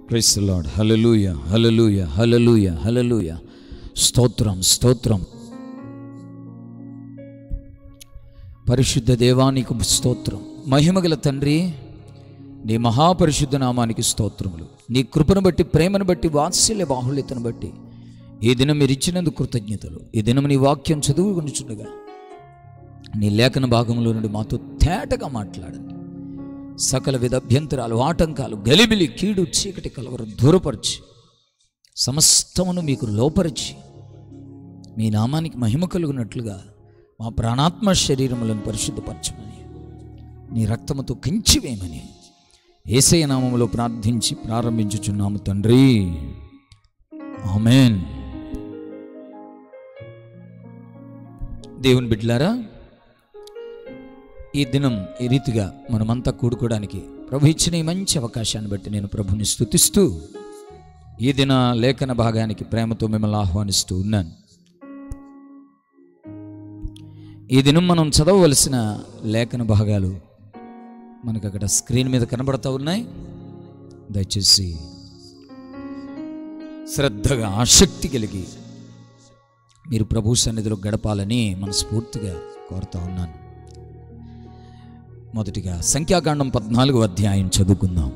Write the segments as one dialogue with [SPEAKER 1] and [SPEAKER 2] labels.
[SPEAKER 1] price lord హలలుయ హలలుయ హలలుయ హలలుయ స్తోత్రం స్తోత్రం పరిశుద్ధ దేవానికి స్తోత్రం మహిమగల తండ్రి నీ మహాపరిశుద్ధ నామానికి స్తోత్రములు నీ కృపను బట్టి ప్రేమను బట్టి వాత్సల్య బాహుళ్యతను బట్టి ఈ దినం మీరు ఇచ్చినందుకు కృతజ్ఞతలు ఈ దినం నీ వాక్యం చదువుకుంటుండగా నీ లేఖన భాగంలో నుండి మాతో తేటగా మాట్లాడండి సకల విధ అభ్యంతరాలు ఆటంకాలు గలిబిలి కీడు చీకటి కలవరు దూరపరిచి సమస్తమును మీకు లోపరిచి మీ నామానికి మహిమ కలుగునట్లుగా మా ప్రాణాత్మ శరీరములను పరిశుద్ధపరచమని నీ రక్తముతో కంచివేయమని ఏసయ నామములో ప్రార్థించి ప్రారంభించుచున్నాము తండ్రి ఆమెన్ దేవుని బిడ్డలారా ఈ దినం ఈ రీతిగా మనమంతా కూడుకోవడానికి ప్రభు ఇచ్చిన ఈ మంచి అవకాశాన్ని బట్టి నేను ప్రభుని స్తుతిస్తూ ఈ దిన లేఖన భాగానికి ప్రేమతో మిమ్మల్ని ఆహ్వానిస్తూ ఉన్నాను ఈ దినం మనం చదవవలసిన లేఖన భాగాలు మనకు అక్కడ స్క్రీన్ మీద కనబడతా ఉన్నాయి దయచేసి శ్రద్ధగా ఆసక్తి కలిగి మీరు ప్రభు సన్నిధిలో గడపాలని మనస్ఫూర్తిగా కోరుతా ఉన్నాను మొదటిగా సంఖ్యాకాండం పద్నాలుగో అధ్యాయం చదువుకుందాం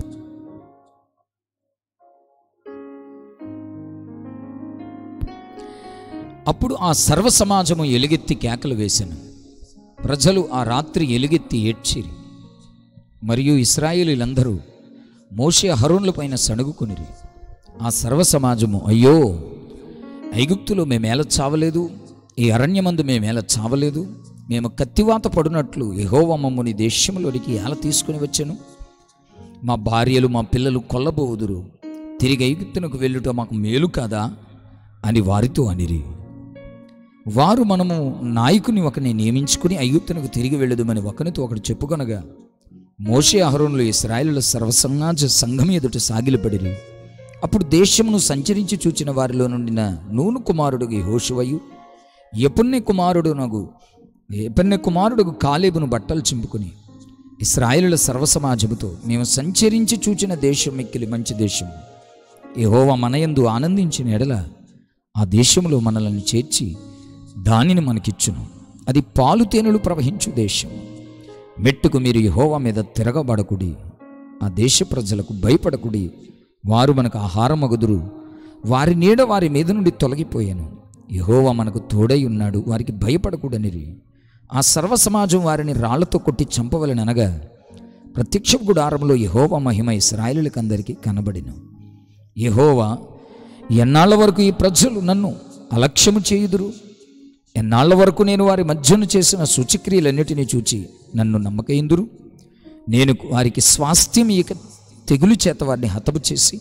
[SPEAKER 1] అప్పుడు ఆ సర్వ సమాజము ఎలుగెత్తి కేకలు వేసెను ప్రజలు ఆ రాత్రి ఎలుగెత్తి ఏడ్చిరి మరియు ఇస్రాయేలీలందరూ మోషే హరోన్లపైన సణుగుకునిరి ఆ సర్వ సమాజము అయ్యో ఐగుప్తులో మేమేల చావలేదు ఈ అరణ్యమందు మేమేల చావలేదు మేము కత్తివాత పడినట్లు యెహోవా మమ్మని దేశంలోనికి ఎలా తీసుకుని వచ్చాను మా భార్యలు మా పిల్లలు కొల్లబోదురు తిరిగి ఐగుప్తునకు వెళ్ళుట మాకు మేలు కాదా అని వారితో అనిరి వారు మనము నాయకుని ఒకని నియమించుకుని ఐగుప్తునకు తిరిగి వెళ్ళదుమని ఒకనితో ఒకడు చెప్పుకొనగా మోషే అహరోనులు ఇస్రాయేలుల సర్వసమాజ సంఘం ఎదుట సాగిలపడిరి అప్పుడు దేశమును సంచరించి చూచిన వారిలో నుండిన నూను కుమారుడు హోషువయు ఎపుణ్య కుమారుడు నగు ఎపన్నె కుమారుడు కాలేబును బట్టలు చింపుకుని ఇస్రాయేలుల సర్వసమాజముతో మేము సంచరించి చూచిన దేశం మిక్కిలి మంచి దేశం యెహోవా మనయందు ఆనందించిన ఎడల ఆ దేశంలో మనల్ని చేర్చి దానిని మనకిచ్చును అది పాలు తేనెలు ప్రవహించు దేశం మెట్టుకు మీరు యెహోవా మీద తిరగబడకుడి ఆ దేశ ప్రజలకు భయపడకుడి వారు మనకు ఆహారం మగుదురు వారి నీడ వారి మీద నుండి తొలగిపోయాను యెహోవా మనకు తోడై ఉన్నాడు వారికి భయపడకూడనిరి ఆ సర్వ సమాజం వారిని రాళ్లతో కొట్టి చంపవలననగా ప్రత్యక్ష గుడారంలో యెహోవా మహిమ ఇస్రాయేలులకు అందరికీ కనబడిను యెహోవా ఎన్నాళ్ళ వరకు ఈ ప్రజలు నన్ను అలక్ష్యము చేయుదురు ఎన్నాళ్ళ వరకు నేను వారి మధ్యను చేసిన సూచక్రియలన్నిటినీ చూచి నన్ను నమ్మకయిందురు నేను వారికి స్వాస్థ్యం ఇక తెగులు చేత వారిని హతము చేసి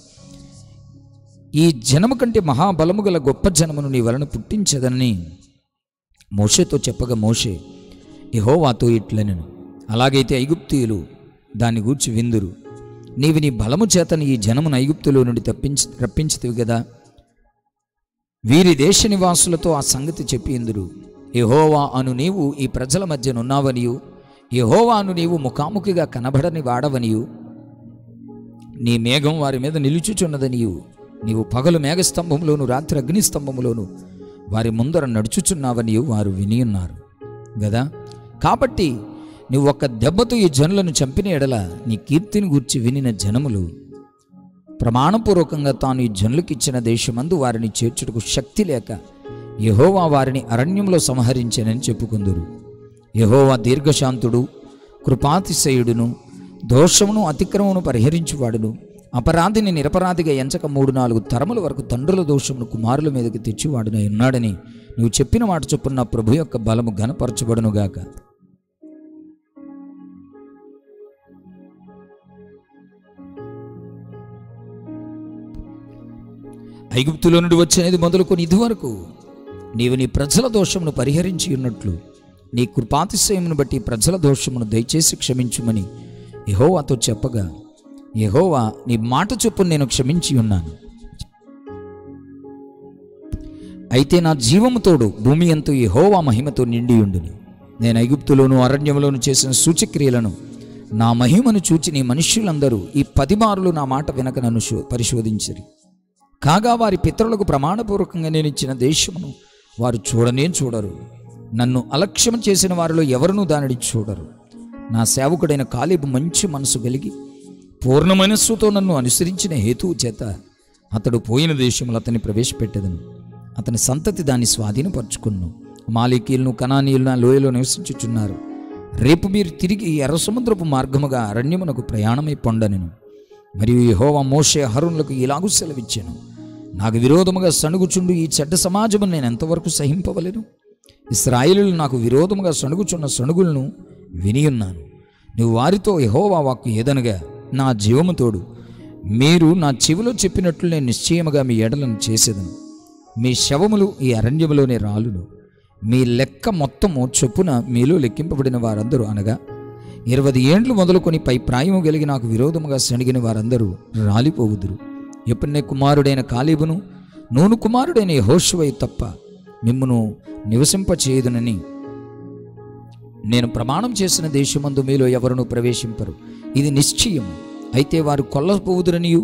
[SPEAKER 1] ఈ జనము కంటే మహాబలము గల గొప్ప జనమును నీ వలన పుట్టించదని మోషేతో చెప్పగా మోషే యెహోవాతో ఇట్లనెను అలాగైతే ఐగుప్తీయులు దాన్ని గూర్చి విందురు నీవు నీ బలము చేతని ఈ జనమును ఐగుప్తులో నుండి తప్పించి రప్పించితివి కదా వీరి దేశ నివాసులతో ఆ సంగతి చెప్పి ఇందురు యెహోవా అను నీవు ఈ ప్రజల మధ్యనున్నావనియు యెహోవా అను నీవు ముఖాముఖిగా కనబడని వాడవనియు నీ మేఘం వారి మీద నిలుచుచున్నదనియు నీవు పగలు మేఘస్తంభంలోను రాత్రి అగ్నిస్తంభంలోను వారి ముందర నడుచుచున్నావని వారు వినియున్నారు గదా కాబట్టి నువ్వు ఒక్క దెబ్బతో ఈ జనులను చంపిన ఎడల నీ కీర్తిని గూర్చి వినిన జనములు ప్రమాణపూర్వకంగా తాను ఈ జనులకు ఇచ్చిన దేశమందు వారిని చేర్చుటకు శక్తి లేక యహోవా వారిని అరణ్యంలో సంహరించానని చెప్పుకుందురు యహోవా దీర్ఘశాంతుడు కృపాతిశయుడును దోషమును అతిక్రమమును పరిహరించువాడును అపరాధిని నిరపరాధిగా ఎంచక మూడు నాలుగు తరముల వరకు తండ్రుల దోషమును కుమారుల మీదకి తెచ్చివాడునై ఉన్నాడని నువ్వు చెప్పిన మాట చొప్పున నా ప్రభు యొక్క బలము ఘనపరచబడునుగాక ఐగుప్తులో నుండి వచ్చినది మొదలుకొని ఇదివరకు నీవు నీ ప్రజల దోషమును పరిహరించి ఉన్నట్లు నీ కృపాతిశయమును బట్టి ప్రజల దోషమును దయచేసి క్షమించుమని యహోవాతో చెప్పగా యహోవా నీ మాట చొప్పున నేను క్షమించి ఉన్నాను అయితే నా జీవము తోడు భూమి అంతు యహోవా మహిమతో నిండి ఉండును నేను ఐగుప్తులోను అరణ్యంలోను చేసిన సూచక్రియలను నా మహిమను చూచి నీ మనుష్యులందరూ ఈ పది మారులు నా మాట వినక నన్ను శో- పరిశోధించరి కాగా వారి పితరులకు ప్రమాణపూర్వకంగా నేను ఇచ్చిన దేశమును వారు చూడనే చూడరు నన్ను అలక్ష్యం చేసిన వారిలో ఎవరునూ దానిని చూడరు నా సేవకుడైన కాలేబు మంచి మనసు కలిగి పూర్ణ మనస్సుతో నన్ను అనుసరించిన హేతువు చేత అతడు పోయిన దేశంలో అతన్ని ప్రవేశపెట్టేదను అతని సంతతి దాన్ని స్వాధీనపరచుకున్ను మాలికీలను కనానీయులను ఆ లోయలో నివసించుచున్నారు రేపు మీరు తిరిగి ఎర్ర సముద్రపు మార్గముగా అరణ్యమునకు ప్రయాణమై పొండనెను మరియు యెహోవా మోషే హరుణులకు ఇలాగూ సెలవిచ్చాను నాకు విరోధముగా సణుగుచుండు ఈ చెడ్డ సమాజము నేను ఎంతవరకు సహింపవలేను ఇస్రాయేలులు నాకు విరోధముగా సణుగుచున్న సణుగులను వినియున్నాను నువ్వు వారితో యెహోవా వాక్కు ఏదనగా నా జీవము తోడు మీరు నా చెవిలో చెప్పినట్లు నేను నిశ్చయముగా మీ ఎడలను చేసేదను మీ శవములు ఈ అరణ్యములోనే రాలును మీ లెక్క మొత్తము చొప్పున మీలో లెక్కింపబడిన వారందరూ అనగా ఇరవై ఏండ్లు మొదలుకొని పై ప్రాయము కలిగి నాకు విరోధముగా సణిగిన వారందరూ రాలిపోవుదురు ఎప్పుడనే కుమారుడైన కాలేబును నూను కుమారుడైన యెహోషువై తప్ప మిమ్మును నివసింపచేయుదునని నేను ప్రమాణం చేసిన దేశమందు మీలో ఎవరునూ ప్రవేశింపరు ఇది నిశ్చయం అయితే వారు కొల్లపోవుదురనియు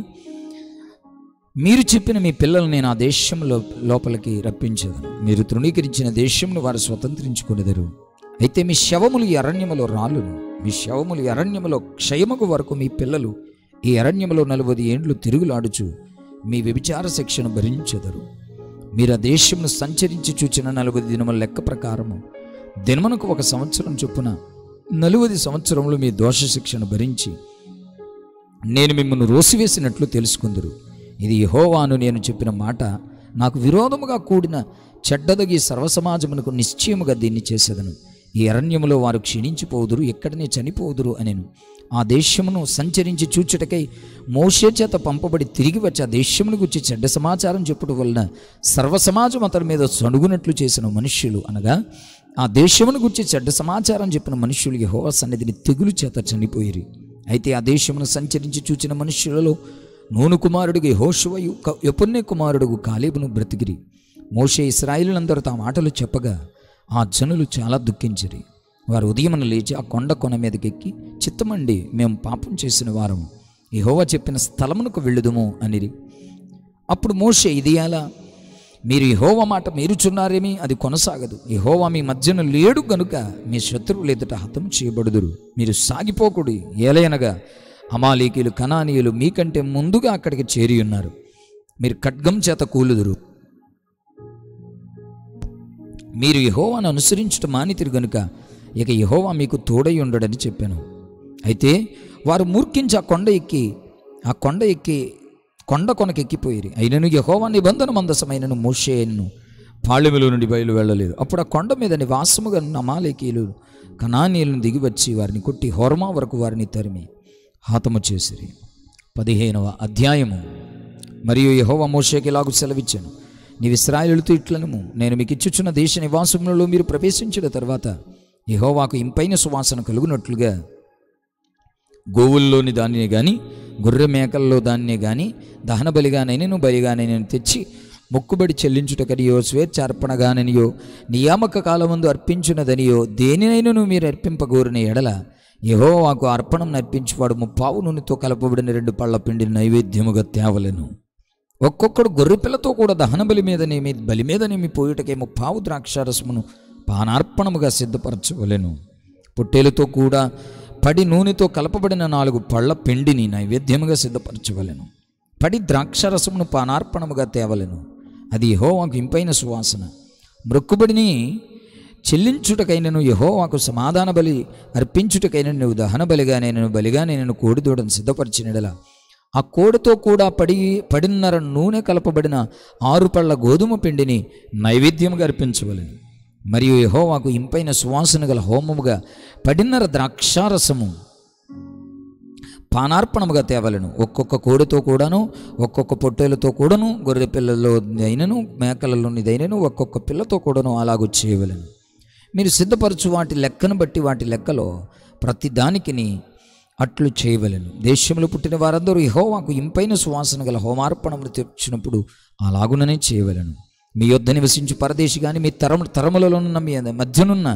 [SPEAKER 1] మీరు చెప్పిన మీ పిల్లలు నేను ఆ దేశంలో లోపలికి రప్పించదను మీరు తృణీకరించిన దేశంను వారు స్వతంత్రించుకునేదరు అయితే మీ శవములు ఈ అరణ్యములో రాలును మీ శవములు ఈ అరణ్యములో క్షయముకు వరకు మీ పిల్లలు ఈ అరణ్యములో నలభై ఏండ్లు తిరుగులాడుచు మీ వ్యభిచార శిక్షను భరించెదరు మీరు ఆ దేశమును సంచరించి చూచిన నలుగురి దినముల లెక్క ప్రకారము దినమునకు ఒక సంవత్సరం చొప్పున నలువది సంవత్సరములు మీ దోష శిక్షను భరించి నేను మిమ్మల్ని రోసివేసినట్లు తెలుసుకుందరు ఇది యెహోవాను నేను చెప్పిన మాట నాకు విరోధముగా కూడిన చెడ్డదగి సర్వసమాజమునకు నిశ్చయముగా దీన్ని చేసేదను ఈ అరణ్యములో వారు క్షీణించిపోదురు ఎక్కడనే చనిపోదురు అనెను ఆ దేశమును సంచరించి చూచుటకై మోషే చేత పంపబడి తిరిగి వచ్చి ఆ దేశమును గురించి చెడ్డ సమాచారం చెప్పుట వలన సర్వసమాజం అతని మీద సణుగునట్లు చేసిన మనుష్యులు అనగా ఆ దేశమును గురించి చెడ్డ సమాచారం చెప్పిన మనుష్యులు యెహోవా సన్నిధిని తెగులు చేత చనిపోయిరి అయితే ఆ దేశమును సంచరించి చూచిన మనుష్యులలో నూను కుమారుడికి హోషువయు ఎపుణ్య కుమారుడుగు కాలేబును బ్రతికిరి మోషే ఇస్రాయిలందరూ తా మాటలు చెప్పగా ఆ జనులు చాలా దుఃఖించిరి వారు ఉదయమున లేచి ఆ కొండ కొన మీదకెక్కి చిత్తమండి మేము పాపం చేసిన వారము యెహోవా చెప్పిన స్థలమునకు వెళ్ళుదుము అనిరి అప్పుడు మోషే ఇది ఎలా మీరు యెహోవా మాట మీరుచున్నారేమి అది కొనసాగదు యెహోవా మీ మధ్యన లేడు గనుక మీ శత్రువులు ఎదుట హతం చేయబడుదురు మీరు సాగిపోకుడి ఏలయనగా అమాలీకీలు కనానీయులు మీకంటే ముందుగా అక్కడికి చేరి ఉన్నారు మీరు ఖడ్గం చేత కూలుదురు మీరు యెహోవాను అనుసరించుట మానితిరు గనుక ఇక యెహోవా మీకు తోడై ఉండడని చెప్పాను అయితే వారు మూర్ఖించి ఆ కొండ ఎక్కి ఆ కొండ ఎక్కి కొండ కొనకెక్కిపోయిరి అయినను యెహోవా నిబంధన మందసమైనను మోషేను పాళెములో నుండి బయలు వెళ్ళలేదు అప్పుడు ఆ కొండ మీద నివాసముగా ఉన్న అమాలేకీలు కనానీయులను దిగివచ్చి వారిని కొట్టి హోర్మా వరకు వారిని తరిమి హతము చేసిరి పదిహేనవ అధ్యాయము మరియు యెహోవా మోషేకి ఇలాగు సెలవిచ్చాను నీవు ఇస్రాయేలుతో ఇట్లనము నేను మీకు ఇచ్చుచున్న దేశ నివాసములలో మీరు ప్రవేశించిన తర్వాత యెహోవాకు ఇంపైన సువాసన కలుగునట్లుగా గోవుల్లోని దానిని గాని గొర్రె మేకల్లో దాన్నే గాని దహన బలిగానైనను బలిగానైనను తెచ్చి మొక్కుబడి చెల్లించుటకనియో స్వేచ్ఛార్పణగాననియో నియామక కాలమందు అర్పించున్నదనియో దేనినైనను మీరు అర్పింపగోరిన ఎడల యెహోవాకు అర్పణం నర్పించువాడు ముప్పావు నూనెతో కలపబడిన రెండు పళ్ళ పిండిని నైవేద్యముగా తేవలెను ఒక్కొక్కడు గొర్రెపిల్లతో కూడా దహన బలి మీదనేమి బలి మీదనేమి పోయుటకే ముప్పావు ద్రాక్షారసమును పానార్పణముగా సిద్ధపరచవలెను పొట్టేలుతో కూడా పడి నూనెతో కలపబడిన నాలుగు పళ్ళ పిండిని నైవేద్యముగా సిద్ధపరచవలెను పడి ద్రాక్షరసమును పానార్పణముగా తేవలెను అది యెహోవాకు ఇంపైన సువాసన మృక్కుబడిని చెల్లించుటకైనను యెహోవాకు సమాధాన బలి అర్పించుటకైన నువ్వు దహన బలిగానే నేను బలిగానే నేను కోడిదూడను సిద్ధపరిచినడలా ఆ కోడితో కూడా పడి పడిన్నర నూనె కలపబడిన ఆరు పళ్ళ గోధుమ పిండిని నైవేద్యముగా అర్పించవలెను మరియు యెహోవాకు ఇంపైన సువాసన గల హోమముగా పడిన్నర ద్రాక్షారసము పానార్పణముగా తేవలను ఒక్కొక్క కోడితో కూడాను ఒక్కొక్క పొట్టేలతో కూడాను గొర్రె పిల్లల్లో అయినను మేకలలోనిదైనను ఒక్కొక్క పిల్లతో కూడాను అలాగూ చేయవలను మీరు సిద్ధపరచు వాటి లెక్కను బట్టి వాటి లెక్కలో ప్రతి దానికిని అట్లు చేయవలెను దేశంలో పుట్టిన వారందరూ యెహోవాకు ఇంపైన సువాసన గల హోమార్పణములు తెచ్చినప్పుడు అలాగుననే చేయవలెను మీ యొద్ద నివసించు పరదేశి కానీ మీ తరము తరములలోనున్న మీ మధ్యనున్న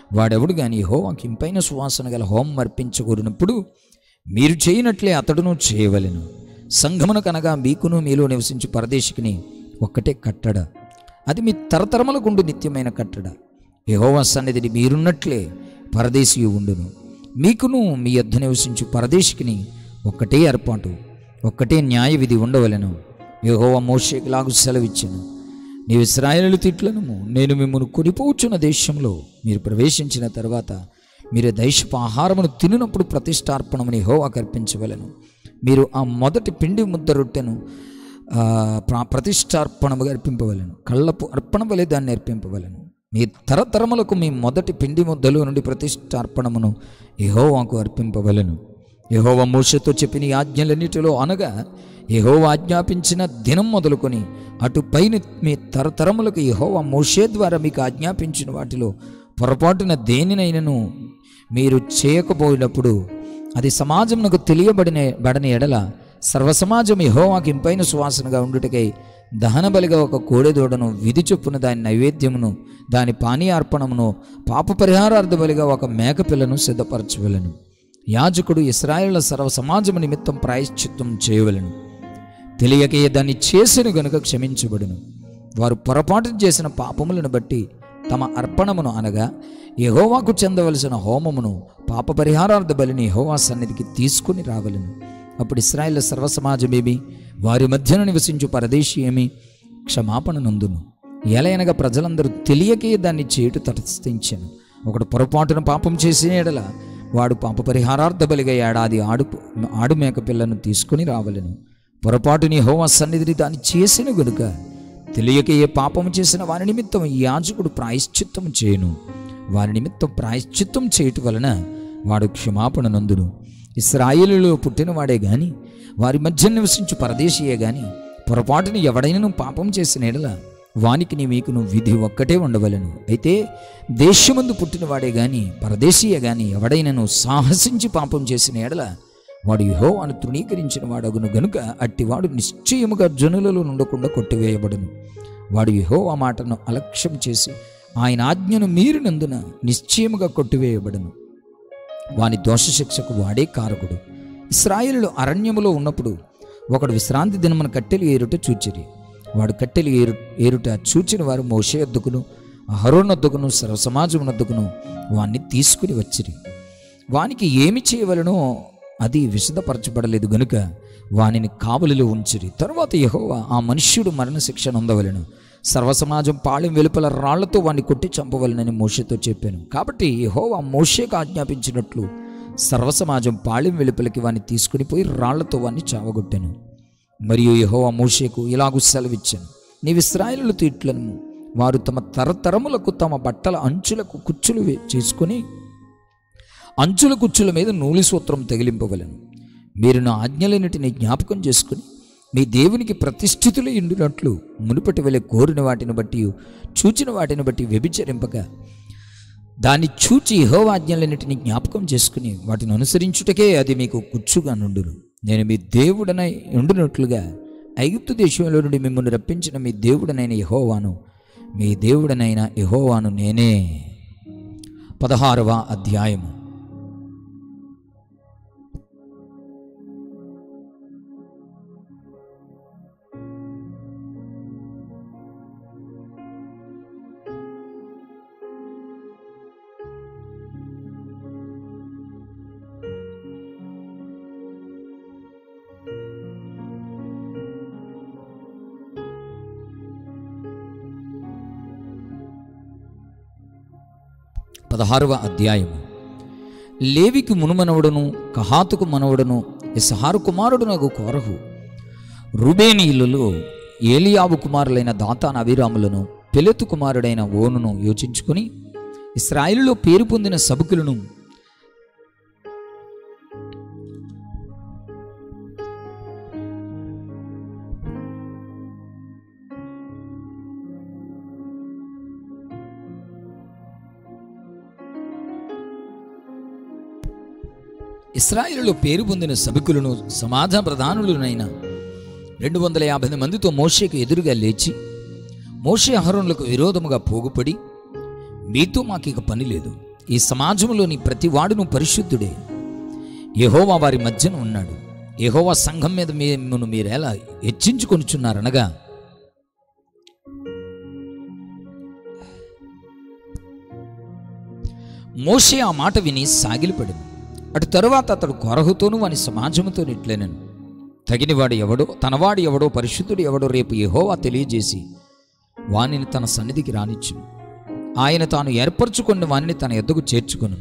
[SPEAKER 1] వాడెవడు గాని యెహోవాకి ఇంపైన సువాసన గల హోమం అర్పించకూరినప్పుడు మీరు చేయనట్లే అతడును చేయవలెను సంఘమును కనగా మీకును మీలో నివసించు పరదేశికిని ఒక్కటే కట్టడ అది మీ తరతరములకుండు నిత్యమైన కట్టడ యెహోవా సన్నిధిని మీరున్నట్లే పరదేశీయు ఉండును మీకును మీ యొద్ద నివసించు పరదేశికిని ఒక్కటే ఏర్పాటు ఒక్కటే న్యాయ విధి ఉండవలెను యెహోవా మోషేకి లాగు సెలవిచ్చెను నీవు ఇస్రాయేలు తిట్లను నేను మిమ్మల్ని కొనిపోచున్న దేశంలో మీరు ప్రవేశించిన తర్వాత మీరు దైశపు ఆహారమును తినినప్పుడు ప్రతిష్టార్పణముని యెహోవాకు అర్పించవలెను మీరు ఆ మొదటి పిండి ముద్ద రొట్టెను ఆ, ప్ర- ప్రతిష్టార్పణముగా అర్పింపవలెను కళ్ళపు అర్పణ వలె దాన్ని అర్పింపవలెను మీ తరతరములకు మీ మొదటి పిండి ముద్దలో నుండి ప్రతిష్టార్పణమును యెహోవాకు అర్పింపవలెను యెహోవ మోషతో చెప్పిన ఈ ఆజ్ఞలన్నిటిలో అనగా యెహోవ ఆజ్ఞాపించిన దినం మొదలుకొని అటు పైన మీ తరతరములకు యెహోవ మోషే ద్వారా మీకు ఆజ్ఞాపించిన వాటిలో పొరపాటున దేనినైనను మీరు చేయకపోయినప్పుడు అది సమాజమునకు తెలియబడిన బడని ఎడల సర్వసమాజం యెహోవాకి ఇంపైన సువాసనగా ఉండుటకై దహన బలిగా ఒక కోడెదూడను విధి చొప్పున దాని నైవేద్యమును దాని పానీయార్పణమును పాప పరిహారార్థ బలిగా ఒక మేకపిల్లను సిద్ధపరచవలను యాజకుడు ఇస్రాయేళ్ల సర్వ సమాజము నిమిత్తం ప్రాయశ్చిత్తం చేయవలను తెలియకే దాన్ని చేసిన గనుక క్షమించబడును వారు పొరపాటు చేసిన పాపములను బట్టి తమ అర్పణమును అనగా యెహోవాకు చెందవలసిన హోమమును పాప పరిహారార్థ బలిని యెహోవా సన్నిధికి తీసుకుని రావలను అప్పుడు ఇస్రాయేల్ సర్వసమాజమేమి వారి మధ్యన నివసించు పరదేశీ ఏమి క్షమాపణ నందును ఎలయనగా ప్రజలందరూ తెలియకే దాన్ని చేటు తటస్థించాను ఒకడు పొరపాటున పాపం చేసిన ఎడల వాడు పాప పరిహారార్థ బలిగా ఏడాది ఆడు ఆడు మేక పిల్లను తీసుకుని రావలను పొరపాటుని హోవా సన్నిధిని దాన్ని చేసిన గనుక తెలియక ఏ పాపము చేసిన వారి నిమిత్తం ఈ యాజకుడు ప్రాయశ్చిత్తం చేయను వారి నిమిత్తం ప్రాయశ్చిత్తం చేయటం వలన వాడు క్షమాపణ నందును ఇస్రాయేలులో పుట్టినవాడే గాని వారి మధ్య నివసించు పరదేశీయే గాని పొరపాటుని ఎవడైనను పాపం చేసిన ఎడల వానికి నీ మీకును విధి ఒక్కటే ఉండవలను అయితే దేశమందు పుట్టినవాడే గాని పరదేశీయ గాని ఎవడైనను సాహసించి పాపం చేసిన ఎడల వాడు యెహోవాను తృణీకరించిన వాడగును గనుక అట్టివాడు నిశ్చయముగా జనులలో నుండకుండా కొట్టివేయబడును వాడు యెహోవా మాటను అలక్ష్యం చేసి ఆయన ఆజ్ఞను మీరినందున నిశ్చయముగా కొట్టివేయబడును వాని దోషశిక్షకు వాడే కారకుడు ఇస్రాయేలులు అరణ్యములో ఉన్నప్పుడు ఒకడు విశ్రాంతి దినమున కట్టెలు ఏరుట చూచిరి వాడు కట్టెలు ఏరు ఏరుట చూచిన వారు మోషే వద్దకును అహరోనొద్దకును సర్వసమాజమునొద్దకును వాణ్ణి తీసుకుని వచ్చిరి వానికి ఏమి చేయవలనో అది విశదపరచబడలేదు గనుక వానిని కావలిలో ఉంచిరి తరువాత యెహోవా ఆ మనుష్యుడు మరణశిక్ష నొందవలెను సర్వసమాజం పాళెం వెలుపల రాళ్లతో వాణ్ణి కొట్టి చంపవలెనని మోషేతో చెప్పాను కాబట్టి యెహోవా మోషేకు ఆజ్ఞాపించినట్లు సర్వసమాజం పాళెం వెలుపలికి వాణ్ణి తీసుకుని పోయి రాళ్లతో వాణ్ణి చావగొట్టాను మరియు యెహోవా మోషేకు ఇలాగు సెలవిచ్చాను నీవు ఇస్రాయేలు తీట్లను వారు తమ తరతరములకు తమ బట్టల అంచులకు కుచ్చులు వే- చేసుకొని అంచుల కుచ్చుల మీద నూలి సూత్రం తగిలింపవలను మీరు నా ఆజ్ఞలన్నిటిని జ్ఞాపకం చేసుకుని మీ దేవునికి ప్రతిష్ఠితులు ఇండునట్లు మునుపటి వలె కోరిన వాటిని బట్టి చూచిన వాటిని బట్టి వ్యభిచరింపక దాన్ని చూచి యెహోవాజ్ఞలన్నిటిని జ్ఞాపకం చేసుకుని వాటిని అనుసరించుటకే అది మీకు కుచ్చుగా నుండును నేను మీ దేవుడనై ఉండునట్లుగా ఐగుప్తు దేశంలో నుండి మిమ్మల్ని రప్పించిన మీ దేవుడనైన యెహోవాను మీ దేవుడనైన యెహోవాను నేనే పదహారవ అధ్యాయము పదహారవ అధ్యాయము లేవికి మునుమనవుడును కహాతుకు మనవడును ఇసహారు కుమారుడు నాకు కోరహు రుబేనీయులలో ఏలియాబు కుమారులైన దాతాన్ అభిరాములను పెలెతు కుమారుడైన ఓనును యోచించుకుని ఇస్రాయిలులో పేరు పొందిన సబుకులను ఇస్రాయిలులో పేరు పొందిన సభికులను సమాజ ప్రధానులనైన రెండు వందల యాభై మందితో మోషేకు ఎదురుగా లేచి మోషే అహరోనులకు విరోధముగా పోగుపడి మీతో మాకు ఇక పని లేదు ఈ సమాజంలోని ప్రతి వాడును పరిశుద్ధుడే యెహోవా వారి మధ్యన ఉన్నాడు యెహోవా సంఘం మీద మిమ్మల్ని మీరు ఎలా హెచ్చించుకొనుచున్నారనగా మోషే ఆ మాట విని సాగిలిపడింది అటు తరువాత అతడు కొరహుతోనూ వాని సమాజముతో ఇట్లనెను తగినవాడు ఎవడో తనవాడు ఎవడో పరిశుద్ధుడు ఎవడో రేపు యెహోవా తెలియజేసి వానిని తన సన్నిధికి రానిచ్చు ఆయన తాను ఏర్పరచుకున్న వానిని తన ఎద్దకు చేర్చుకొను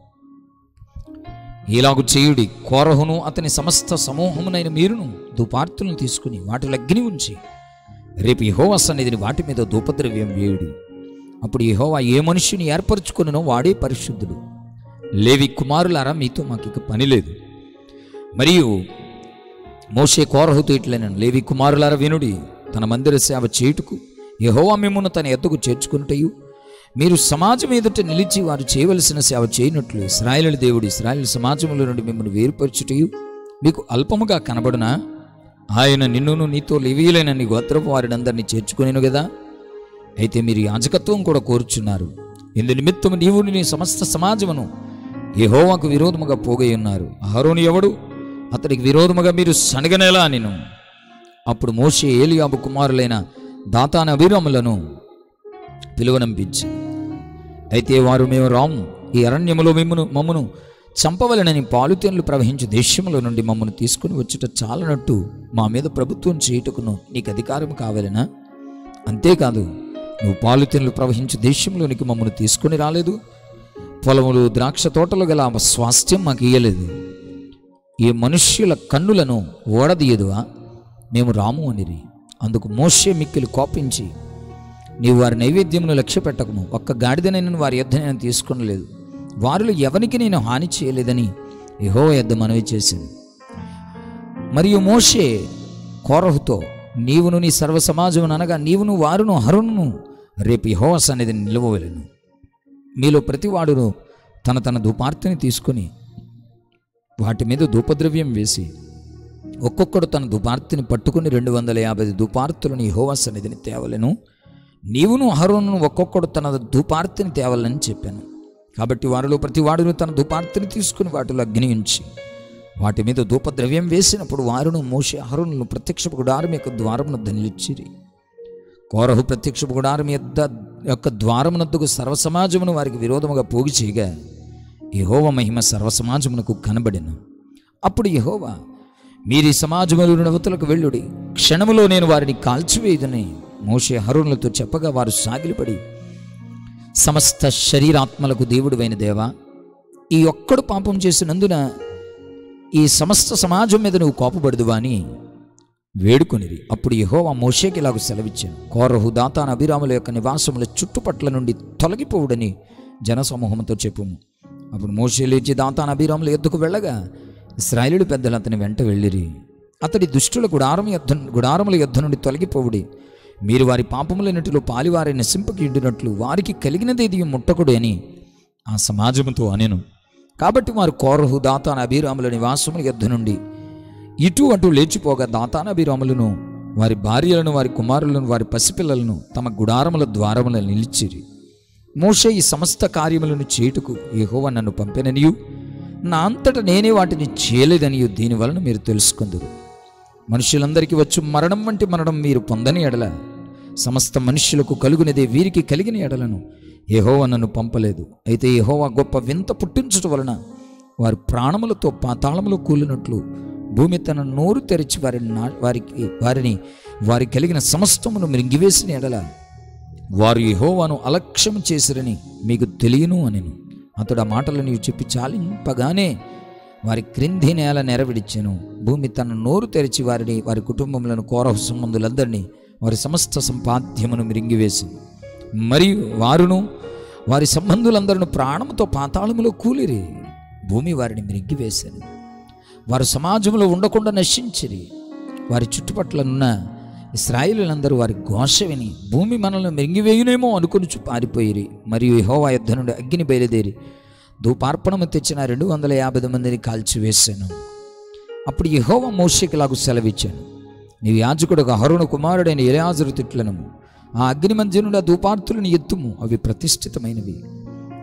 [SPEAKER 1] ఇలాగు చేయుడి కోరహును అతని సమస్త సమూహమునైన మీరును దుపార్తులను తీసుకుని వాటిలో అగ్ని ఉంచి రేపు యెహోవా సన్నిధిని వాటి మీద ధూపద్రవ్యం వేయుడి అప్పుడు యెహోవా ఏ మనుష్యుని ఏర్పరచుకొనునో వాడే పరిశుద్ధుడు లేవి కుమారులారా మీతో మాకు ఇక పని లేదు మరియు మోషే కోరహుతో ఇట్లనను లేవి కుమారులారా వినుడి తన మందిర సేవ చేయుటకు యెహోవా మిమ్మును తన ఎద్దకు చేర్చుకుంటయు మీరు సమాజం ఎదుట నిలిచి వారు చేయవలసిన సేవ చేయనట్లు ఇస్రాయేలు దేవుడు ఇస్రాయేల్ సమాజంలో నుండి మిమ్మల్ని వేరుపరచుటయు మీకు అల్పముగా కనబడునా ఆయన నిన్నును నీతో లివీలైన నీ గోత్రపు వారినందరినీ చేర్చుకునేను కదా అయితే మీరు యాజకత్వం కూడా కోరుచున్నారు ఇందు నిమిత్తము నీవు నీ సమస్త సమాజమును యెహోవాకు విరోధముగా పోగై ఉన్నారు అహరోని ఎవడు అతడికి విరోధముగా మీరు సనగనేలా నేను అప్పుడు మోషే ఏలియాబు కుమారులైన దాతాన అభిరాములను పిలువనంపించి అయితే వారు మేము రాము ఈ అరణ్యములో మిమ్మను మమ్మను చంపవలనని పాలుతేన్లు ప్రవహించు దేశములో నుండి మమ్మను తీసుకుని వచ్చుట చాలనట్టు మా మీద ప్రభుత్వం చేయుటకును నీకు అధికారం కావాలనా అంతేకాదు నువ్వు పాలుతేన్లు ప్రవహించు దేశంలోనికి మమ్మను తీసుకుని రాలేదు పొలములు ద్రాక్ష తోటలు గల ఆ స్వాస్థ్యం మాకు ఇయ్యలేదు ఈ మనుష్యుల కన్నులను ఓడదీయదువా మేము రాము అనిరి అందుకు మోషే మిక్కిలు కోపించి నీవు వారి నైవేద్యమును లక్ష్య పెట్టకము ఒక్క గాడిదనైనా వారి యొద్ద నేను తీసుకునలేదు వారిలో ఎవరికి నేను హాని చేయలేదని యహో యొద్ద మనవి చేసింది మరియు మోషే కోరహుతో నీవును నీ సర్వ సమాజమును అనగా నీవును వారును హరును రేపు యహోవ సన్నిధిని నిలవవలెను మీలో ప్రతివాడును తన తన ధూపార్తిని తీసుకొని వాటి మీద ధూపద్రవ్యం వేసి ఒక్కొక్కడు తన దుపార్తిని పట్టుకుని రెండు వందల యాభై దుపార్తులను యెహోవా సన్నిధిని తేవలెను నీవును అహరోను ఒక్కొక్కడు తన ధూపార్తిని తేవాలని చెప్పాను కాబట్టి వారిలో ప్రతి వాడును తన ధూపార్తిని తీసుకుని వాటిలో అగ్ని ఉంచి వాటి మీద ధూపద్రవ్యం వేసినప్పుడు వారును మోషే అహరోనులు ప్రత్యక్ష గుడారం యొక్క ద్వారమును నిలిచిరి కోరహు ప్రత్యక్ష గుడారం యొద్ద యొక్క ద్వారమునద్దుకు సర్వసమాజమును వారికి విరోధముగా పోగి చేయగా యహోవ మహిమ సర్వసమాజమునకు కనబడెను అప్పుడు యహోవా మీరు ఈ సమాజములు నవతలకు వెళ్ళుడి క్షణములో నేను వారిని కాల్చివేయుదని మోషే హరుణులతో చెప్పగా వారు సాగిలిపడి సమస్త శరీరాత్మలకు దేవుడువైన దేవా ఈ ఒక్కడు పాపం చేసినందున ఈ సమస్త సమాజం మీద నువ్వు కోపపడదువా అని వేడుకొనిరి అప్పుడు యెహోవా మోషేకి ఇలాగ సెలవిచ్చాను కోరహు దాతాన అభిరాముల యొక్క నివాసముల చుట్టుపట్ల నుండి తొలగిపోవుడని జనసమూహంతో చెప్పుము అప్పుడు మోషే లేచి దాతాన అభిరాముల ఎద్దుకు వెళ్ళగా ఇస్రాయేలుడు పెద్దలు అతని వెంట వెళ్ళిరి అతడి దుష్టుల గుడారం యొద్ద గుడారముల యొద్ద నుండి తొలగిపోవుడి మీరు వారి పాపములన్నిటిలో పాలివారి నశింపకిండినట్లు వారికి కలిగినదేది ముట్టకుడు అని ఆ సమాజముతో అనెను కాబట్టి వారు కోరహు దాతాన అభిరాముల నివాసముల యొద్ద నుండి ఇటు అటు లేచిపోగా దాతాన అభిరాములను వారి భార్యలను వారి కుమారులను వారి పసిపిల్లలను తమ గుడారముల ద్వారముల నిలిచిరి మోషే ఈ సమస్త కార్యములను చేయుటకు యెహోవా నన్ను పంపిననియు నా అంతట నేనే వాటిని చేయలేదనియు దీని వలన మీరు తెలుసుకుందరు మనుషులందరికీ వచ్చు మరణం వంటి మరణం మీరు పొందని ఎడల సమస్త మనుష్యులకు కలుగునిదే వీరికి కలిగిన ఎడలను యెహోవా నన్ను పంపలేదు అయితే యెహోవా గొప్ప వింత పుట్టించుట వలన వారి ప్రాణములతో పాతాళములో కూలినట్లు భూమి తన నోరు తెరిచి వారిని నా- వారికి వారిని వారి కలిగిన సమస్తమును మృంగివేసిన ఎడల వారు యెహోవాను అలక్ష్యం చేసిరని మీకు తెలియను అనెను అతడు ఆ మాటలు నీవు చెప్పి చాలింపగానే వారి క్రింది నేల నెరవిడిచెను భూమి తన నోరు తెరిచి వారిని వారి కుటుంబములను కోరహ సంబంధులందరినీ వారి సమస్త సంపాద్యమును మిరింగివేసింది మరియు వారును వారి సంబంధులందరూ ప్రాణముతో పాతాళములో కూలిరి భూమి వారిని మిరింగివేశాను వారు సమాజంలో ఉండకుండా నశించిరి వారి చుట్టుపట్లనున్న ఇస్రాయిలందరూ వారి ఘోష విని భూమి మనల్ని మింగివేయునేమో అనుకుని పారిపోయిరి మరియు యెహోవా యుద్ధ నుండి అగ్ని బయలుదేరి ధూపార్పణము తెచ్చిన రెండు వందల యాభై మందిని కాల్చివేశాను అప్పుడు యెహోవా మోషేకిలాగు సెలవిచ్చాను నీవు యాజకుడు హరుణ కుమారుడైన ఎలియాజరు తిట్లను ఆ అగ్ని మధ్య నుండి ఆ ధూపార్తులను ఎత్తుము అవి ప్రతిష్ఠితమైనవి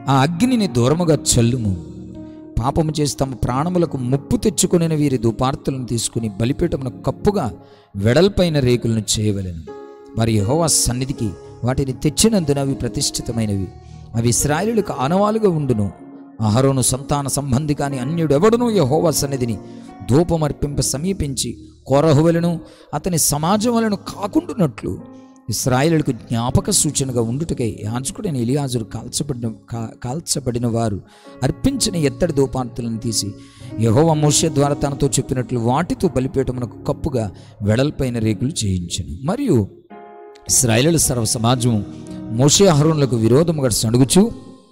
[SPEAKER 1] ఆ అగ్నిని దూరముగా చల్లుము పాపము చేసి తమ ప్రాణములకు ముప్పు తెచ్చుకొనిన వీరి దుపార్తులను తీసుకుని బలిపీఠమును కప్పుగా వెడల్పైన రేకులను చేయవలెను వారి యెహోవా సన్నిధికి వాటిని తెచ్చినందున అవి ప్రతిష్ఠితమైనవి అవి ఇస్రాయేలులకు ఆనవాలుగా ఉండును అహరోను సంతాన సంబంధి కాని అన్యుడెవడును యెహోవా సన్నిధిని ధూపమర్పింప సమీపించి కోరహువలను అతని సమాజం వలను కాకుండునట్లు ఇస్రాయేలులకు జ్ఞాపక సూచనగా ఉండుటకై యాజకుడైన ఎలియాజరు కాల్చబడిన కా- కాల్చబడిన వారు అర్పించిన ఎత్తడి దూపార్తులను తీసి యెహోవా మోషే ద్వారా తనతో చెప్పినట్లు వాటితో బలిపీఠమునకు కప్పుగా వెడల్పైన రేకులు చేయించను మరియు ఇస్రాయేలు సర్వ సమాజం మోషే అహరోన్లకు విరోధముగా సణుగుచూ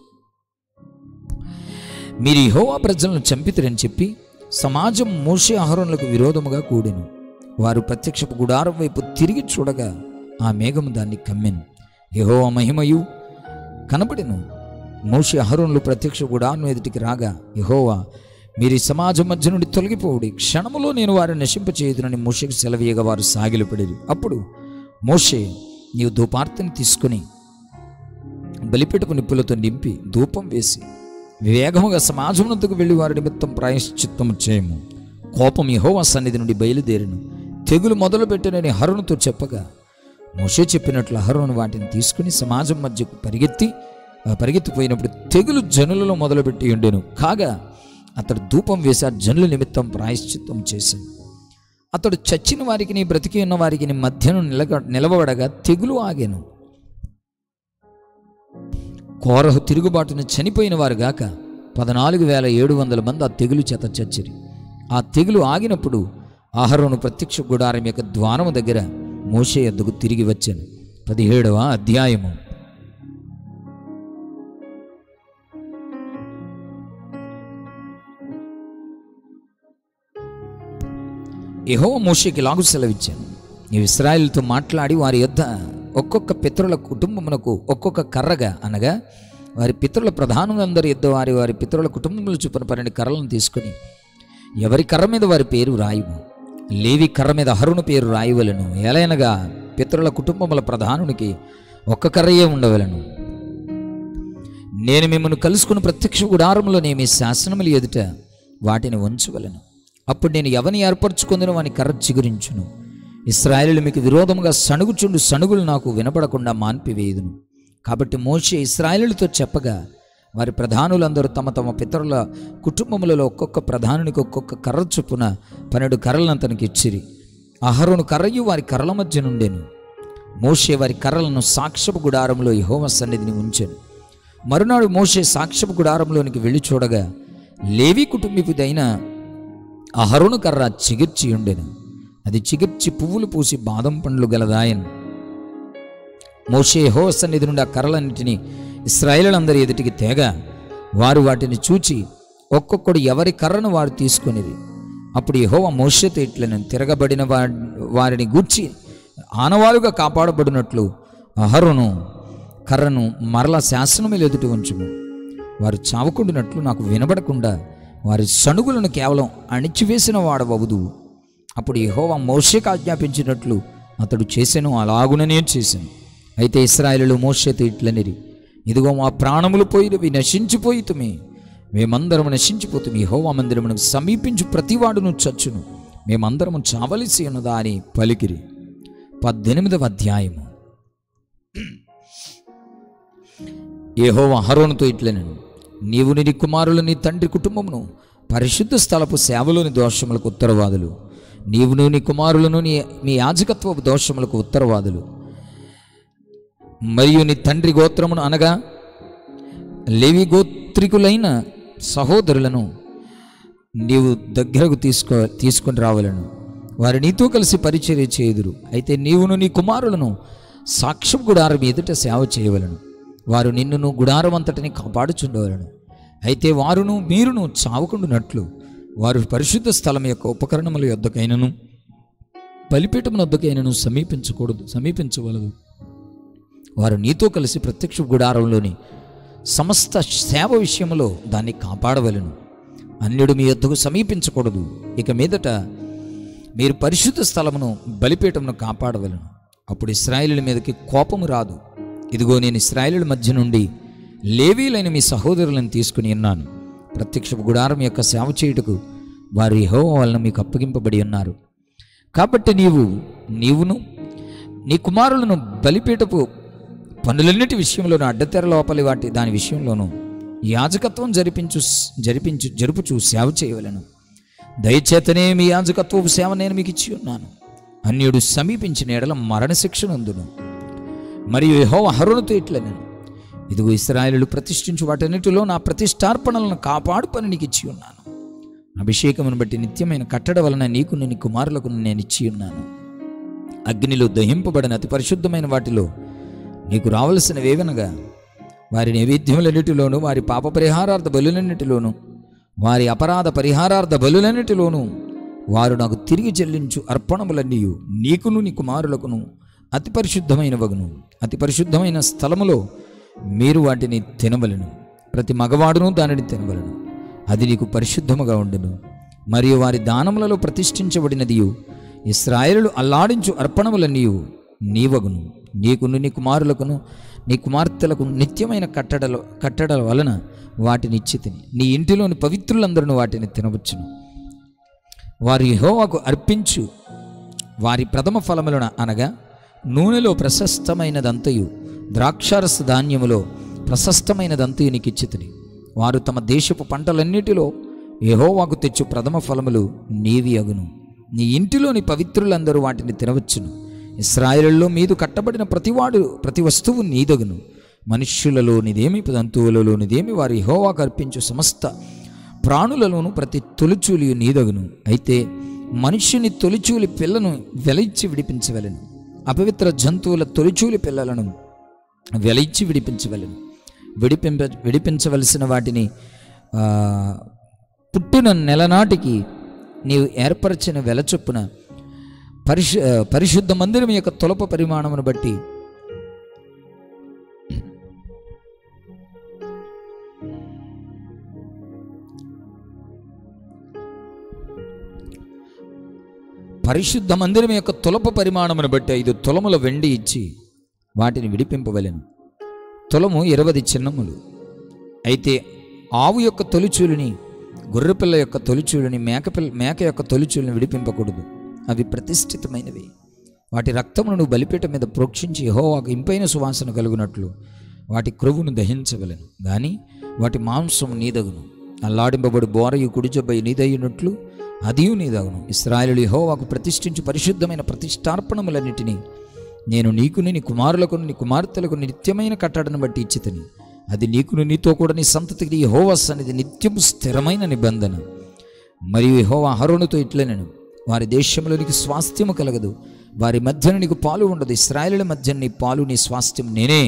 [SPEAKER 1] మీరు యెహోవా ప్రజలను చంపితరని చెప్పి సమాజం మోషే అహరోన్లకు విరోధముగా కూడెను వారు ప్రత్యక్షపు గుడారం వైపు తిరిగి చూడగా ఆ మేఘము దాన్ని కమ్మెను యెహోవా మహిమయు కనబడెను మోషే అహరోన్లు ప్రత్యక్ష గుడారం ఎదుటికి రాగా యెహోవా మీరు ఈ సమాజం మధ్య నుండి తొలగిపోవుడి క్షణములో నేను వారిని నశింపచేయుదునని మోషేకి సెలవీయగా వారు సాగిలపడేది అప్పుడు మోషే నీవు ధూపార్తిని తీసుకుని బలిపెట్టుకు నిప్పులతో నింపి ధూపం వేసి వేగముగా సమాజమునందుకు వెళ్ళి వారి నిమిత్తం ప్రాయశ్చిత్తము చేయము కోపం యెహోవా సన్నిధి నుండి బయలుదేరును తెగులు మొదలుపెట్టనని హరుణుతో చెప్పగా మోషే చెప్పినట్లు హరుణు వాటిని తీసుకుని సమాజం మధ్యకు పరిగెత్తి ఆ పరిగెత్తిపోయినప్పుడు తెగులు జనులలో మొదలుపెట్టి ఉండెను కాగా అతడు ధూపం వేసి ఆ జనుల నిమిత్తం ప్రాయశ్చిత్తం చేశాను అతడు చచ్చిన వారికి బ్రతికి ఉన్న వారికి మధ్యను నిలగ నిలబడగా తెగులు ఆగాను కోరహు తిరుగుబాటును చనిపోయిన వారు గాక పద్నాలుగు వేల ఏడు వందల మంది ఆ తెగులు చేత చచ్చిరి ఆ తెగులు ఆగినప్పుడు ఆహరోను ప్రత్యక్ష గుడారం యొక్క ద్వారము దగ్గర మోషే ఎద్దుకు తిరిగి వచ్చాను పదిహేడవ అధ్యాయము యెహోవా మోషేకి లాగు సెలవిచ్చాను నీవు ఇస్రాయిల్తో మాట్లాడి వారి యొద్ద ఒక్కొక్క పితరుల కుటుంబమునకు ఒక్కొక్క కర్రగా అనగా వారి పితరుల ప్రధానులందరి యొద్ద వారి వారి పితరుల కుటుంబములు చూపిన పన్నెండు కర్రలను తీసుకుని ఎవరి కర్ర మీద వారి పేరు రాయుము లేవి కర్ర మీద హరుణ పేరు రాయవలను ఎలయనగా పితరుల కుటుంబముల ప్రధానునికి ఒక్క కర్రయే ఉండవలను నేను మిమ్మల్ని కలుసుకున్న ప్రత్యక్ష గుడారంలో నేను మీ శాసనములు ఎదుట వాటిని ఉంచవలను అప్పుడు నేను ఎవని ఏర్పరచుకుందునో వాని కర్ర చిగురించును ఇస్రాయేలు మీకు విరోధముగా సణుగుచుండు సణుగులు నాకు వినపడకుండా మాన్పివేయుదును కాబట్టి మోషే ఇస్రాయేలుతో చెప్పగా వారి ప్రధానులందరూ తమ తమ పితరుల కుటుంబములలో ఒక్కొక్క ప్రధానునికి ఒక్కొక్క కర్ర చొప్పున పన్నెండు కర్రలను అతనికి ఇచ్చిరి అహరోను కర్రయు వారి కర్రల మధ్య నుండెను మోషే వారి కర్రలను సాక్ష్యపు గుడారంలో యెహోవ సన్నిధిని ఉంచెను మరునాడు మోషే సాక్ష్యపు గుడారంలోనికి వెళ్ళి చూడగా లేవి కుటుంబీకుదైన అహరును కర్ర చిగిర్చి ఉండెను అది చిగిర్చి పువ్వులు పూసి బాదం పండ్లు గలదాయను మోషే హో సన్నిధి నుండి ఆ కర్రలన్నిటినీ ఇస్రాయేలందరి ఎదుటికి తేగా వారు వాటిని చూచి ఒక్కొక్కడు ఎవరి కర్రను వారు తీసుకొనిది అప్పుడు యెహోవ మోషతో ఇట్లను తిరగబడిన వా- వారిని గూర్చి ఆనవాలుగా కాపాడబడినట్లు అహరును కర్రను మరల శాసనములు ఎదుటి ఉంచుము వారు చావకుండినట్లు నాకు వినబడకుండా వారి సణుగులను కేవలం అణిచివేసిన వాడవదు అప్పుడు యెహోవా మోషేకు ఆజ్ఞాపించినట్లు అతడు చేసెను అలాగుననే చేశాను అయితే ఇస్రాయేలు మోషేతో ఇట్లనిరి ఇదిగో మా ప్రాణములు పోయినవి నశించిపోయితుమే మేమందరము నశించిపోతుంది యెహోవా మందిరమునకు సమీపించు ప్రతివాడును చచ్చును మేమందరము చావలసి ఉన్నదా అని పలికిరి పద్దెనిమిదవ అధ్యాయము యెహోవా హరోనుతో ఇట్లనెను నీవు నీ కుమారులు నీ తండ్రి కుటుంబమును పరిశుద్ధ స్థలపు సేవలోని దోషములకు ఉత్తరవాదులు నీవును నీ కుమారులను నీ మీ యాజకత్వపు దోషములకు ఉత్తరవాదులు మరియు నీ తండ్రి గోత్రమును అనగా లేవి గోత్రికులైన సహోదరులను నీవు దగ్గరకు తీసుకో తీసుకొని రావాలను వారు నీతో కలిసి పరిచర్య చేయుదురు అయితే నీవును నీ కుమారులను సాక్ష్యం గుడారం ఎదుట సేవ చేయవలను వారు నిన్నును గుడారం అంతటిని కాపాడుచుండవలను అయితే వారును మీరును చావకుండునట్లు వారు పరిశుద్ధ స్థలం యొక్క ఉపకరణముల యొద్దకైనను బలిపీఠమున వద్దకైనను సమీపించకూడదు సమీపించవలదు వారు నీతో కలిసి ప్రత్యక్ష గుడారంలోని సమస్త సేవ విషయంలో దాన్ని కాపాడవలను అన్యుడు మీ యొద్దకు సమీపించకూడదు ఇక మీదట మీరు పరిశుద్ధ స్థలమును బలిపీఠమును కాపాడవలను అప్పుడు ఇస్రాయేలుల మీదకి కోపము రాదు ఇదిగో నేను ఇస్రాయేలుల మధ్య నుండి లేవీలైన మీ సహోదరులను తీసుకుని ఉన్నాను ప్రత్యక్ష గుడారం యొక్క సేవ చేయుటకు వారు యెహోవా వలన మీకు అప్పగింపబడి ఉన్నారు కాబట్టి నీవు నీవును నీ కుమారులను బలిపీటపు పనులన్నిటి విషయంలోనూ అడ్డతెర లోపలి వాటి దాని విషయంలోనూ యాజకత్వం జరిపించు జరిపించు జరుపుచు సేవ చేయవలను దయచేతనే మీ యాజకత్వపు సేవ నేను మీకు ఇచ్చి ఉన్నాను అన్యుడు సమీపించిన ఎడల మరణశిక్ష నందును మరియు యెహోవ హరుణతో ఇట్లా నేను ఇదిగో ఇస్రాయేలు ప్రతిష్ఠించు వాటన్నిటిలో నా ప్రతిష్టార్పణలను కాపాడు పని నీకు ఇచ్చి ఉన్నాను అభిషేకమును బట్టి నిత్యమైన కట్టడ వలన నీకు నీ కుమారులకు నేను ఇచ్చి ఉన్నాను అగ్నిలో దహింపబడిన అతి పరిశుద్ధమైన వాటిలో నీకు రావలసినవేవనగా వారి నైవేద్యములన్నిటిలోనూ వారి పాప పరిహారార్థ బలులన్నిటిలోనూ వారి అపరాధ పరిహారార్థ బలులన్నిటిలోనూ వారు నాకు తిరిగి చెల్లించు అర్పణములన్నీ నీకును నీ కుమారులకును అతి పరిశుద్ధమైన వగును అతి పరిశుద్ధమైన స్థలములో మీరు వాటిని తినవలను ప్రతి మగవాడును దానిని తినవలను అది నీకు పరిశుద్ధముగా ఉండును మరియు వారి దానములలో ప్రతిష్ఠించబడినదియు ఇస్రాయేలు అల్లాడించు అర్పణములన్నీయు నీవగును నీకును నీ కుమారులకును నీ కుమార్తెలకు నిత్యమైన కట్టడల కట్టడల వలన వాటిని ఇచ్చి తిని నీ ఇంటిలోని పవిత్రులందరూ వాటిని తినవచ్చును వారి యెహోవాకు అర్పించు వారి ప్రథమ ఫలములను అనగా నూనెలో ప్రశస్తమైనదంతయు ద్రాక్షారస ధాన్యములో ప్రశస్తమైనదంతయు నీకు ఇచ్చితిని వారు తమ దేశపు పంటలన్నిటిలో యెహోవాకు తెచ్చు ప్రథమ ఫలములు నీవి అగును నీ ఇంటిలోని పవిత్రులందరూ వాటిని తినవచ్చును ఇస్రాయేలులో మీదు కట్టబడిన ప్రతివాడు ప్రతి వస్తువు నీదగును మనుష్యులలోనిదేమి జంతువులలోనిదేమి వారి యెహోవాకు అర్పించు సమస్త ప్రాణులలోను ప్రతి తొలిచూలియు నీదగును అయితే మనుష్యుని తొలిచూలి పిల్లను వెలయిచ్చి విడిపించవలెను అపవిత్ర జంతువుల తొలిచూలి పిల్లలను వెలయిచ్చి విడిపించవలెను విడిపింప విడిపించవలసిన వాటిని ఆ, పుట్టిన నెలనాటికి నీవు ఏర్పరిచిన వెల చొప్పున పరిశు పరిశుద్ధ మందిరం యొక్క తొలప పరిమాణమును బట్టి పరిశుద్ధ మందిరం యొక్క తులప పరిమాణమును బట్టి ఐదు తులముల వెండి ఇచ్చి వాటిని విడిపింపవలెను తులము ఇరవది చిన్నములు అయితే ఆవు యొక్క తొలిచూలిని గొర్రెపిల్ల యొక్క తొలిచూలిని మేకపిల్ల మేక యొక్క తొలిచూలిని విడిపింపకూడదు అవి ప్రతిష్ఠితమైనవి వాటి రక్తమును నువ్వు బలిపీఠం మీద ప్రోక్షించి యెహోవాకు ఇంపైన సువాసన కలుగునట్లు వాటి క్రొవ్వును దహించవలెను గాని వాటి మాంసం నీదగును అల్లాడింపబడి బోరయు కుడిజబ్బై నీదయ్యున్నట్లు అదియు నీదగును ఇస్రాయేలు యెహోవాకు ప్రతిష్ఠించి పరిశుద్ధమైన ప్రతిష్టార్పణములన్నిటినీ నేను నీకుని నీ కుమారులకు నీ కుమార్తెలకు నిత్యమైన కట్టడను బట్టి ఇచ్చితని అది నీకును నీతో కూడా నీ సంతతికి యెహోవా సన్నిధి నిత్యము స్థిరమైన నిబంధన మరియు యెహోవా హరోనుతో ఇట్లనెను వారి దేశంలో నీకు స్వాస్థ్యము కలగదు వారి మధ్యన నీకు పాలు ఉండదు ఇస్రాయేలుల మధ్య నీ పాలు నీ స్వాస్థ్యం నేనే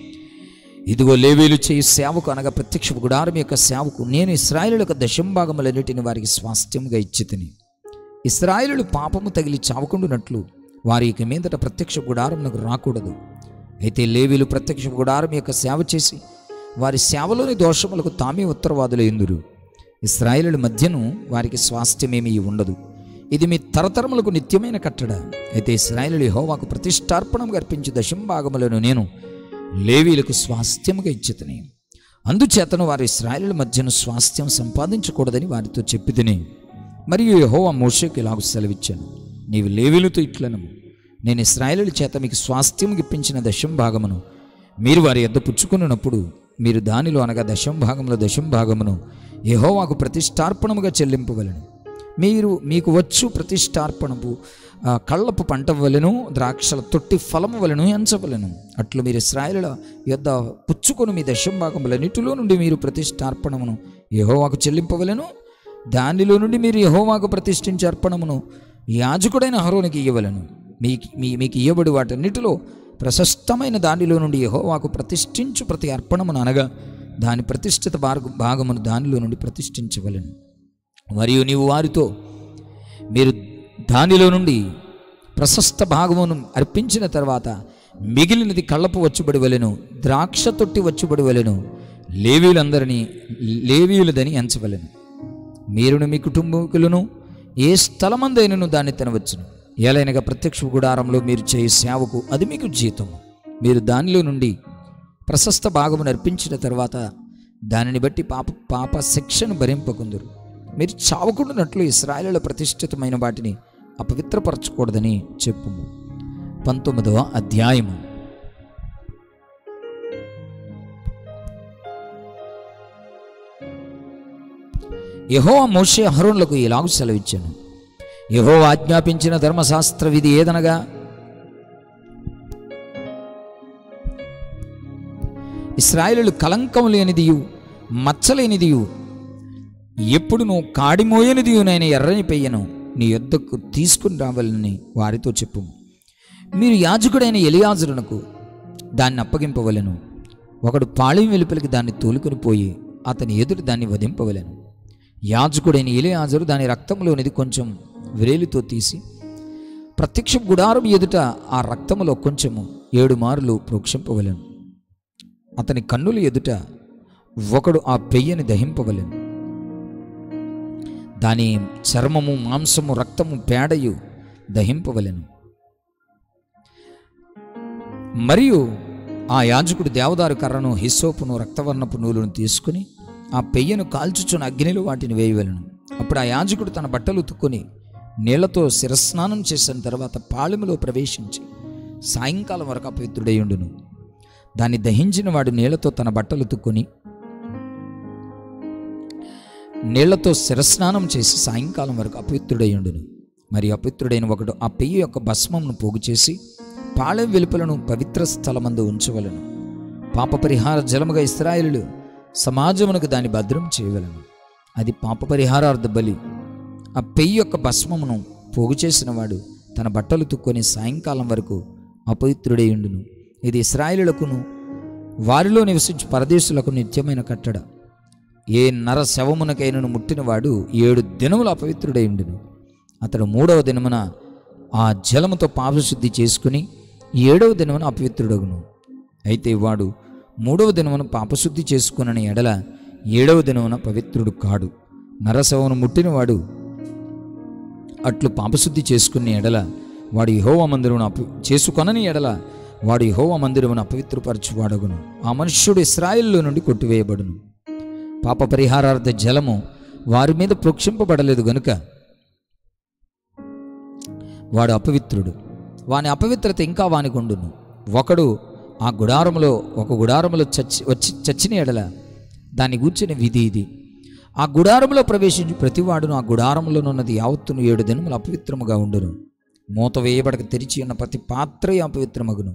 [SPEAKER 1] ఇదిగో లేవీలు చేయి సేవకు అనగా ప్రత్యక్ష గుడారం యొక్క సేవకు నేను ఇస్రాయేలు యొక్క దశంభాగములన్నిటిని వారికి స్వాస్థ్యముగా ఇచ్చి తిని ఇస్రాయేలు పాపము తగిలి చావకుండునట్లు వారి ఇక మీదట ప్రత్యక్ష గుడారమునకు రాకూడదు అయితే లేవీలు ప్రత్యక్ష గుడారం యొక్క సేవ చేసి వారి సేవలోని దోషములకు తామే ఉత్తరవాదులు ఎందురు ఇస్రాయేలుల మధ్యను వారికి స్వాస్థ్యమేమీ ఉండదు ఇది మీ తరతరములకు నిత్యమైన కట్టడ అయితే ఇస్రాయేలు హోవాకు ప్రతిష్టార్పణం అర్పించి దశంభాగములను నేను లేవీలకు స్వాస్థ్యముగా ఇచ్చితని అందుచేతను వారి ఇస్రాయేలుల మధ్యను స్వాస్థ్యం సంపాదించకూడదని వారితో చెప్పితిని మరియు యెహోవా మోషేకి ఇలాగ సెలవిచ్చాను నీవు లేవీలతో ఇట్లను నేను ఇస్రాయేలుల చేత మీకు స్వాస్థ్యం ఇప్పించిన దశం భాగమును మీరు వారి యొద్ద పుచ్చుకున్నప్పుడు మీరు దానిలో అనగా దశం భాగంలో దశం భాగమును యెహోవాకు ప్రతిష్టార్పణముగా చెల్లింపవలను మీరు మీకు వచ్చు ప్రతిష్టార్పణపు ఆ, కళ్ళపు పంట వలెను ద్రాక్షల తొట్టి ఫలము వలెను ఎంచవలను అట్లు మీరు ఇస్రాయేలుల యొద్ద పుచ్చుకొని మీ దశం భాగములన్నిటిలో నుండి మీరు ప్రతిష్టార్పణమును యెహోవాకు చెల్లింపవలను దానిలో నుండి మీరు యెహోవాకు ప్రతిష్ఠించే అర్పణమును యాజకుడైన హరోనికి ఇయ్యవలను మీకు మీ మీకు ఇయ్యబడి వాటన్నిటిలో ప్రశస్తమైన దానిలో నుండి యెహోవాకు ప్రతిష్ఠించు ప్రతి అర్పణమును అనగా దాని ప్రతిష్ఠిత భాగ భాగమును దానిలో నుండి ప్రతిష్ఠించవలను మరియు నీవు వారితో మీరు దానిలో నుండి ప్రశస్త భాగమును అర్పించిన తర్వాత మిగిలినది కళ్ళపు వచ్చుబడి వలెను ద్రాక్ష తొట్టి వచ్చుబడి వలెను లేవీలందరినీ లేవీయులదని ఎంచవలెను మీరును మీ కుటుంబకులను ఏ స్థలమందైనను దాన్ని తినవచ్చును ఏలైనగా ప్రత్యక్ష గుడారంలో మీరు చేయ సేవకు అది మీకు జీతం మీరు దానిలో నుండి ప్రశస్త భాగమును అర్పించిన తర్వాత దానిని బట్టి పాప పాప శిక్షను భరింపకుందురు మీరు చావకుండానట్లు ఇస్రాయలుల ప్రతిష్ఠితమైన వాటిని అపవిత్రపరచకూడదని చెప్పుము పంతొమ్మిదవ అధ్యాయము యహో మోషే అహరోన్లకు ఇలాగు సెలవిచ్చాను యహో ఆజ్ఞాపించిన ధర్మశాస్త్ర విధి ఏదనగా ఇస్రాయేలు కలంకం లేనిదియు మచ్చలేనిదియు ఎప్పుడును కాడిమోయనిదియు నేను ఎర్రని పెయ్యను నీ యొద్దకు తీసుకుని రావాలని వారితో చెప్పు మీరు యాజకుడైన ఎలియాజరునకు దాన్ని అప్పగింపవలెను ఒకడు పాళెం వెలుపలికి దాన్ని తోలుకొని పోయి అతని ఎదురు దాన్ని వధింపవలెను యాజకుడైన ఎలియాజరు దాని రక్తంలోనిది కొంచెం వ్రేలితో తీసి ప్రత్యక్ష గుడారం ఎదుట ఆ రక్తములో కొంచెము ఏడు మారులు ప్రోక్షింపవలెను అతని కన్నుల ఎదుట ఒకడు ఆ పెయ్యని దహింపవలెను దాని చర్మము మాంసము రక్తము పేడయు దహింపవలెను మరియు ఆ యాజకుడు దేవదారు కర్రను హిస్సోపును రక్తవర్ణపు నూలును తీసుకుని ఆ పెయ్యను కాల్చుచున్న అగ్నిలో వాటిని వేయవలను అప్పుడు ఆ యాజకుడు తన బట్టలు ఉతుక్కొని నీళ్లతో శిరస్నానం చేసిన తర్వాత పాళెములో ప్రవేశించి సాయంకాలం వరకు అపవిత్రుడయ్యుండును దాన్ని దహించిన వాడు నీళ్లతో తన బట్టలు ఉతుక్కొని నీళ్లతో శిరస్నానం చేసి సాయంకాలం వరకు అపవిత్రుడయ్యుండును మరి అపవిత్రుడైన ఒకడు ఆ పెయ్యి యొక్క భస్మమును పోగు చేసి పాళెం వెలుపలను పవిత్ర స్థలమందు ఉంచవలను పాప పరిహార జలముగా ఇస్రాయేలులు సమాజమునకు దాన్ని భద్రం చేయవలను అది పాప పరిహారార్థ బలి ఆ పెయ్యి యొక్క భస్మమును పోగు చేసిన వాడు తన బట్టలు తుక్కొని సాయంకాలం వరకు అపవిత్రుడేయుండును ఇది ఇస్రాయేలులకును వారిలో నివసించు పరదేశులకు నిత్యమైన కట్టడ ఏ నర శవమునకైనను ముట్టినవాడు ఏడు దినములు అపవిత్రుడైండును అతడు మూడవ దినమున ఆ జలముతో పాపశుద్ధి చేసుకుని ఏడవ దినమున అపవిత్రుడగును అయితే వాడు మూడవ దినమున పాపశుద్ధి చేసుకునని ఎడల ఏడవ దినమున పవిత్రుడు కాడు నరశవమును ముట్టినవాడు అట్లు పాపశుద్ధి చేసుకుని ఎడల వాడు యహోవ మందిరమును అప చేసుకొనని ఎడల వాడు యహోవ మందిరమును అపవిత్రపరచువాడగును ఆ మనుష్యుడు ఇస్రాయిల్లో నుండి కొట్టివేయబడును పాప పరిహారార్థ జలము వారి మీద ప్రోక్షింపబడలేదు గనుక వాడు అపవిత్రుడు వాని అపవిత్రత ఇంకా వానికి ఉండును ఒకడు ఆ గుడారములో ఒక గుడారములో చచ్చి వచ్చి చచ్చిన ఎడల దాన్ని గూర్చిన విధి ఇది ఆ గుడారములో ప్రవేశించి ప్రతివాడును ఆ గుడారములోనున్నది యావత్తును ఏడు దినములు అపవిత్రముగా ఉండును మూత వేయబడక తెరిచి ఉన్న ప్రతి పాత్ర అపవిత్రమగును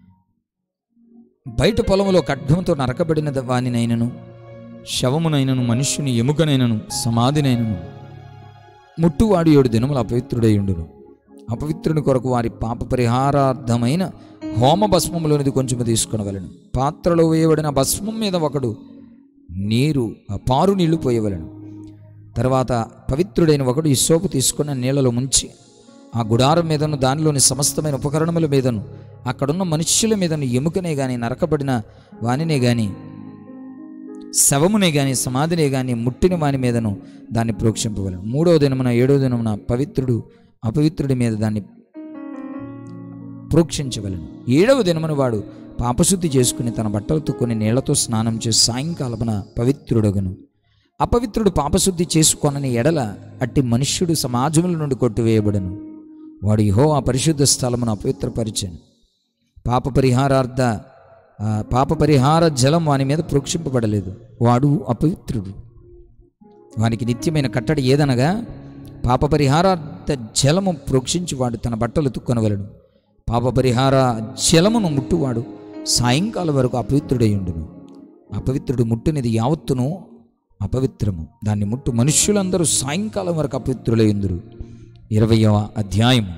[SPEAKER 1] బయట పొలములో ఖడ్గంతో నరకబడిన వానినైనను శవమునైనను మనుష్యుని ఎముకనైనను సమాధినైనను ముట్టువాడు ఏడు దినములు అపవిత్రుడై ఉండును అపవిత్రుని కొరకు వారి పాప పరిహారార్థమైన హోమ భస్మములోనిది కొంచెము తీసుకునవలను పాత్రలో వేయబడిన భస్మం మీద ఒకడు నీరు ఆ పారు నీళ్లు పోయవలను తర్వాత పవిత్రుడైన ఒకడు ఈ సోపు తీసుకున్న నీళ్లలో ముంచి ఆ గుడారం మీదను దానిలోని సమస్తమైన ఉపకరణముల మీదను అక్కడున్న మనుష్యుల మీదను ఎముకనే గాని నరకబడిన వానినే గాని శవమునే గాని సమాధినే గాని ముట్టిన వాని మీదను దాన్ని ప్రోక్షింపవలను మూడవ దినమున ఏడవ దినమున పవిత్రుడు అపవిత్రుడి మీద దాన్ని ప్రోక్షించవలను ఏడవ దినమున వాడు పాపశుద్ధి చేసుకుని తన బట్టలు తుక్కొని నీళ్లతో స్నానం చేసి సాయంకాలమున పవిత్రుడగును అపవిత్రుడు పాపశుద్ధి చేసుకొనని ఎడల అట్టి మనుష్యుడు సమాజముల నుండి కొట్టివేయబడను వాడు ఇహో ఆ పరిశుద్ధ స్థలమును అపవిత్రపరిచాను పాప పరిహారార్థ ఆ, పాప పరిహార జలం వాని మీద ప్రోక్షింపబడలేదు వాడు అపవిత్రుడు వానికి నిత్యమైన కట్టడి ఏదనగా పాప పరిహారార్థ జలము ప్రోక్షించి వాడు తన బట్టలు తుక్కొనవలను పాప పరిహార జలమును ముట్టువాడు సాయంకాలం వరకు అపవిత్రుడై ఉండును అపవిత్రుడు ముట్టినది యావత్తును అపవిత్రము దాన్ని ముట్టు మనుష్యులందరూ సాయంకాలం వరకు అపవిత్రులై ఉందురు ఇరవయవ అధ్యాయము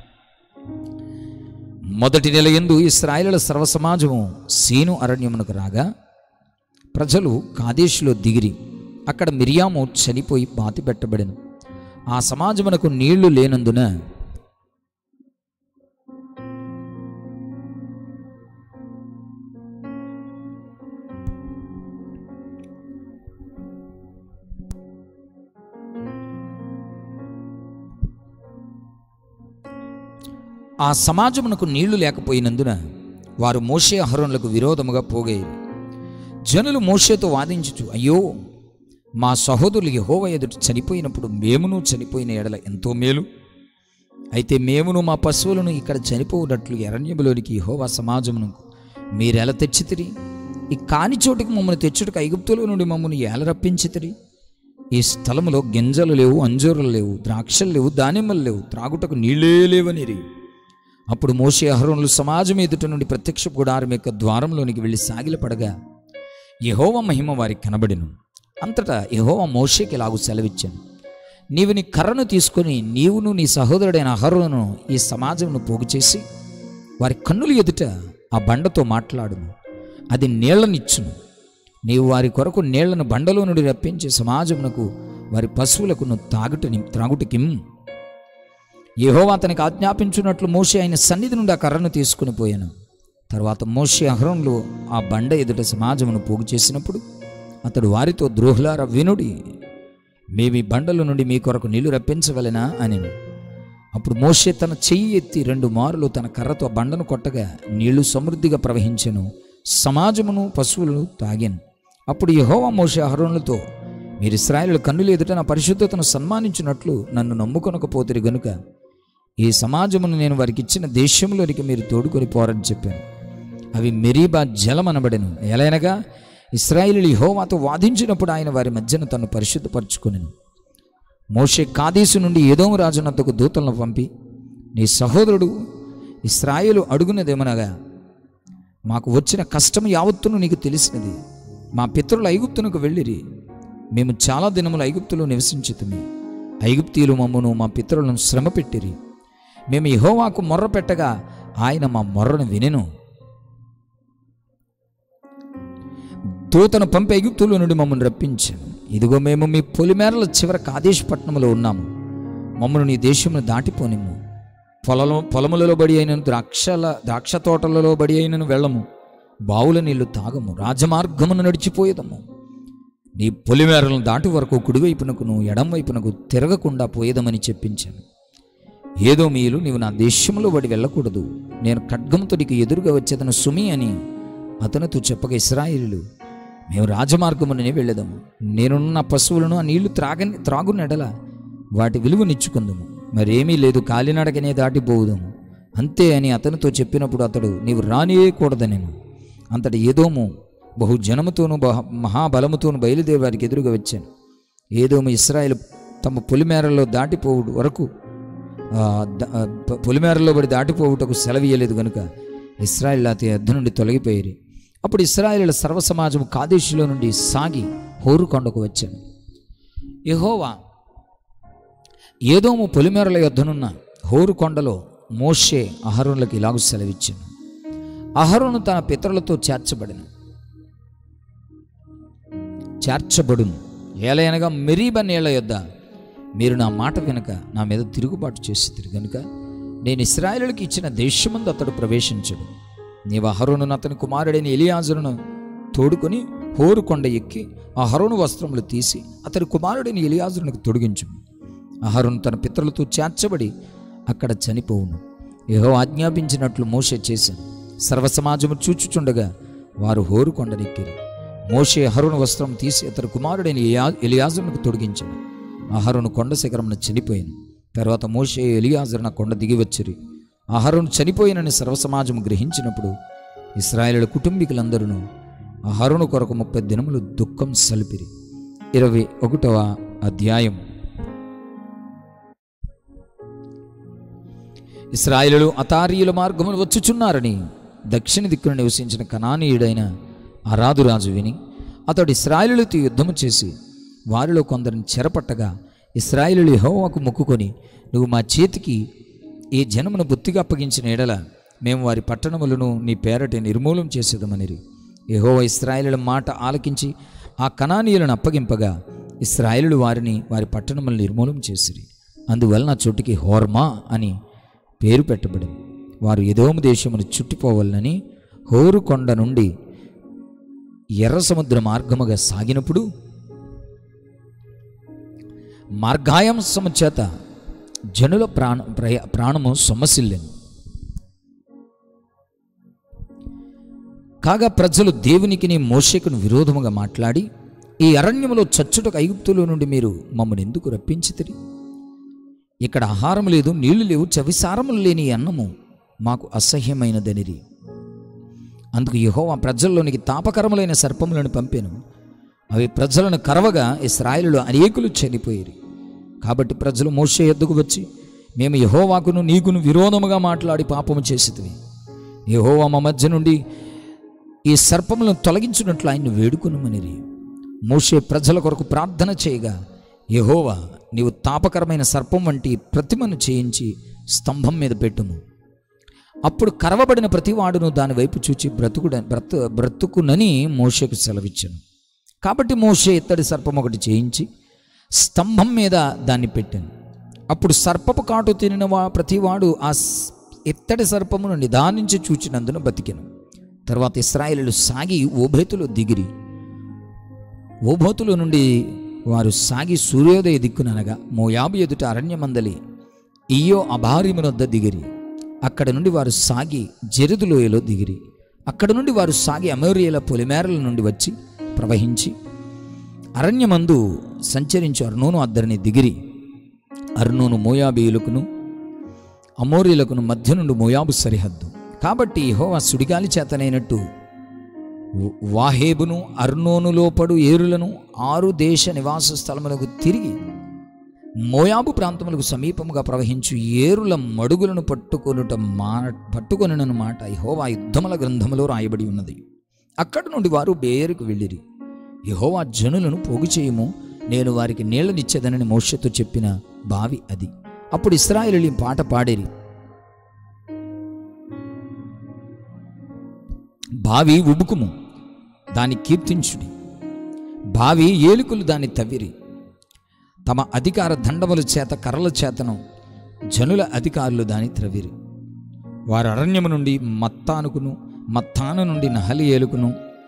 [SPEAKER 1] మొదటి నెల ఎందు ఇస్రాయేలుల సర్వసమాజము సీను అరణ్యమునకు రాగా ప్రజలు కాదేశులో దిగిరి అక్కడ మిరియాము చనిపోయి పాతి పెట్టబడెను ఆ సమాజమునకు నీళ్లు లేనందున ఆ సమాజమునకు నీళ్లు లేకపోయినందున వారు మోషే అహరోనులకు విరోధముగా పోగేది జనులు మోషేతో వాదించుచు అయ్యో మా సహోదరులు యెహోవా ఎదుట చనిపోయినప్పుడు మేమును చనిపోయిన ఎడల ఎంతో మేలు అయితే మేమును మా పశువులను ఇక్కడ చనిపోవునట్లు ఎరణ్యములోనికి యెహోవా సమాజమును మీరెలా తెచ్చితిరి ఈ కాని చోటుకు మమ్మల్ని తెచ్చుటకు ఐగుప్తులో నుండి మమ్మల్ని ఏల రప్పించితిరి ఈ స్థలములో గింజలు లేవు అంజూరులు లేవు ద్రాక్షలు లేవు దానిమ్మలు లేవు త్రాగుటకు నీళ్ళే లేవనిరి అప్పుడు మోషే అహరోనులు సమాజం ఎదుట నుండి ప్రత్యక్ష గుడారం యొక్క ద్వారంలోనికి వెళ్ళి సాగిలపడగా యెహోవా మహిమ వారికి కనబడిను అంతటా యెహోవా మోషేకి ఇలాగు సెలవిచ్చాను నీవు నీ కర్రను తీసుకొని నీవును నీ సహోదరుడైన అహరోను ఈ సమాజంను పోగు చేసి వారి కన్నులు ఎదుట ఆ బండతో మాట్లాడును అది నీళ్లనిచ్చును నీవు వారి కొరకు నీళ్లను బండలో నుండి రప్పించి సమాజమునకు వారి పశువులకు నువ్వు తాగుటని త్రాగుటకిమ్ యెహోవా అతనికి ఆజ్ఞాపించున్నట్లు మోషే ఆయన సన్నిధి నుండి ఆ కర్రను తీసుకుని పోయాను తర్వాత మోషే అహరంలో ఆ బండ ఎదుట సమాజమును పోగు చేసినప్పుడు అతడు వారితో ద్రోహులార వినుడి మేము ఈ బండల నుండి మీ కొరకు నీళ్లు రప్పించవలెనా అని అప్పుడు మోషే తన చెయ్యి ఎత్తి రెండు మారులు తన కర్రతో ఆ బండను కొట్టగా నీళ్లు సమృద్ధిగా ప్రవహించెను సమాజమును పశువులను తాగాను అప్పుడు యెహోవా మోషే అహరోనులతో మీరు ఇస్రాయేలు కన్నులు ఎదుట నా పరిశుద్ధతను సన్మానించినట్లు నన్ను నమ్ముకొనకపోతురు గనుక ఈ సమాజమును నేను వారికి ఇచ్చిన దేశంలోనికి మీరు తోడుకొని పోరని చెప్పాను అవి మెరీబా జలం అనబడెను ఎలైనగా ఇస్రాయేలు యెహోవాతో వాదించినప్పుడు ఆయన వారి మధ్యన తను పరిశుద్ధపరచుకొనెను మోషే కాదేశు నుండి ఏదోము రాజునంతకు దూతలను పంపి నీ సహోదరుడు ఇస్రాయేలు అడుగునదేమనగా మాకు వచ్చిన కష్టం యావత్తును నీకు తెలిసినది మా పితరులు ఐగుప్తునకు వెళ్ళిరి మేము చాలా దినములు ఐగుప్తులో నివసించుతుమి ఐగుప్తీయులు మమ్మను మా పితరులను శ్రమ పెట్టిరి మేము యెహోవాకు మొర్ర పెట్టగా ఆయన మా మొర్రను వినెను దూతను పంపి ఐగుప్తుల నుండి మమ్మల్ని రప్పించాను ఇదిగో మేము మీ పొలిమేరల చివర కాదేశ్ పట్టణంలో ఉన్నాము మమ్మల్ని నీ దేశమును దాటిపోనిమ్ము పొలం పొలములలో బడి అయిన ద్రాక్షల ద్రాక్ష తోటలలో బడి అయినను వెళ్ళము బావుల నీళ్లు తాగము రాజమార్గమును నడిచిపోయేదము నీ పొలిమేరలను దాటి వరకు కుడివైపునకు నువ్వు ఎడం వైపునకు తిరగకుండా పోయేదమని చెప్పించాను ఏదో మీలు నీవు నా దేశంలో బడి వెళ్ళకూడదు నేను ఖడ్గంతో నీకు ఎదురుగా వచ్చేదను సుమి అని అతనితో చెప్పగా ఇస్రాయిలు మేము రాజమార్గముననే వెళ్ళేదము నేనున్న పశువులను ఆ నీళ్లు త్రాగని త్రాగునెడల వాటి విలువనిచ్చుకుందుము మరేమీ లేదు కాలినడకనే దాటిపోవుదాము అంతే అని అతనితో చెప్పినప్పుడు అతడు నీవు రానియకూడదనేను అంతటి ఏదోము బహు జనముతోనూ బహ మహాబలముతోనూ బయలుదేరి వారికి ఎదురుగా వచ్చాను ఏదోము ఇస్రాయేల్ తమ పొలిమేరలో దాటిపోవుడు వరకు ఆ, ద- ఆ, ప- పొలిమేరలో పడి దాటిపోవుటకు సెలవీయలేదు గనుక ఇస్రాయేల్ అతి అద్దు నుండి తొలగిపోయేరి అప్పుడు ఇస్రాయేల్ సర్వసమాజం కాదేశులో నుండి సాగి హోరు కొండకు వచ్చాను యెహోవా ఏదోము పొలిమేరల యొద్దనున్న హోరు కొండలో మోషే అహరోనులకు ఇలాగు సెలవిచ్చాను అహరోను తన పితరులతో చేర్చబడిన చేర్చబడును ఏలయనగా మెరీబ నీళ్ల యొద్ద మీరు నా మాట వెనుక నా మీద తిరుగుబాటు చేసి గనుక నేను ఇస్రాయేలుకి ఇచ్చిన దేశమందు అతడు ప్రవేశించడు నీవు అహరోను అతని కుమారుడైన ఎలియాజరును తోడుకొని హోరు కొండ ఎక్కి ఆ హరోను వస్త్రములు తీసి అతని కుమారుడైన ఎలియాజరునికి తొడిగించు అహరోను తన పితరులతో చేర్చబడి అక్కడ చనిపోవును ఏహో ఆజ్ఞాపించినట్లు మోషే చేశాను సర్వసమాజము చూచుచుండగా వారు హోరు కొండనెక్కిరి మోషే అహరోను వస్త్రం తీసి అతని కుమారుడైన ఎలియా- ఎలియాజరునికి తొడిగించాడు అహరోను కొండ శిఖరమున చనిపోయాను తర్వాత మోషే ఎలియాజరున కొండ దిగి వచ్చిరి అహరోను చనిపోయినని సర్వసమాజం గ్రహించినప్పుడు ఇస్రాయేలుల కుటుంబీకులందరూ అహరోను కొరకు ముప్పై దినములు దుఃఖం సలిపిరి ఇరవై ఒకటవ అధ్యాయం ఇస్రాయేలులు అతారీయుల మార్గమును వచ్చుచున్నారని దక్షిణ దిక్కున నివసించిన కనానీయుడైన అరాదురాజు విని అతడు ఇస్రాయేలులతో యుద్ధము చేసి వారిలో కొందరిని చెరపట్టగా ఇస్రాయేలులు యెహోవాకు మొక్కుకొని నువ్వు మా చేతికి ఈ జనమును బొత్తిగా అప్పగించిన ఎడల మేము వారి పట్టణములను నీ పేరటి నిర్మూలం చేసేదమనిరి యెహోవా ఇస్రాయేలుల మాట ఆలకించి ఆ కనానీయులను అప్పగింపగా ఇస్రాయేలులు వారిని వారి పట్టణములను నిర్మూలం చేసిరి అందువలన ఆ చోటికి హోర్మా అని పేరు పెట్టబడింది వారు ఎదోము దేశమును చుట్టిపోవాలని హోరు కొండ నుండి ఎర్ర సముద్ర మార్గముగా సాగినప్పుడు మార్గాయాంశము చేత జనుల ప్రాణ ప్రయ ప్రాణము సొమ్మసిల్లింది కాగా ప్రజలు దేవునికిని మోషేకును విరోధముగా మాట్లాడి ఈ అరణ్యములో చచ్చుటకు ఐగుప్తులో నుండి మీరు మమ్మల్ని ఎందుకు రప్పించితిరి ఇక్కడ ఆహారం లేదు నీళ్లు లేవు చవిసారములు లేని ఈ అన్నము మాకు అసహ్యమైనదనిరి అందుకు యెహోవా ప్రజల్లోనికి తాపకరములైన సర్పములను పంపాను అవి ప్రజలను కరవగా ఇస్రాయేలులో అనేకులు చనిపోయేరి కాబట్టి ప్రజలు మోషే ఎద్దుకు వచ్చి మేము యహోవాకును నీకును విరోధముగా మాట్లాడి పాపము చేసితివి యహోవా మా మధ్య నుండి ఈ సర్పములను తొలగించినట్లు ఆయన్ని వేడుకొనుమనిరి మోషే ప్రజల కొరకు ప్రార్థన చేయగా యహోవా నీవు తాపకరమైన సర్పం వంటి ప్రతిమను చేయించి స్తంభం మీద పెట్టుము అప్పుడు కరవబడిన ప్రతివాడును దాని వైపు చూచి బ్రతుకుడ బ్రతు బ్రతుకునని మోషేకు సెలవిచ్చాను కాబట్టి మోషే ఇత్తడి సర్పం ఒకటి చేయించి స్తంభం మీద దాన్ని పెట్టాను అప్పుడు సర్పపు కాటు తినిన వా ప్రతివాడు ఆ స్- ఇత్తడి సర్పమును నిదానించి చూచినందున బతికెను తర్వాత ఇస్రాయేలు సాగి ఓభేతులో దిగిరి ఓభోతుల నుండి వారు సాగి సూర్యోదయ దిక్కుననగా మోయాబు ఎదుట అరణ్యమందలి ఇయ్యో అభార్యమునొద్ద దిగిరి అక్కడ నుండి వారు సాగి జెరుదులోయలో దిగిరి అక్కడ నుండి వారు సాగి అమోరియల పొలిమేరల నుండి వచ్చి ప్రవహించి అరణ్యమందు సంచరించు అర్నోను అద్దరిని దిగిరి అర్నోను మోయాబీయులకును అమోరీలకును మధ్య నుండి మోయాబు సరిహద్దు కాబట్టి యెహోవా సుడిగాలి చేతనైనట్టు వాహేబును అర్నోనులో పడు ఏరులను ఆరు దేశ నివాస స్థలములకు తిరిగి మోయాబు ప్రాంతములకు సమీపముగా ప్రవహించు ఏరుల మడుగులను పట్టుకొనుట మా పట్టుకొనను మాట యహోవా యుద్ధముల గ్రంథములో రాయబడి ఉన్నది అక్కడి నుండి వారు బేరుకు వెళ్ళిరి యహోవా జనులను పోగు చేయము నేను వారికి నీళ్ళనిచ్చేదనని మోషతో చెప్పిన బావి అది అప్పుడు ఇస్రాయేలు పాట పాడేరి బావి ఉబుకుము దాని కీర్తించుడి బావి ఏలుకులు దాన్ని తవ్విరి తమ అధికార దండముల చేత కర్రల చేతను జనుల అధికారులు దాని త్రవిరి వారు అరణ్యము నుండి మత్తానుకును మత్తాను నుండి నహలియేలుకును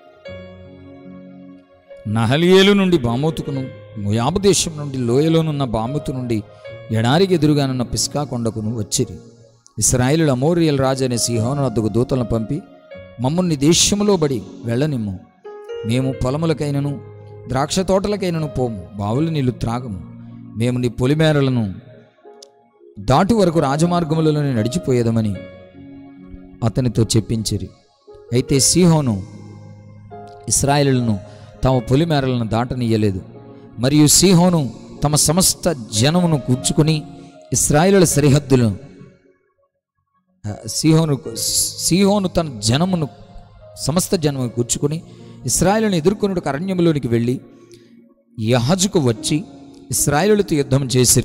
[SPEAKER 1] నహలియేలు నుండి బామోతుకును ముయాబు దేశం నుండి లోయలోనున్న బామోతు నుండి ఎడారికి ఎదురుగానున్న పిస్కా కొండకును వచ్చిరి ఇస్రాయేలు అమోరియల్ రాజు అనే సిహోను వద్దకు దూతలను పంపి మమ్మల్ని దేశములో బడి వెళ్ళనిమ్ము మేము పొలములకైనను ద్రాక్ష తోటలకైనను పోము బావుల నీళ్లు త్రాగము మేము నీ పొలిమేరలను దాటి వరకు రాజమార్గములలోనే నడిచిపోయేదమని అతనితో చెప్పించిరి అయితే సీహోను ఇస్రాయేలులను తమ పొలిమేరలను దాటనీయలేదు మరియు సీహోను తమ సమస్త జనమును కూర్చుకొని ఇస్రాయేలుల సరిహద్దులను ఆ, సీహోను సీహోను తన జనమును సమస్త జనమును కూర్చుకొని ఇస్రాయేలును ఎదుర్కొనుటకు అరణ్యములోనికి వెళ్ళి యహజుకు వచ్చి ఇస్రాయేలులతో యుద్ధం చేసి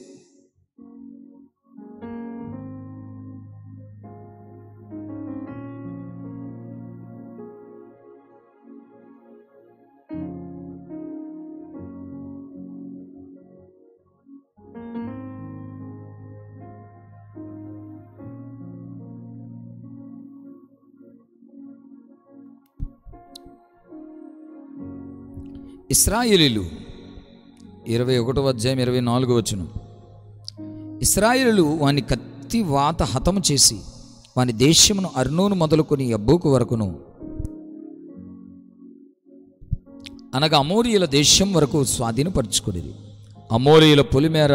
[SPEAKER 1] ఇస్రాయేలీలు ఇరవై ఒకటో అధ్యాయం ఇరవై నాలుగో వచ్చును ఇస్రాయేలు వాని కత్తి వాత హతము చేసి వాని దేశమును అర్నోను మొదలుకొని అబ్బోకు వరకును అనగా అమోరియుల దేశం వరకు స్వాధీనపరుచుకునేది అమోరియుల పొలిమేర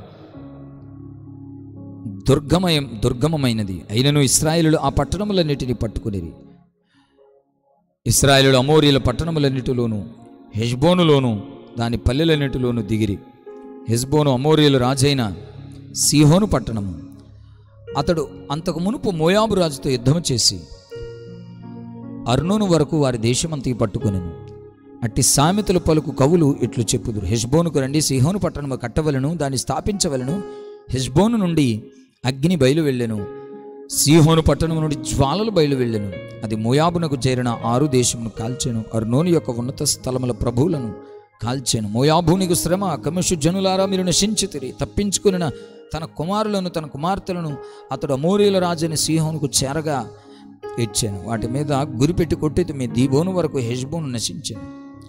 [SPEAKER 1] దుర్గమయం దుర్గమమైనది అయినను ఇస్రాయేలులు ఆ పట్టణములన్నిటిని పట్టుకునేది ఇస్రాయేలుడు అమోరియల పట్టణములన్నిటిలోను హెష్బోనులోను దాని పల్లెలన్నిటిలోను దిగిరి హెష్బోను అమోరియలు రాజైన సీహోను పట్టణము అతడు అంతకు మునుపు మోయాబు రాజుతో యుద్ధము చేసి అర్నోను వరకు వారి దేశమంతా పట్టుకొనెను అట్టి సామెతలు పలుకు కవులు ఇట్లు చెప్పుదురు హెష్బోనుకు రండి సిహోను పట్టణము కట్టవలను దాన్ని స్థాపించవలను హెష్బోను నుండి అగ్ని బయలు వెళ్ళెను సీహోను పట్టణం నుండి జ్వాలలు బయలు వెళ్ళెను అది మోయాబునకు చేరిన ఆరు దేశమును కాల్చెను అర్నోను యొక్క ఉన్నత స్థలముల ప్రభువులను కాల్చెను మోయాబునికి శ్రమ కమిషు జనులారా మీరు నశించితిరి తప్పించుకుని తన కుమారులను తన కుమార్తెలను అతడు అమోరీల రాజని సీహోనుకు చేరగా ఇచ్చాను వాటి మీద గురిపెట్టి కొట్టితే మీ దీబోను వరకు హెష్బోను నశించాను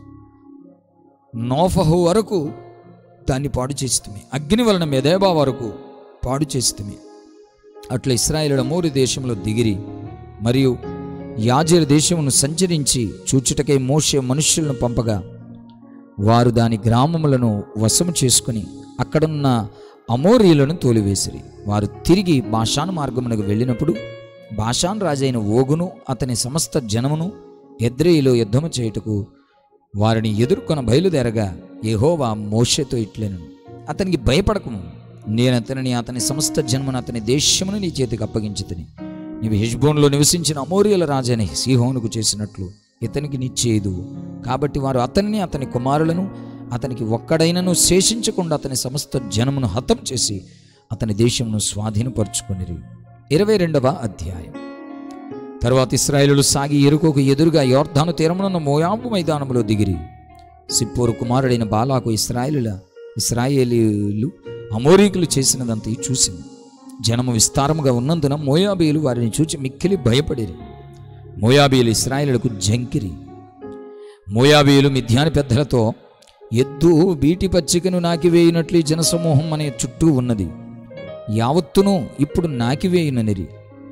[SPEAKER 1] నోఫహు వరకు దాన్ని పాడు చేస్తుంది అగ్ని వలన మెదేబా వరకు పాడు చేస్తుంది అట్లా ఇస్రాయేలుల మోరి దేశంలో దిగిరి మరియు యాజీర దేశమును సంచరించి చూచుటకై మోషే మనుష్యులను పంపగా వారు దాని గ్రామములను వశము చేసుకుని అక్కడున్న అమోరీయులను తోలివేసిరి వారు తిరిగి భాషాను మార్గమునకు వెళ్ళినప్పుడు భాషాన్ రాజైన ఓగును అతని సమస్త జనమును ఎద్రేయిలో యుద్ధము చేయుటకు వారిని ఎదుర్కొన బయలుదేరగా యెహోవా మోషేతో ఇట్లెను అతనికి భయపడకము నేను అతనిని అతని సమస్త జన్మను అతని దేశమును నీ చేతికి అప్పగించుతని నీవు హెష్బోన్లో నివసించిన అమోరియల రాజని సీహోనుకు చేసినట్లు ఇతనికి నిచ్చేదు కాబట్టి వారు అతనిని అతని కుమారులను అతనికి ఒక్కడైనను శేషించకుండా అతని సమస్త జనమును హతం చేసి అతని దేశమును స్వాధీనపరుచుకొనిరి ఇరవై రెండవ అధ్యాయం తరువాత ఇస్రాయేలులు సాగి ఎరుకోకు ఎదురుగా యోర్ధాను తీరమునున్న మోయాబు మైదానములో దిగిరి సిప్పోరు కుమారుడైన బాలాకు ఇస్రాయేలుల ఇస్రాయేలీలు అమోరీకులు చేసినదంతా చూసింది జనము విస్తారముగా ఉన్నందున మోయాబీయులు వారిని చూచి మిక్కిలి భయపడిరి మోయాబీయులు ఇస్రాయేలులకు జంకిరి మోయాబీయులు మిథ్యాని పెద్దలతో ఎద్దు బీటి పచ్చికను నాకివేయినట్లు ఈ జనసమూహం అనే చుట్టూ ఉన్నది యావత్తును ఇప్పుడు నాకివేయుననిరి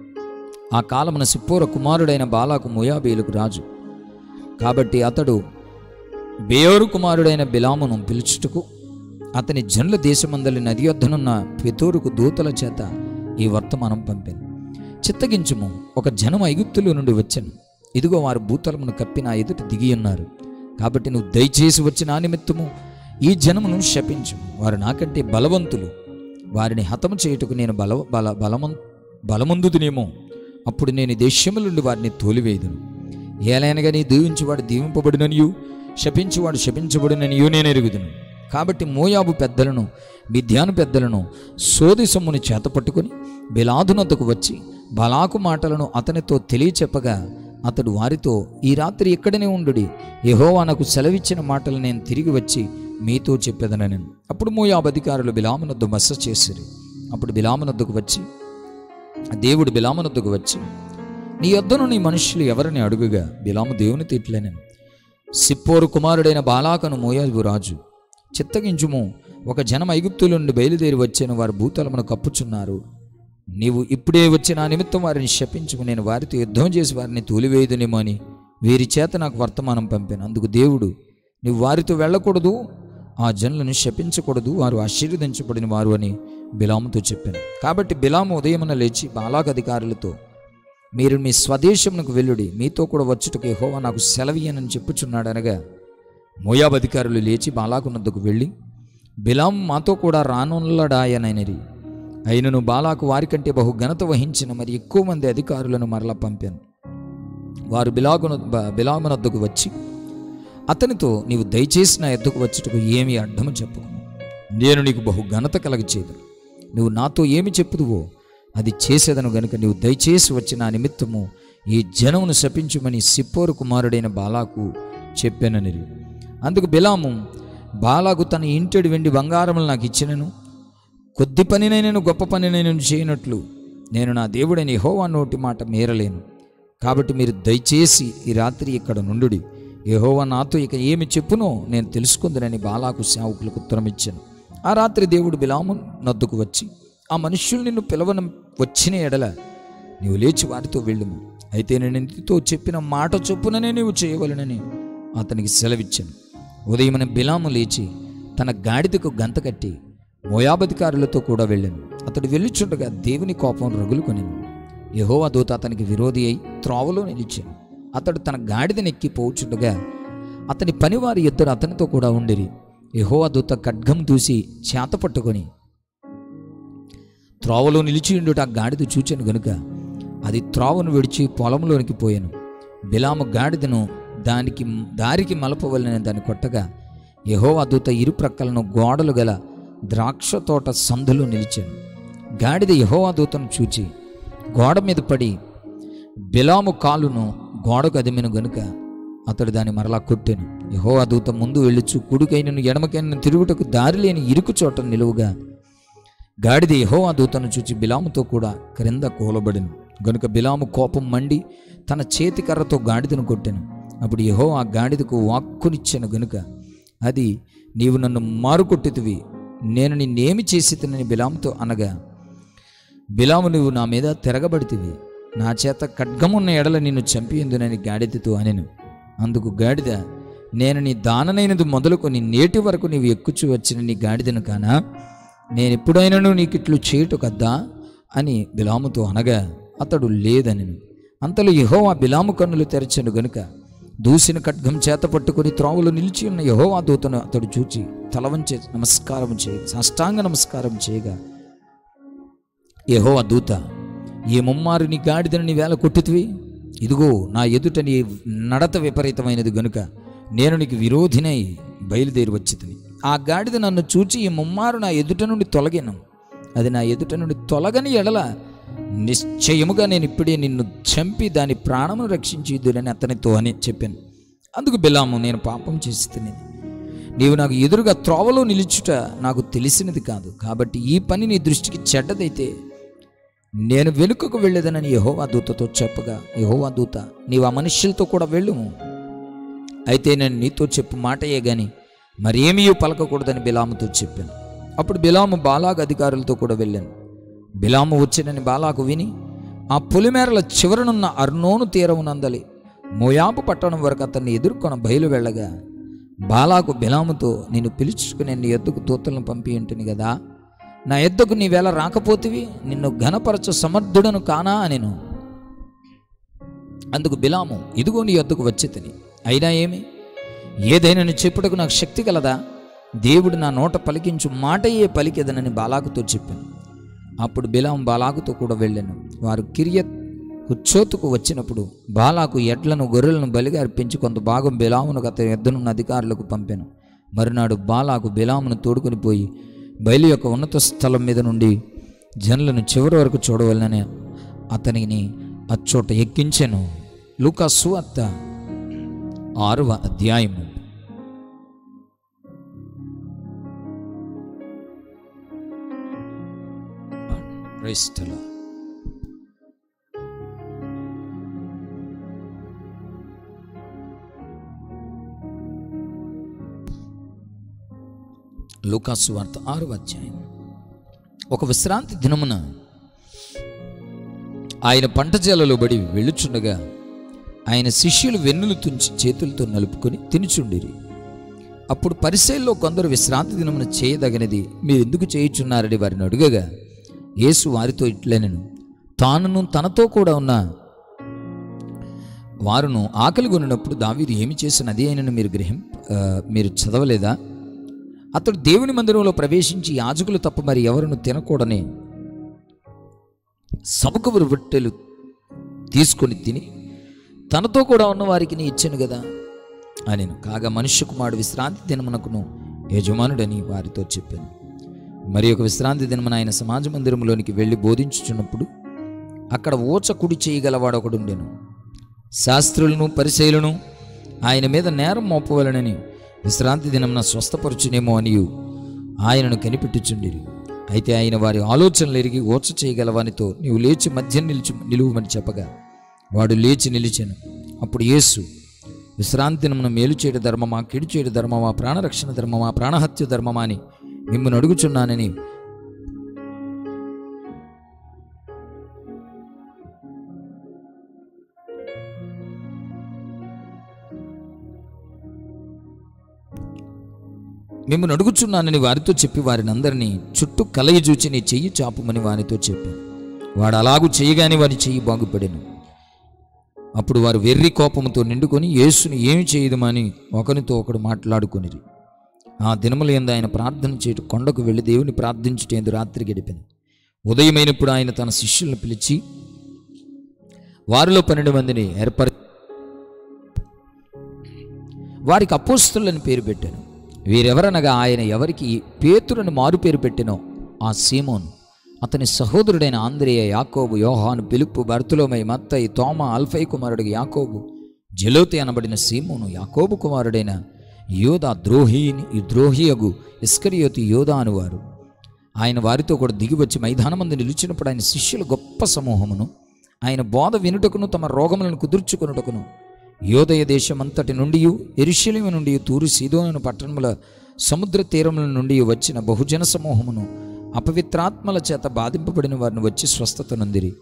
[SPEAKER 1] ఆ కాలమున సిప్పోర కుమారుడైన బాలాకు మోయాబీయులకు రాజు కాబట్టి అతడు బేయోరు కుమారుడైన బిలామును పిలుచుటకు అతని జనుల దేశమందలి నది యొద్దనున్న పెతోరుకు దూతల చేత ఈ వర్తమానం పంపాను చిత్తగించుము ఒక జనం ఐగుప్తులో నుండి వచ్చాను ఇదిగో వారు భూతలమును కప్పి నా ఎదుట దిగి ఉన్నారు కాబట్టి నువ్వు దయచేసి వచ్చి నా నిమిత్తము ఈ జనమును శపించు వారు నాకంటే బలవంతులు వారిని హతము చేయుటకు నేను బల బల బలమం బలమందుదునేమో అప్పుడు నేను ఈ దేశముల నుండి వారిని తోలివేయుదును ఏలైనగా నీ దీవించువాడు దీవింపబడిననియు శపించువాడు శపించబడిననియు నేను ఎరుగుదును కాబట్టి మోయాబు పెద్దలను మిథ్యాను పెద్దలను సోది సొమ్ముని చేతపట్టుకుని బిలాదునద్దకు వచ్చి బలాకు మాటలను అతనితో తెలియచెప్పగా అతడు వారితో ఈ రాత్రి ఇక్కడనే ఉండుడి యెహోవా నాకు సెలవిచ్చిన మాటలు నేను తిరిగి వచ్చి మీతో చెప్పేదనని అప్పుడు మోయాబు అధికారులు బిలామునద్దు బస చేసిరి అప్పుడు బిలామునద్దుకు వచ్చి దేవుడు బిలామునద్దుకు వచ్చి నీ యొద్దను నీ మనుష్యులు ఎవరిని అడుగుగా బిలాము దేవుని తిట్లేనని సిప్పోరు కుమారుడైన బాలాకను మోయాబు రాజు చిత్తగించుము ఒక జనం ఐగుప్తుల నుండి బయలుదేరి వచ్చాను వారు భూతలమును కప్పుచున్నారు నీవు ఇప్పుడే వచ్చి నా నిమిత్తం వారిని శపించుము నేను వారితో యుద్ధం చేసి వారిని తూలివేయుదునేమో అని వీరి చేత నాకు వర్తమానం పంపాను అందుకు దేవుడు నువ్వు వారితో వెళ్ళకూడదు ఆ జనులను శపించకూడదు వారు ఆశీర్వదించబడిన వారు అని బిలాముతో చెప్పాను కాబట్టి బిలాము ఉదయమున లేచి బాలాక్ అధికారులతో మీరు మీ స్వదేశమునకు వెల్లుడి మీతో కూడా వచ్చుటకు యెహోవా నాకు సెలవియనని చెప్పుచున్నాడు అనగా మోయాబ్ అధికారులు లేచి బాలాకునద్దకు వెళ్ళి బిలాం మాతో కూడా రానుల్లడాయననిరి అయినను బాలాకు వారికంటే బహు ఘనత వహించిన మరి ఎక్కువ మంది అధికారులను మరలా పంపాను వారు బిలాగున బ- బిలామునద్దకు వచ్చి అతనితో నీవు దయచేసి నా ఎద్దుకు వచ్చుటకు ఏమి అడ్డము చెప్పుకు నేను నీకు బహు ఘనత కలగచేదు నువ్వు నాతో ఏమి చెప్పుదువో అది చేసేదను గనుక నీవు దయచేసి వచ్చి నా నిమిత్తము ఈ జనమును శపించుమని సిప్పోరు కుమారుడైన బాలాకు చెప్పాననిరి అందుకు బిలాము బాలాకు తన ఇంటెడు వెండి బంగారములు నాకు ఇచ్చినను కొద్ది పనినైనను గొప్ప పనినైనను చేయనట్లు నేను నా దేవుడైన యెహోవా నోటి మాట మీరలేను కాబట్టి మీరు దయచేసి ఈ రాత్రి ఇక్కడ నుండుడి యెహోవా నాతో ఇక ఏమి చెప్పునో నేను తెలుసుకుందనని బాలాకు సేవకులకు ఉత్తరం ఇచ్చాను ఆ రాత్రి దేవుడు బిలాము నద్దుకు వచ్చి ఆ మనుష్యులు నిన్ను పిలవన వచ్చిన ఎడల నీవు లేచి వారితో వెళ్ళుము అయితే నేను నీతో చెప్పిన మాట చొప్పుననే నీవు చేయవలనని అతనికి సెలవిచ్చాను ఉదయమున బిలాము లేచి తన గాడిదకు గంత కట్టి మోయాబధికారులతో కూడా వెళ్ళాను అతడు వెళ్ళుచుండగా దేవుని కోపం రగులుకొని యెహోవా దూత అతనికి విరోధి అయి త్రోవలో నిలిచాను అతడు తన గాడిదనెక్కి పోచుండగా అతని పనివారి ఇద్దరు అతనితో కూడా ఉండిరి యెహోవా దూత ఖడ్గం దూసి చేత పట్టుకొని త్రోవలో నిలిచి ఉండుట ఆ గాడిద చూచాను గనుక అది త్రోవను విడిచి పొలంలోనికి పోయాను బిలాము గాడిదను దానికి దారికి మలపవలనని దాన్ని కొట్టగా యెహోవా దూత ఇరు ప్రక్కలను గోడలు గల ద్రాక్ష తోట సందులో నిలిచాను గాడిద యెహోవా దూతను చూచి గోడ మీద పడి బిలాము కాలును గోడకు అదిమిన గనుక అతడు దాన్ని మరలా కొట్టాను యెహోవా దూత ముందు వెళ్ళుచు కుడికైనను ఎడమకైనను తిరుగుటకు దారి లేని ఇరుకు చోట నిలువుగా గాడిద యెహోవా దూతను చూచి బిలాముతో కూడా క్రింద కూలబడిను గనుక బిలాము కోపం మండి తన చేతి కర్రతో గాడిదను కొట్టెను అప్పుడు యెహో ఆ గాడిదకు వాక్కునిచ్చాను గనుక అది నీవు నన్ను మారుకొట్టితివి నేను నిన్నేమి చేసి తినని బిలాముతో అనగా బిలాము నువ్వు నా మీద తిరగబడితివి నా చేత ఖడ్గమున్న ఎడల నిన్ను చంపియందునని గాడిదతో అనెను అందుకు గాడిద నేను నీ దాననైనది మొదలుకొని నేటి వరకు నీవు ఎక్కుచు వచ్చిన నీ గాడిదను కానా నేను ఎప్పుడైనాను నీకు ఇట్లు చేయుట కద్దా అని బిలాముతో అనగా అతడు లేదని అంతలో యెహోవా బిలాము కన్నులు తెరచను గనుక దూసిన ఖడ్గం చేత పట్టుకుని త్రోవలు నిలిచి ఉన్న యెహోవా దూతను అతడు చూచి తల వంచి నమస్కారం చేయగా సాష్టాంగ నమస్కారం చేయగా యెహోవా దూత ఈ ముమ్మారు నీ గాడిదని నీ వేళ కొట్టుతివి ఇదిగో నా ఎదుట నీ నడత విపరీతమైనది గనుక నేను నీకు విరోధినై బయలుదేరి వచ్చితిని ఆ గాడిద నన్ను చూచి ఈ ముమ్మారు నా ఎదుట నుండి తొలగాను అది నా ఎదుట నుండి తొలగని ఎడల నిశ్చయముగా నేను ఇప్పుడే నిన్ను చంపి దాని ప్రాణమును రక్షించిద్దునని అతనితో అని చెప్పాను అందుకు బిలాము నేను పాపం చేసి తినేది నీవు నాకు ఎదురుగా త్రోవలో నిలుచుట నాకు తెలిసినది కాదు కాబట్టి ఈ పని నీ దృష్టికి చెడ్డదైతే నేను వెనుకకు వెళ్ళేదనని యహోవా దూతతో చెప్పగా యహోవా దూత నీవు ఆ మనుష్యులతో కూడా వెళ్ళుము అయితే నేను నీతో చెప్పు మాటయే గాని మరేమీ పలకకూడదని బిలాముతో చెప్పాను అప్పుడు బిలాము బాలాగ్ అధికారులతో కూడా వెళ్ళాను బిలాము వచ్చినని బాలాకు విని ఆ పులిమేరల చివరనున్న అర్నోను తీరమునందలి మోయాబు పట్టణం వరకు అతన్ని ఎదుర్కొన బయలు వెళ్ళగా బాలాకు బిలాముతో నేను పిలుచుకుని నీ ఎద్దుకు దూతలను పంపి ఉంటుంది కదా నా ఎద్దుకు నీ వేళ రాకపోతివి నిన్ను ఘనపరచ సమర్థుడను కానా నేను అందుకు బిలాము ఇదిగో నీ ఎద్దుకు వచ్చి తిని అయినా ఏమి ఏదైనా నీ చెప్పుటకు నాకు శక్తి కలదా దేవుడు నా నోట పలికించు మాటయే పలికెదనని బాలాకుతో చెప్పాను అప్పుడు బిలాం బాలాకుతో కూడా వెళ్ళాను వారు కిరియత్ హుచ్చోతుకు వచ్చినప్పుడు బాలాకు ఎడ్లను గొర్రెలను బలిగా అర్పించి కొంత భాగం బిలామునకు అతని ఎద్దనున్న అధికారులకు పంపాను మరునాడు బాలాకు బిలామును తోడుకొని పోయి బయలు యొక్క ఉన్నత స్థలం మీద నుండి జనులను చివరి వరకు చూడవలనని అతనిని అచ్చోట ఎక్కించాను లూకాసు అత్త ఆరవ అధ్యాయము క్రైస్తల లూకాసు వార్త ఆరవ అధ్యాయం ఒక విశ్రాంతి దినమున ఆయన పంట చేలలో బడి వెళ్ళుచుండగా ఆయన శిష్యులు వెన్నులు తుంచి చేతులతో నలుపుకొని తినుచుండిరి అప్పుడు పరిశైల్లో కొందరు విశ్రాంతి దినమున చేయదగినది మీరు ఎందుకు చేయుచున్నారని వారిని అడుగగా యేసు వారితో ఇట్లనెను తానును తనతో కూడా ఉన్న వారును ఆకలి కొనినప్పుడు దావీదు ఏమి చేసినది అయినను మీరు గ్రహం ఆ, మీరు చదవలేదా అతడు దేవుని మందిరంలో ప్రవేశించి యాజకులు తప్ప మరి ఎవరును తినకూడని సబకబురు రొట్టెలు తీసుకొని తిని తనతో కూడా ఉన్న వారికి నీ ఇచ్చాను కదా అని కాగా మనుష్య కుమారుడు విశ్రాంతి దినమునకును యజమానుడని వారితో చెప్పాను మరి ఒక విశ్రాంతి దినమున ఆయన సమాజ మందిరంలోనికి వెళ్ళి బోధించుచున్నప్పుడు అక్కడ ఓచ కుడి చేయగలవాడు ఒకడు ఉండెను శాస్త్రులను పరిశైలను ఆయన మీద నేరం మోపవలనని విశ్రాంతి దినమున స్వస్థపరచునేమో అనియు ఆయనను కనిపెట్టుచుండిరి అయితే ఆయన వారి ఆలోచనలు ఎరిగి ఓచ చేయగలవానితో నీవు లేచి మధ్య నిలుచు నిలువమని చెప్పగా వాడు లేచి నిలిచాను అప్పుడు యేసు విశ్రాంతి దినమున మేలు చేయడు ధర్మమా కిడు చేయడు ధర్మమా ప్రాణరక్షణ ధర్మమా ప్రాణహత్య ధర్మమా అని మిమ్మల్ని అడుగుచున్నానని మిమ్మల్ని అడుగుచున్నానని వారితో చెప్పి వారిని అందరినీ చుట్టూ కలయి చూచి నీ చెయ్యి చాపమని వారితో చెప్పాను వాడు అలాగూ చేయగానే వారి చెయ్యి బాగుపడెను అప్పుడు వారు వెర్రి కోపంతో నిండుకొని యేసుని ఏమి చేయదమని ఒకరితో ఒకడు మాట్లాడుకొనిరి ఆ దినములు ఎందు ఆయన ప్రార్థన చేయట కొండకు వెళ్ళి దేవుని ప్రార్థించుటేందు రాత్రి గడిపాను ఉదయమైనప్పుడు ఆయన తన శిష్యులను పిలిచి వారిలో పన్నెండు మందిని ఏర్పర వారికి అపోస్తులని పేరు పెట్టాను వీరెవరనగా ఆయన ఎవరికి పేతురని మారు పేరు పెట్టినో ఆ సీమోను అతని సహోదరుడైన ఆంద్రేయ యాకోబు యోహాను పిలుపు బర్తులోమై మత్తయి తోమ అల్ఫై కుమారుడు యాకోబు జలోతి అనబడిన సీమోను యాకోబు కుమారుడైన యోధా ద్రోహిని ఈ ద్రోహియగు ఇస్కరియోతి యోధా అనువారు ఆయన వారితో కూడా దిగి వచ్చి మైదానమందు నిలిచినప్పుడు ఆయన శిష్యుల గొప్ప సమూహమును ఆయన బోధ వినుటకును తమ రోగములను కుదుర్చుకొనుటకును యోదయ దేశమంతటి నుండి ఎరుషలేము నుండి తూరు సీదోను పట్టణముల సముద్ర తీరముల నుండి వచ్చిన బహుజన సమూహమును అపవిత్రాత్మల చేత బాధింపబడిన వారిని వచ్చి స్వస్థత నొందిరి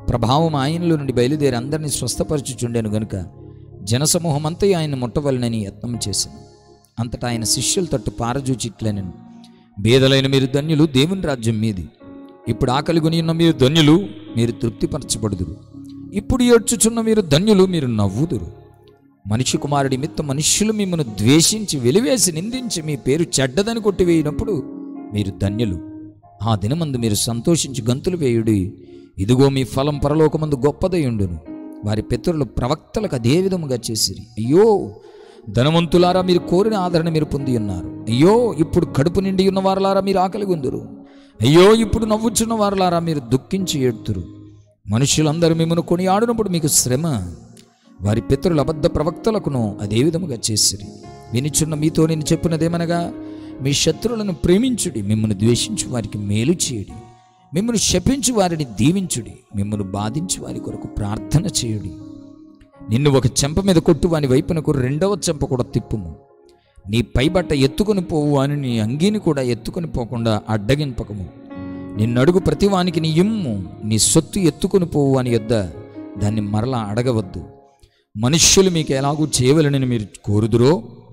[SPEAKER 1] ప్రభావం ఆయనలో నుండి బయలుదేరి అందరినీ స్వస్థపరచుచుండెను గనుక జనసమూహమంతా ఆయన ముట్టవలనని యత్నం చేశాను అంతటా ఆయన శిష్యుల తట్టు పారజూచిట్లనను బేదలైన మీరు ధన్యులు దేవుని రాజ్యం మీది ఇప్పుడు ఆకలి కొని ఉన్న మీరు ధన్యులు మీరు తృప్తిపరచబడుదురు ఇప్పుడు ఏడ్చుచున్న మీరు ధన్యులు మీరు నవ్వుదురు మనిషి కుమారుడి మిత్త మనుష్యులు మిమ్మల్ని ద్వేషించి వెలివేసి నిందించి మీ పేరు చెడ్డదని కొట్టివేయినప్పుడు మీరు ధన్యులు ఆ దినమందు మీరు సంతోషించి గంతులు వేయుడి ఇదిగో మీ ఫలం పరలోకమందు గొప్పదయుండును వారి పితరులు ప్రవక్తలకు అదే విధముగా చేసిరి అయ్యో ధనవంతులారా మీరు కోరిన ఆదరణ మీరు పొంది ఉన్నారు అయ్యో ఇప్పుడు కడుపు నిండి ఉన్న వారలారా మీరు ఆకలి గుందురు అయ్యో ఇప్పుడు నవ్వుచున్న వారలారా మీరు దుఃఖించి ఏడుతురు మనుషులందరూ మిమ్మల్ని కొని ఆడినప్పుడు మీకు శ్రమ వారి పితరుల అబద్ధ ప్రవక్తలకును అదే విధముగా చేసిరి వినిచున్న మీతో నేను చెప్పినదేమనగా మీ శత్రువులను ప్రేమించుడి మిమ్మల్ని ద్వేషించు వారికి మేలు చేయుడి మిమ్మల్ని శపించు వారిని దీవించుడి మిమ్మల్ని బాధించు వారి కొరకు ప్రార్థన చేయుడి నిన్ను ఒక చెంప మీద కొట్టు వాని వైపునకు రెండవ చెంప కూడా తిప్పుము నీ పైబట్ట ఎత్తుకొని పోవు అని నీ అంగీని కూడా ఎత్తుకొని పోకుండా అడ్డగింపకము నిన్నడుగు ప్రతివానికి నీ ఇమ్ము నీ సొత్తు ఎత్తుకొని పోవు అని యొద్ద దాన్ని మరలా అడగవద్దు మనుష్యులు మీకు ఎలాగూ చేయవలనని మీరు కోరుదురో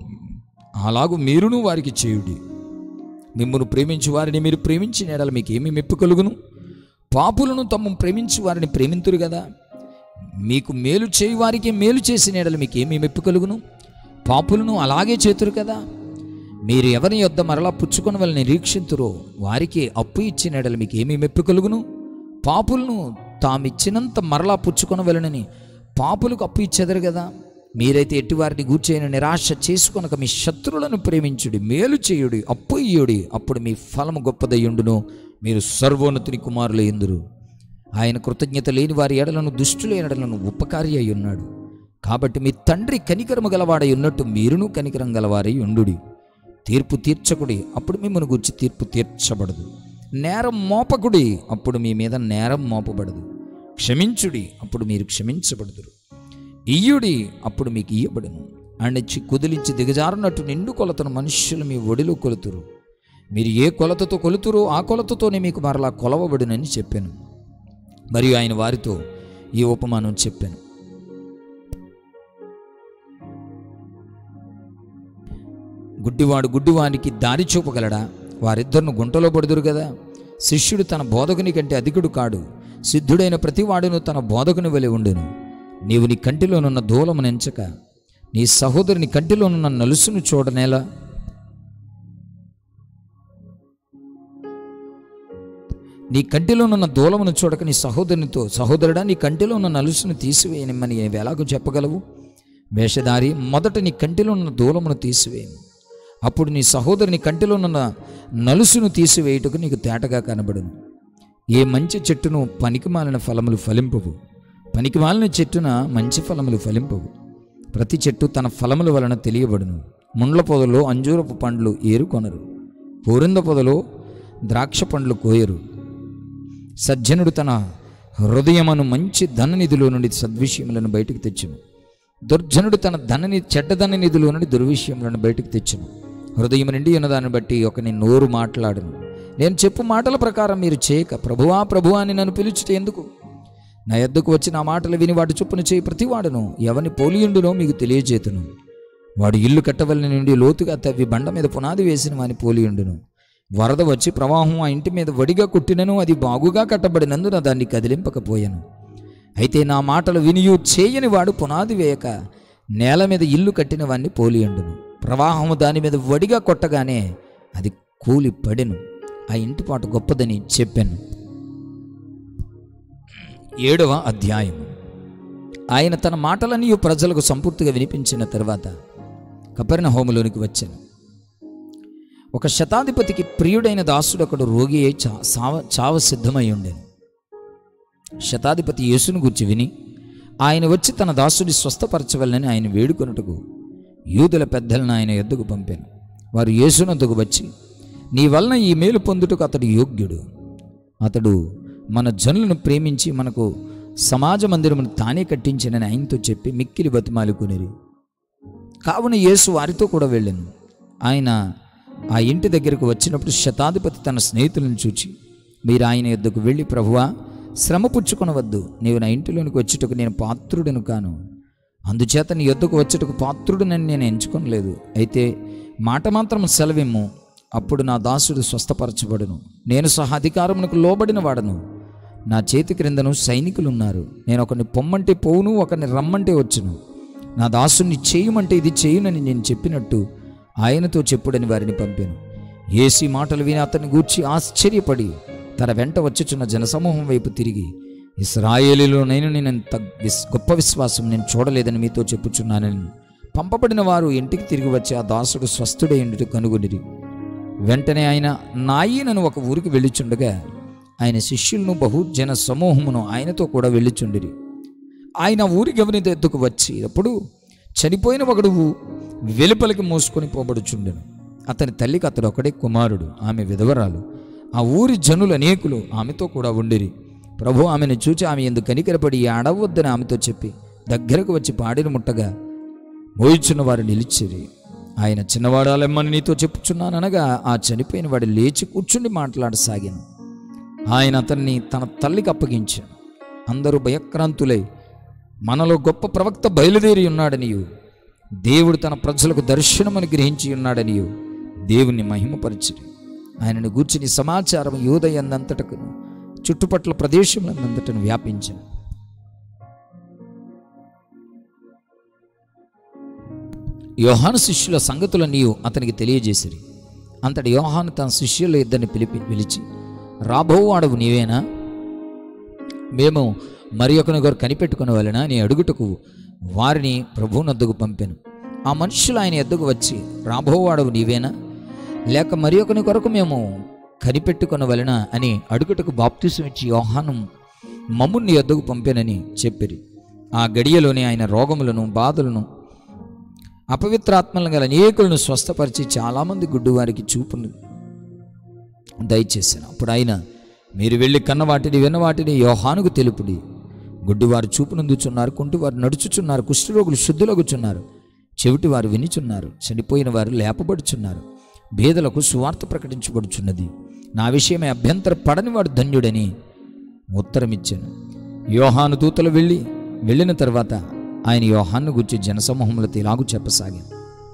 [SPEAKER 1] అలాగూ మీరును వారికి చేయుడి మిమ్మల్ని ప్రేమించు వారిని మీరు ప్రేమించిన ఎడల మీకు ఏమి మెప్పు కలుగును పాపులను తమ్ము ప్రేమించు వారిని ప్రేమింతురు కదా మీకు మేలు చేయి వారికి మేలు చేసిన ఎడల మీకు ఏమి మెప్పు కలుగును పాపులను అలాగే చేతురు కదా మీరు ఎవరి యొద్ద మరలా పుచ్చుకొని వాళ్ళని నిరీక్షింతురో వారికి అప్పు ఇచ్చిన ఎడల మీకు ఏమి మెప్పు కలుగును పాపులను తామిచ్చినంత మరలా పుచ్చుకొని వెళ్ళనని పాపులకు అప్పు ఇచ్చేదరు కదా మీరైతే ఎట్టివారిని గూర్చైన నిరాశ చేసుకొనక మీ శత్రువులను ప్రేమించుడి మేలు చేయుడి అప్పు ఇయ్యుడి అప్పుడు మీ ఫలము గొప్పదయ్యుండును మీరు సర్వోన్నతుని కుమారులు ఎందురు ఆయన కృతజ్ఞత లేని వారి ఎడలను దుష్టుల ఎడలను ఉపకారి అయి ఉన్నాడు కాబట్టి మీ తండ్రి కనికరము గలవాడై ఉన్నట్టు మీరును కనికరం గలవారై ఉండుడి తీర్పు తీర్చకుడి అప్పుడు మిమ్మల్ని గురించి తీర్పు తీర్చబడదు నేరం మోపకుడి అప్పుడు మీ మీద నేరం మోపబడదు క్షమించుడి అప్పుడు మీరు క్షమించబడుదురు ఇయ్యుడి అప్పుడు మీకు ఇయ్యబడును అణిచి కుదిలించి దిగజారునట్టు నిండు కొలతను మనుష్యులు మీ ఒడిలో కొలుతురు మీరు ఏ కొలతతో కొలుతురో ఆ కొలతతోనే మీకు మరలా కొలవబడునని చెప్పాను మరియు ఆయన వారితో ఈ ఉపమానం చెప్పాను గుడ్డివాడు గుడ్డివానికి దారి చూపగలడా వారిద్దరిని గుంటలో పడుదురు కదా శిష్యుడు తన బోధకుని కంటే అధికుడు కాడు సిద్ధుడైన ప్రతివాడును తన బోధకుని వలె ఉండును నీవు నీ కంటిలోనున్న దూలమును ఎంచక నీ సహోదరుని కంటిలోనున్న నలుసును చూడనేలా నీ కంటిలోనున్న దూలమును చూడక నీ సహోదరునితో సహోదరుడా నీ కంటిలో ఉన్న నలుసును తీసివేయనిమ్మని నీవు ఎలాగో చెప్పగలవు వేషధారి మొదట నీ కంటిలో ఉన్న దూలమును తీసివేయము అప్పుడు నీ సహోదరుని కంటిలో ఉన్న నలుసును తీసివేయుటకు నీకు తేటగా కనబడును ఏ మంచి చెట్టును పనికిమాలిన ఫలములు ఫలింపవు పనికిమాలిన చెట్టున మంచి ఫలములు ఫలింపవు ప్రతి చెట్టు తన ఫలముల వలన తెలియబడును ముండ్ల పొదలో అంజూరపు పండ్లు ఏరుకొనరు పూరింద పొదలో ద్రాక్ష పండ్లు కోయరు సజ్జనుడు తన హృదయమును మంచి ధననిధిలో నుండి సద్విషయములను బయటకు తెచ్చును దుర్జనుడు తన ధనని చెడ్డ ధన నిధిలో నుండి దుర్విషయములను బయటకు తెచ్చును హృదయం నిండి ఉన్నదాన్ని బట్టి ఒకని నోరు మాట్లాడును నేను చెప్పు మాటల ప్రకారం మీరు చేయక ప్రభువా ప్రభువా అని నన్ను పిలుచుట ఎందుకు నా ఎద్దకు వచ్చి నా మాటలు విని వాటి చొప్పున చేయి ప్రతివాడును ఎవని పోలియుండునో మీకు తెలియజేతును వాడు ఇల్లు కట్టవలని నుండి లోతుగా తవ్వి బండ మీద పునాది వేసిన వాని పోలియుండును వరద వచ్చి ప్రవాహం ఆ ఇంటి మీద వడిగా కొట్టినను అది బాగుగా కట్టబడినందున దాన్ని కదిలింపకపోయాను అయితే నా మాటలు వినియు చేయని వాడు పునాది వేయక నేల మీద ఇల్లు కట్టిన వాడిని పోలియుండును ప్రవాహము దాని మీద వడిగా కొట్టగానే అది కూలి పడెను ఆ ఇంటి పాటు గొప్పదని చెప్పాను ఏడవ అధ్యాయం ఆయన తన మాటలన్నీ ప్రజలకు సంపూర్తిగా వినిపించిన తర్వాత కపర్ణ హోములోనికి వచ్చాను ఒక శతాధిపతికి ప్రియుడైన దాసుడు ఒకడు రోగి అయి చా సావ చావ సిద్ధమై ఉండేను శతాధిపతి యేసును గురించి విని ఆయన వచ్చి తన దాసుడి స్వస్థపరచవలని ఆయన వేడుకొనుటకు యూదుల పెద్దలను ఆయన ఎద్దుకు పంపాను వారు యేసునందుకు వచ్చి నీ వలన ఈ మేలు పొందుటకు అతడు యోగ్యుడు అతడు మన జనులను ప్రేమించి మనకు సమాజ మందిరమును తానే కట్టించినని ఆయనతో చెప్పి మిక్కిలి బతిమాలుకునేది కావున యేసు వారితో కూడా వెళ్ళాను ఆయన ఆ ఇంటి దగ్గరకు వచ్చినప్పుడు శతాధిపతి తన స్నేహితులను చూచి మీరు ఆయన యొద్దకు వెళ్ళి ప్రభువా శ్రమ పుచ్చుకొనవద్దు నీవు నా ఇంటిలోనికి వచ్చుటకు నేను పాత్రుడను కాను అందుచేత నీ యొద్దకు వచ్చుటకు పాత్రుడనని నేను ఎంచుకొనలేదు అయితే మాట మాత్రం సెలవిమ్ము అప్పుడు నా దాసుడు స్వస్థపరచబడును నేను సహా అధికారమునకు లోబడిన వాడను నా చేతి క్రిందను సైనికులు ఉన్నారు నేను ఒకరిని పొమ్మంటే పోవును ఒకరిని రమ్మంటే వచ్చును నా దాసుని చేయమంటే ఇది చేయునని నేను చెప్పినట్టు ఆయనతో చెప్పుడని వారిని పంపాను ఏసీ మాటలు విని అతన్ని గూర్చి ఆశ్చర్యపడి తన వెంట వచ్చుచున్న జనసమూహం వైపు తిరిగి ఇస్రాయేలీలో నేను నేను ఇంత విస్ గొప్ప విశ్వాసం నేను చూడలేదని మీతో చెప్పుచున్నానని పంపబడిన వారు ఇంటికి తిరిగి వచ్చి ఆ దాసుడు స్వస్థుడైండుట కనుగొనిరి వెంటనే ఆయన నాయనను ఒక ఊరికి వెళ్ళిచుండగా ఆయన శిష్యులను బహుజన సమూహమును ఆయనతో కూడా వెళ్ళిచుండిరి ఆయన ఊరి గవని ఎద్దుకు వచ్చినప్పుడు చనిపోయిన ఒకడు వెలుపలికి మోసుకొని పోబడుచుండెను అతని తల్లికి అతడు ఒకడే కుమారుడు ఆమె విధవరాలు ఆ ఊరి జనులు అనేకులు ఆమెతో కూడా ఉండిరి ప్రభు ఆమెను చూచి ఆమె ఎందుకు కనికరపడి అడవద్దని ఆమెతో చెప్పి దగ్గరకు వచ్చి పాడిన ముట్టగా మోయిచున్న వారు నిలిచిరి ఆయన చిన్నవాడాలెమ్మని నీతో చెప్పుచున్నాననగా ఆ చనిపోయిన వాడు లేచి కూర్చుండి మాట్లాడసాగాను ఆయన అతన్ని తన తల్లికి అప్పగించాడు అందరూ భయక్రాంతులై మనలో గొప్ప ప్రవక్త బయలుదేరి ఉన్నాడనియు దేవుడు తన ప్రజలకు దర్శనమని గ్రహించి ఉన్నాడనియు దేవుని మహిమపరిచిరి ఆయనను గూర్చిన సమాచారం యూదయందంతటకు చుట్టుపట్ల ప్రదేశములందంతటను వ్యాపించాను యోహాను శిష్యుల సంగతులన్నీ అతనికి తెలియజేసిరి అంతటి యోహాను తన శిష్యుల ఇద్దరిని పిలిపి పిలిచి రాబోవాడవు నీవేనా మేము మరి ఒకరి గారు కనిపెట్టుకునే వాళ్ళనా నీ అడుగుటకు వారిని ప్రభువునద్దకు పంపాను ఆ మనుషులు ఆయన ఎద్దకు వచ్చి రాబోవాడవు నీవేనా లేక మరి ఒకని కొరకు మేము కనిపెట్టుకున్న వలన అని అడుగుటకు బాప్తిసం ఇచ్చి యోహాను మమ్ముని ఎద్దకు పంపానని చెప్పిరి ఆ గడియలోనే ఆయన రోగములను బాధలను అపవిత్రాత్మలను గల అనేకులను స్వస్థపరిచి చాలామంది గుడ్డివారికి చూపును దయచేశాను అప్పుడు ఆయన మీరు వెళ్ళి కన్న వాటిని విన్న వాటిని యోహానుకు తెలుపుడి గుడ్డివారు చూపునందుచున్నారు కుంటివారు నడుచుచున్నారు కుష్ఠరోగులు శుద్ధులగుచున్నారు చెవిటి వారు వినిచున్నారు చనిపోయిన వారు లేపబడుచున్నారు భేదలకు సువార్త ప్రకటించబడుచున్నది నా విషయమే అభ్యంతర పడని వాడు ధన్యుడని ఉత్తరమిచ్చాను యోహాను దూతలు వెళ్ళి వెళ్ళిన తర్వాత ఆయన యోహాన్ను గురించి జనసమూహములతో ఇలాగూ చెప్పసాగాను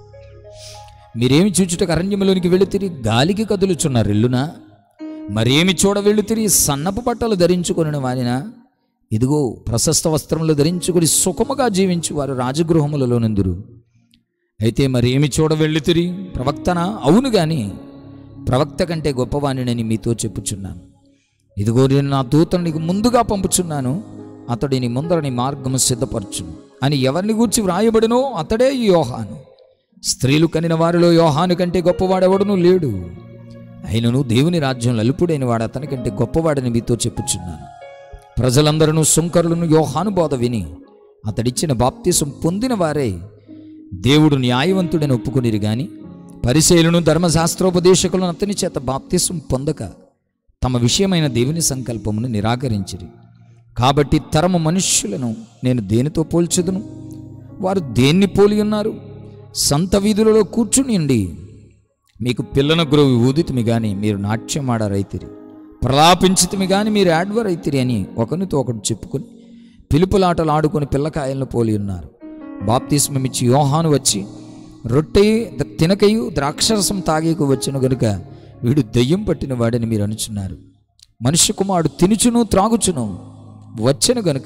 [SPEAKER 1] మీరేమి చూచుటకు అరణ్యములోనికి వెళుతిరి గాలికి కదులుచున్న రెల్లునా మరేమి చూడ వెళుతిరి సన్నపు బట్టలు ధరించుకొని వారినా ఇదిగో ప్రశస్త వస్త్రములు ధరించుకొని సుఖముగా జీవించు వారు రాజగృహములలో నుందురు అయితే మరేమి చూడ వెళ్ళుతిరి ప్రవక్తనా అవును గాని ప్రవక్త కంటే గొప్పవాణినని మీతో చెప్పుచున్నాను ఇదిగో నేను నా దూతను నీకు ముందుగా పంపుచున్నాను అతడు నీ ముందర నీ మార్గము సిద్ధపరచును అని ఎవరిని గూర్చి వ్రాయబడినో అతడే ఈ యోహాను స్త్రీలు కనిన వారిలో యోహాను కంటే గొప్పవాడెవడును లేడు అయినను దేవుని రాజ్యంలో అల్పుడైన వాడు అతని కంటే గొప్పవాడని మీతో చెప్పుచున్నాను ప్రజలందరూ సుంకరులను యోహాను బోధ విని అతడిచ్చిన బాప్తీసం పొందిన వారే దేవుడు న్యాయవంతుడని ఒప్పుకొనిరు గాని పరిశీలను ధర్మశాస్త్రోపదేశకులను అతని చేత బాప్తీసం పొందక తమ విషయమైన దేవుని సంకల్పమును నిరాకరించిరి కాబట్టి తరము మనుష్యులను నేను దేనితో పోల్చుదును వారు దేన్ని పోలి ఉన్నారు సంత వీధులలో కూర్చునిండి మీకు పిల్లన గురువు ఊదితిమి గాని మీరు నాట్యం ఆడారైతిరి ప్రలాపించితిమి గాని మీరు యాడ్వర్ అయితిరి అని ఒకరితో ఒకడు చెప్పుకొని పిలుపులాటలు ఆడుకొని పిల్లకాయలను పోలి ఉన్నారు బాప్తిస్మమిచ్చి యోహాను వచ్చి రొట్టె ద- తినకయు ద్రాక్షరసం తాగేకు వచ్చిన గనుక వీడు దెయ్యం పట్టిన వాడని మీరు అనుచున్నారు మనుష్య కుమారుడు తినుచును త్రాగుచును వచ్చెను గనుక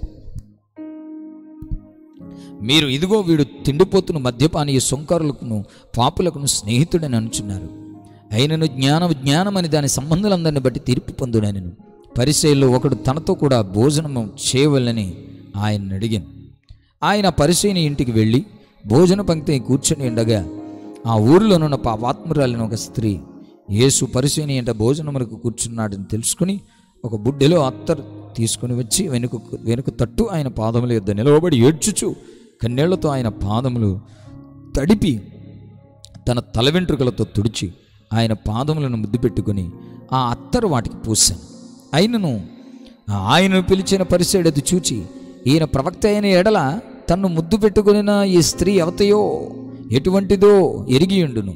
[SPEAKER 1] మీరు ఇదిగో వీడు తిండిపోతును మద్యపానీయ సుంకరులకును పాపులకును స్నేహితుడని అనుచున్నారు అయినను జ్ఞానం జ్ఞానం అని దాని సంబంధులందరిని బట్టి తీర్పు పొందునను పరిచయంలో ఒకడు తనతో కూడా భోజనము చేయవలని ఆయన అడిగాను ఆయన పరిచయని ఇంటికి వెళ్ళి భోజన పంక్తి కూర్చొని ఉండగా ఆ ఊరిలోనున్న పాపాత్మురాలిన ఒక స్త్రీ యేసు పరిచయని ఎంట భోజనములకు కూర్చున్నాడని తెలుసుకుని ఒక బుడ్డెలో అత్తరు తీసుకుని వచ్చి వెనుక వెనుక తట్టు ఆయన పాదముల యొద్ద నిలవబడి ఏడ్చుచు కన్నీళ్లతో ఆయన పాదములు తడిపి తన తల వెంట్రుకలతో తుడిచి ఆయన పాదములను ముద్దు పెట్టుకుని ఆ అత్తరు వాటికి పూశాను అయినను ఆయనను పిలిచిన పరిసేడది చూచి ఈయన ప్రవక్త అయిన ఎడల తన్ను ముద్దు పెట్టుకునిన ఈ స్త్రీ ఎవతయో ఎటువంటిదో ఎరిగియుండును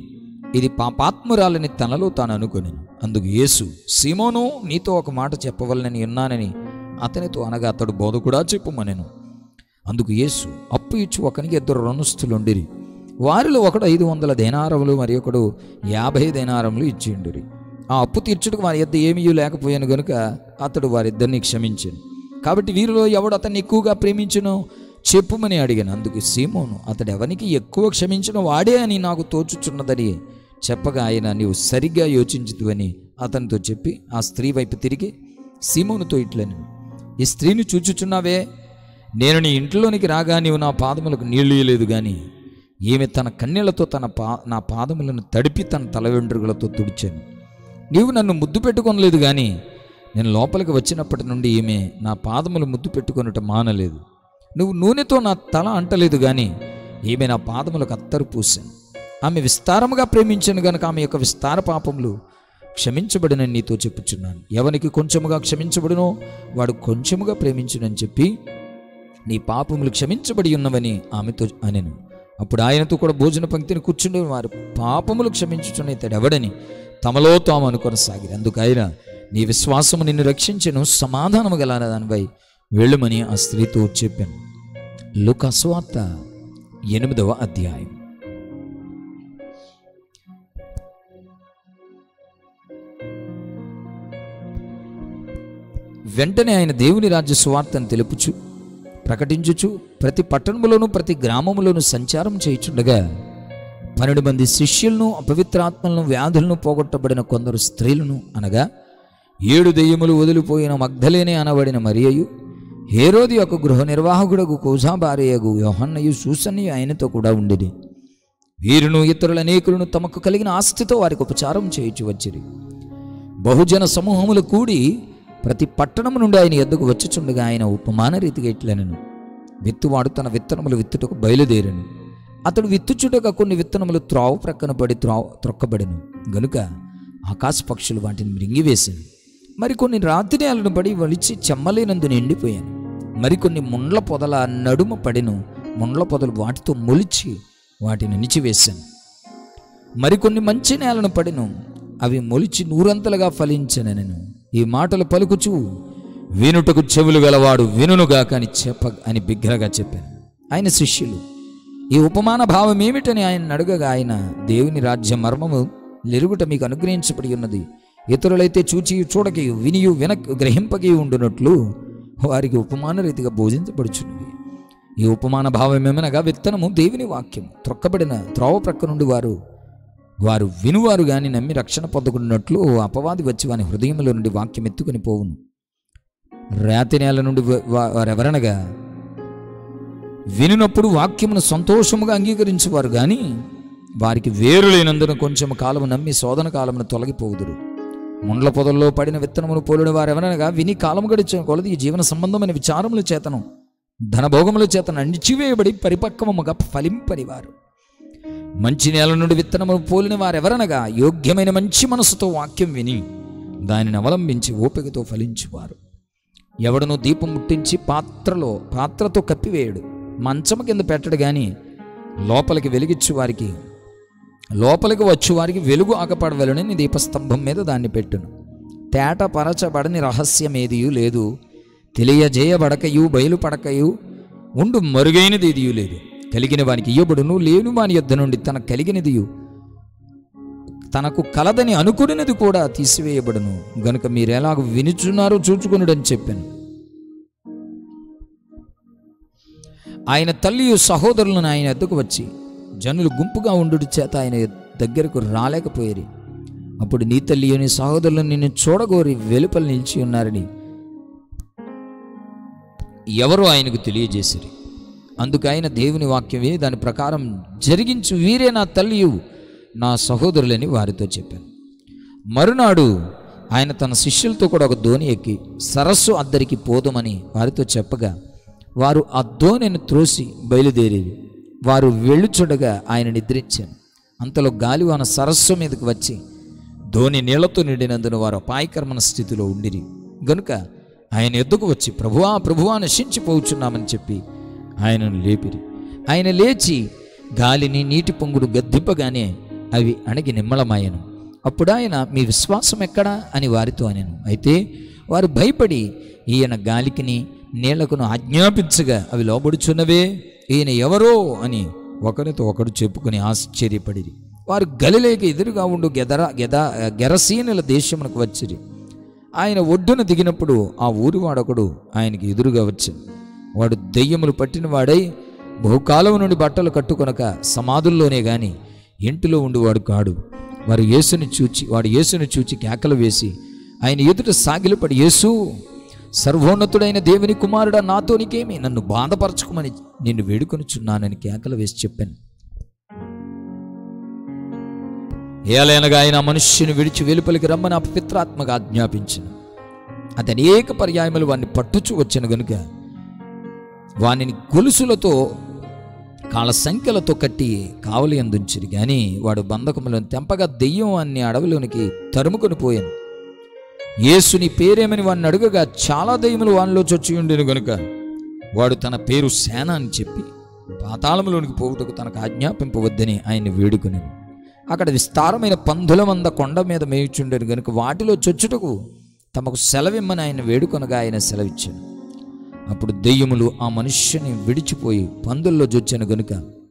[SPEAKER 1] ఇది పాపాత్మురాలని తనలో తాను అనుకొని అందుకు యేసు సీమోను నీతో ఒక మాట చెప్పవలనని ఉన్నానని అతనితో అనగా అతడు బోధ కూడా చెప్పుమనెను అందుకు యేసు అప్పు ఇచ్చి ఒకనికి ఇద్దరు రుణస్థులుండిరి వారిలో ఒకడు ఐదు వందల దేనారములు మరి ఒకడు యాభై దేనారములు ఇచ్చిండిరి ఆ అప్పు తీర్చుటకు వారి యొద్ద ఏమీ లేకపోయాను గనుక అతడు వారిద్దరిని క్షమించాను కాబట్టి వీరిలో ఎవడు అతన్ని ఎక్కువగా ప్రేమించునో చెప్పుమని అడిగాను అందుకు సీమోను అతడు ఎవరికి ఎక్కువ క్షమించిన వాడే అని నాకు తోచుచున్నదని చెప్పగా ఆయన నీవు సరిగ్గా యోచించుదువని అతనితో చెప్పి ఆ స్త్రీ వైపు తిరిగి సీమోనుతో ఇట్లని ఈ స్త్రీని చూచుచున్నావే నేను నీ ఇంట్లోనికి రాగా నీవు నా పాదములకు నీళ్ళు ఇయ్యలేదు కానీ ఈమె తన కన్నీళ్లతో తన పా నా పాదములను తడిపి తన తల వెంట్రుకలతో తుడిచాను నీవు నన్ను ముద్దు పెట్టుకొనలేదు కానీ నేను లోపలికి వచ్చినప్పటి నుండి ఈమె నా పాదములు ముద్దు పెట్టుకొనుట మానలేదు నువ్వు నూనెతో నా తల అంటలేదు కానీ ఈమె నా పాదములకు అత్తరు పూసాను ఆమె విస్తారముగా ప్రేమించాను గనుక ఆమె యొక్క విస్తార పాపములు క్షమించబడిన నీతో చెప్పుచున్నాను ఎవనికి కొంచెముగా క్షమించబడునో వాడు కొంచెముగా ప్రేమించునని చెప్పి నీ పాపములు క్షమించబడి ఉన్నవని ఆమెతో అనెను అప్పుడు ఆయనతో కూడా భోజన పంక్తిని కూర్చుండే వారు పాపములు క్షమించుచున్న ఇతడు ఎవడని తమలో తాము అనుకొనసాగిరి అందుకు ఆయన నీ విశ్వాసము నిన్ను రక్షించను సమాధానము గల దానిపై వెళ్ళమని ఆ స్త్రీతో చెప్పాను లుకస్వార్త ఎనిమిదవ అధ్యాయం వెంటనే ఆయన దేవుని రాజ్య సువార్తను తెలుపుచు ప్రకటించుచు ప్రతి పట్టణములోను ప్రతి గ్రామములోను సంచారం చేయుచుండగా పన్నెండు మంది శిష్యులను అపవిత్రాత్మలను వ్యాధులను పోగొట్టబడిన కొందరు స్త్రీలను అనగా ఏడు దెయ్యములు వదిలిపోయిన మగ్ధలేనే అనబడిన మరియయు హేరోది యొక్క గృహ నిర్వాహకుడకు కోజా భార్యగు యోహన్నయు సూసన్నయు ఆయనతో కూడా ఉండేది వీరును ఇతరుల అనేకులను తమకు కలిగిన ఆస్తితో వారికి ఉపచారం చేయించి వచ్చిరి బహుజన సమూహములు కూడి ప్రతి పట్టణము నుండి ఆయన ఎద్దుకు వచ్చుచుండగా ఆయన ఉపమాన రీతిగా ఇట్లనను విత్తువాడు తన విత్తనములు విత్తుటకు బయలుదేరను అతడు విత్తుచుటగా కొన్ని విత్తనములు త్రావు ప్రక్కన పడి త్రావు త్రొక్కబడిను గనుక ఆకాశ పక్షులు వాటిని మృంగివేశాను మరికొన్ని రాత్రి నేలను పడి వలిచి చెమ్మలేనందు నిండిపోయాను మరికొన్ని ముండ్ల పొదల నడుమ పడిను ముండ్ల పొదలు వాటితో మొలిచి వాటిని నిలిచివేశాను మరికొన్ని మంచి నేలను పడిను అవి మొలిచి నూరంతలుగా ఫలించనెను ఈ మాటలు పలుకుచు వినుటకు చెవులు గలవాడు వినుగాక అని చెప్ప అని బిగ్గరగా చెప్పాను ఆయన శిష్యులు ఈ ఉపమాన భావం ఏమిటని ఆయన అడగగా ఆయన దేవుని రాజ్య మర్మము లెరుగుట మీకు అనుగ్రహించబడి ఉన్నది ఇతరులైతే చూచి చూడకి వినియు వినక్ గ్రహింపకి ఉండునట్లు వారికి ఉపమాన రీతిగా బోధించబడుచున్నవి ఈ ఉపమాన భావం ఏమనగా విత్తనము దేవుని వాక్యం త్రొక్కబడిన త్రోవ ప్రక్క నుండి వారు వారు వినువారు గాని నమ్మి రక్షణ పొందకున్నట్లు అపవాది వచ్చి వాని హృదయంలో నుండి వాక్యం ఎత్తుకుని పోవును రాతి నేల నుండి వా- వా- వారెవరనగా వినినప్పుడు వాక్యమును సంతోషముగా అంగీకరించేవారు గాని వారికి వేరు లేనందున కొంచెం కాలము నమ్మి శోధన కాలమును తొలగిపోవుదురు ముండ్ల పొదల్లో పడిన విత్తనమును పోలిన వారెవరనగా విని కాలము గడిచిన కొలది ఈ జీవన సంబంధమైన విచారముల చేతను ధనభోగముల చేతను అణిచివేయబడి పరిపక్వముగా ఫలింపనివారు మంచి నేల నుండి విత్తనమును పోలిన వారెవరనగా యోగ్యమైన మంచి మనసుతో వాక్యం విని దానిని అవలంబించి ఓపికతో ఫలించువారు ఎవడను దీపం ముట్టించి పాత్రలో పాత్రతో కప్పివేయడు మంచము కింద పెట్టడు గాని లోపలికి వెలిగిచ్చు వారికి లోపలికి వచ్చు వారికి వెలుగు ఆకపడవలనని దీపస్తంభం మీద దాన్ని పెట్టును తేట పరచబడని రహస్యమేదియు లేదు తెలియజేయబడకయు బయలుపడకయు ఉండు మరుగైనది ఏదియు లేదు కలిగిన వానికి ఇయ్యబడును లేను వాని యొద్ద నుండి తన కలిగినదియు తనకు కలదని అనుకున్నది కూడా తీసివేయబడును గనుక మీరెలాగ వినుచున్నారో చూచుకునుడని చెప్పాను ఆయన తల్లియు సహోదరులను ఆయన ఎద్దకు వచ్చి జనులు గుంపుగా ఉండు చేత ఆయన దగ్గరకు రాలేకపోయేరి అప్పుడు నీ తల్లి నీ సహోదరులు నిన్ను చూడగోరి వెలుపల నిలిచి ఉన్నారని ఎవరో ఆయనకు తెలియజేసిరి అందుకు ఆయన దేవుని వాక్యమే దాని ప్రకారం జరిగించు వీరే నా తల్లియు నా సహోదరులని వారితో చెప్పాను మరునాడు ఆయన తన శిష్యులతో కూడా ఒక దోణి ఎక్కి సరస్సు అద్దరికి పోదమని వారితో చెప్పగా వారు ఆ దోణిని త్రోసి బయలుదేరేది వారు వెళ్ళుచుండగా ఆయన నిద్రించాను అంతలో గాలివాన సరస్సు మీదకి వచ్చి ధోని నీళ్లతో నిండినందున వారు అపాయకరమైన స్థితిలో ఉండిరి గనుక ఆయన ఎద్దుకు వచ్చి ప్రభువా ప్రభువా నశించిపోవచ్చున్నామని చెప్పి ఆయనను లేపిరి ఆయన లేచి గాలిని నీటి పొంగుడు గద్దింపగానే అవి అణగి నిమ్మలమాయను అప్పుడు ఆయన మీ విశ్వాసం ఎక్కడా అని వారితో అనెను అయితే వారు భయపడి ఈయన గాలికిని నీళ్లకును ఆజ్ఞాపించగా అవి లోబడుచున్నవే ఈయన ఎవరో అని ఒకరితో ఒకడు చెప్పుకుని ఆశ్చర్యపడిరి వారు గలిలేక ఎదురుగా ఉండు గెదర గెద గెరసీనుల దేశమునకు వచ్చిరి ఆయన ఒడ్డున దిగినప్పుడు ఆ ఊరి వాడొకడు ఆయనకి ఎదురుగా వచ్చింది వాడు దెయ్యములు పట్టిన వాడై బహుకాలం నుండి బట్టలు కట్టుకొనక సమాధుల్లోనే గాని ఇంటిలో ఉండివాడు కాడు వారు యేసుని చూచి వాడు యేసుని చూచి కేకలు వేసి ఆయన ఎదుట సాగిలపడి యేసు సర్వోన్నతుడైన దేవుని కుమారుడా నాతోనికేమి నన్ను బాధపరచుకోమని నిన్ను వేడుకొనుచున్నానని కేకలు వేసి చెప్పాను ఏలైనగా ఆయన ఆ మనుష్యుని విడిచి వెలుపలికి రమ్మని అపవిత్రాత్మగా ఆజ్ఞాపించను అది అనేక పర్యాయములు వాడిని పట్టుచు వచ్చాను గనుక వానిని గొలుసులతో కాళ్ళ సంఖ్యలతో కట్టి కావలి అందించిరి కానీ వాడు బంధకములను తెంపగా దెయ్యం అన్ని అడవిలోనికి తరుముకొని పోయాను యేసుని పేరేమని వాడిని అడుగగా చాలా దెయ్యములు వానిలో చొచ్చి ఉండేను గనుక వాడు తన పేరు సేన అని చెప్పి పాతాళములోనికి పోవుటకు తనకు ఆజ్ఞాపింపవద్దని ఆయన్ని వేడుకుని అక్కడ విస్తారమైన పందుల మంద కొండ మీద మేయుచుండేను గనుక వాటిలో చొచ్చుటకు తమకు సెలవిమ్మని ఆయన వేడుకొనగా ఆయన సెలవిచ్చాను అప్పుడు దెయ్యములు ఆ మనుష్యుని విడిచిపోయి పందుల్లో జొచ్చాను గనుక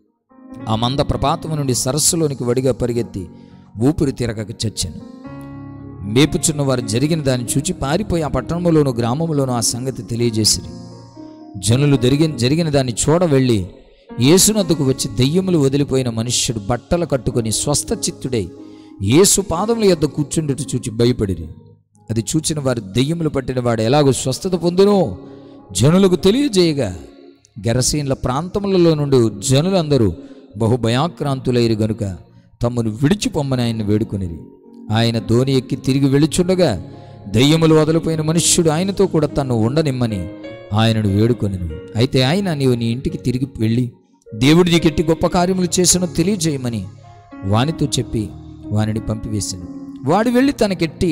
[SPEAKER 1] ఆ మంద ప్రపాతము నుండి సరస్సులోనికి వడిగా పరిగెత్తి ఊపిరి తిరగక చచ్చాను మేపుచున్న వారు జరిగిన దాన్ని చూచి పారిపోయి ఆ పట్టణంలోను గ్రామంలోను ఆ సంగతి తెలియజేసిరి జనులు జరిగిన జరిగిన దాన్ని చూడ వెళ్ళి యేసునద్దుకు వచ్చి దెయ్యములు వదిలిపోయిన మనుష్యుడు బట్టలు కట్టుకొని స్వస్థ చిత్తుడై యేసు పాదముల యొద్ద కూర్చుండుట చూచి భయపడిరి అది చూచిన వారు దెయ్యములు పట్టిన వాడు ఎలాగో స్వస్థత పొందునో జనులకు తెలియజేయగా గెరసీన్ల ప్రాంతములలో నుండి జనులందరూ బహుభయాక్రాంతులైరు గనుక తమ్మును విడిచిపొమ్మని ఆయన వేడుకొనిరి ఆయన ధోని ఎక్కి తిరిగి వెళుచుండగా దెయ్యములు వదిలిపోయిన మనుష్యుడు ఆయనతో కూడా తన్ను ఉండనిమ్మని ఆయనను వేడుకొనిను అయితే ఆయన నీవు నీ ఇంటికి తిరిగి వెళ్ళి దేవుడి నీకెట్టి గొప్ప కార్యములు చేసినో తెలియజేయమని వానితో చెప్పి వానిని పంపివేశాను వాడు వెళ్ళి తనకెట్టి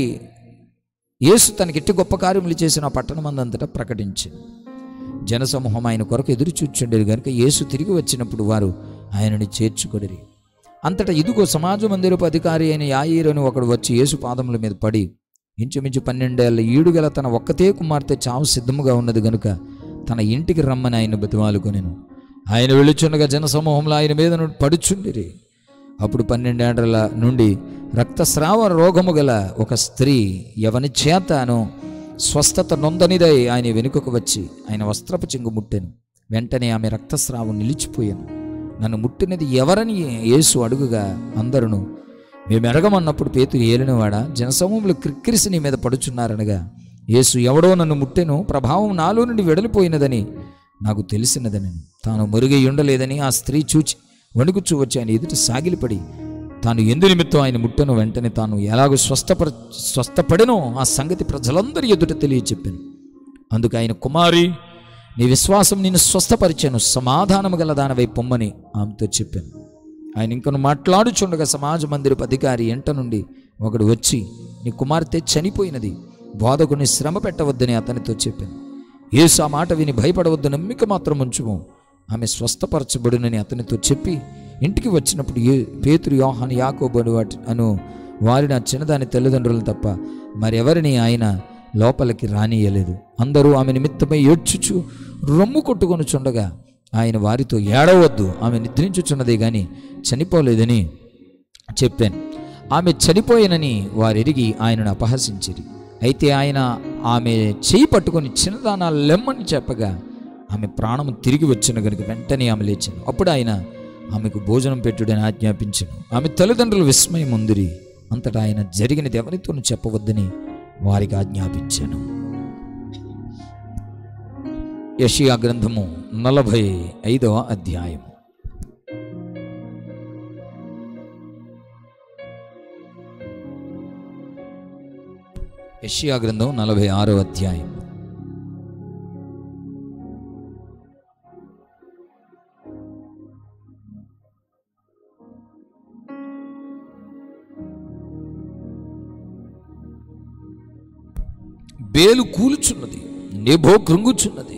[SPEAKER 1] యేసు తనకెట్టి గొప్ప కార్యములు చేసిన ఆ పట్టణమందంతటా ప్రకటించింది జనసమూహం ఆయన కొరకు ఎదురు చూచుండేది కనుక యేసు తిరిగి వచ్చినప్పుడు వారు ఆయనని చేర్చుకొడిరి అంతటా ఇదిగో సమాజ మందిరపు అధికారి అయిన యాయిరు అని ఒకడు వచ్చి యేసు పాదముల మీద పడి ఇంచుమించు పన్నెండేళ్ల ఈడుగల తన ఒక్కతే కుమార్తె చావు సిద్ధముగా ఉన్నది గనుక తన ఇంటికి రమ్మని ఆయన బతిమాలుకొనెను ఆయన వెళ్ళుచుండగా జనసమూహంలో ఆయన మీద నుండి పడుచుండిరి అప్పుడు పన్నెండేండ్ల నుండి రక్తస్రావ రోగము గల ఒక స్త్రీ ఎవని చేతను స్వస్థత నొందనిదై ఆయన వెనుకకు వచ్చి ఆయన వస్త్రపు చెంగు ముట్టెను వెంటనే ఆమె రక్తస్రావం నిలిచిపోయాను నన్ను ముట్టినది ఎవరని యేసు అడుగుగా అందరును మేము ఎరగమన్నప్పుడు పేతురు ఏలినవాడా జనసమూహంలో క్రిక్కిరిసి నీ మీద పడుచున్నారనగా యేసు ఎవడో నన్ను ముట్టెను ప్రభావం నాలో నుండి వెడలిపోయినదని నాకు తెలిసినదని తాను మురుగై ఉండలేదని ఆ స్త్రీ చూచి వణుకుచూ వచ్చి ఆయన ఎదుట సాగిలిపడి తాను ఎందు నిమిత్తం ఆయన ముట్టను వెంటనే తాను ఎలాగో స్వస్థపర స్వస్థపడెనో ఆ సంగతి ప్రజలందరి ఎదుట తెలియచెప్పాను అందుకు ఆయన కుమారి నీ విశ్వాసం నిన్ను స్వస్థపరిచాను సమాధానము గల దానివై పొమ్మని ఆమెతో చెప్పాను ఆయన ఇంకను మాట్లాడుచుండగా సమాజ మందిరపు అధికారి ఎంట నుండి ఒకడు వచ్చి నీ కుమార్తె చనిపోయినది బోధకుని శ్రమ పెట్టవద్దని అతనితో చెప్పాను యేసు ఆ మాట విని భయపడవద్దు నమ్మిక మాత్రం ఉంచుము ఆమె స్వస్థపరచబడునని అతనితో చెప్పి ఇంటికి వచ్చినప్పుడు ఏ పేతురు యోహాను యాకోబు వాటి అను వారిని ఆ చిన్నదాని తల్లిదండ్రులను తప్ప మరెవరిని ఆయన లోపలికి రానియలేదు అందరూ ఆమె నిమిత్తమై ఏడ్చుచు రొమ్ము కొట్టుకొని చుండగా ఆయన వారితో ఏడవద్దు ఆమె నిద్రించుచున్నదే గాని చనిపోలేదని చెప్పాను ఆమె చనిపోయినని వారెరిగి ఆయనను అపహసించిరి అయితే ఆయన ఆమె చేయి పట్టుకొని చిన్నదానాలు లెమ్మని చెప్పగా ఆమె ప్రాణము తిరిగి వచ్చిన గనుక వెంటనే ఆమె లేచాను అప్పుడు ఆయన ఆమెకు భోజనం పెట్టుడని ఆజ్ఞాపించను ఆమె తల్లిదండ్రులు విస్మయం ఉందిరి అంతటా ఆయన జరిగినది ఎవరితోనూ చెప్పవద్దని వారికి ఆజ్ఞాపించాను యషియా గ్రంథము నలభై ఐదవ అధ్యాయం యషియా గ్రంథం నలభై ఆరో అధ్యాయం బేలు కూలుచున్నది నెబో కృంగుచున్నది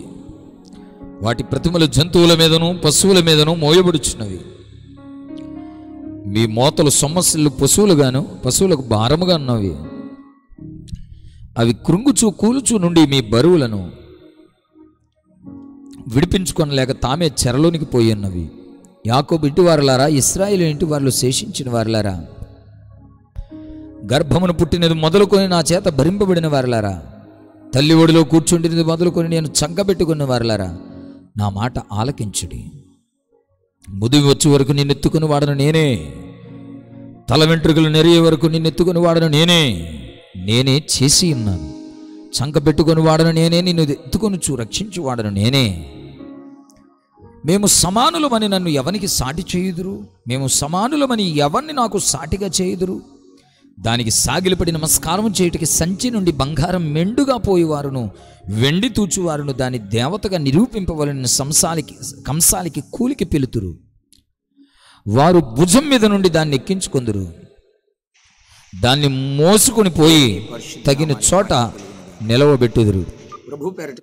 [SPEAKER 1] వాటి ప్రతిమలు జంతువుల మీదను పశువుల మీదను మోయబడుచున్నవి మీ మోతలు సొమ్మసిల్లు పశువులుగాను పశువులకు భారముగా ఉన్నవి అవి కృంగుచు కూలుచు నుండి మీ బరువులను విడిపించుకొనలేక తామే చెరలోనికి పోయి ఉన్నవి యాకోబు ఇంటి వారులారా ఇస్రాయేల్ ఇంటి వారిలో శేషించిన వారులారా గర్భమును పుట్టినది మొదలుకొని నా చేత భరింపబడిన వారులారా తల్లి ఒడిలో కూర్చుండినది మొదలుకొని నేను చంకబెట్టుకున్న వారులారా నా మాట ఆలకించుడి ముదివి వచ్చే వరకు నిన్నెత్తుకుని వాడను నేనే తల వెంట్రుకలు నెరిగే వరకు నిన్నెత్తుకుని వాడను నేనే నేనే చేసి ఉన్నాను చంక పెట్టుకొని వాడను నేనే నిన్ను ఎత్తుకొనుచు రక్షించు వాడను నేనే మేము సమానులమని నన్ను ఎవనికి సాటి చేయుదురు మేము సమానులమని ఎవరిని నాకు సాటిగా చేయుదురు దానికి సాగిలపడి నమస్కారం చేయుటకి సంచి నుండి బంగారం మెండుగా పోయేవారును వెండి తూచువారును దాని దేవతగా నిరూపింపవలని సంసాలికి కంసాలికి కూలికి పిలుతురు వారు భుజం మీద నుండి దాన్ని ఎక్కించుకుందరు దాన్ని మోసుకొని పోయి తగిన చోట నిలవబెట్టుదురు
[SPEAKER 2] ప్రభు పేరట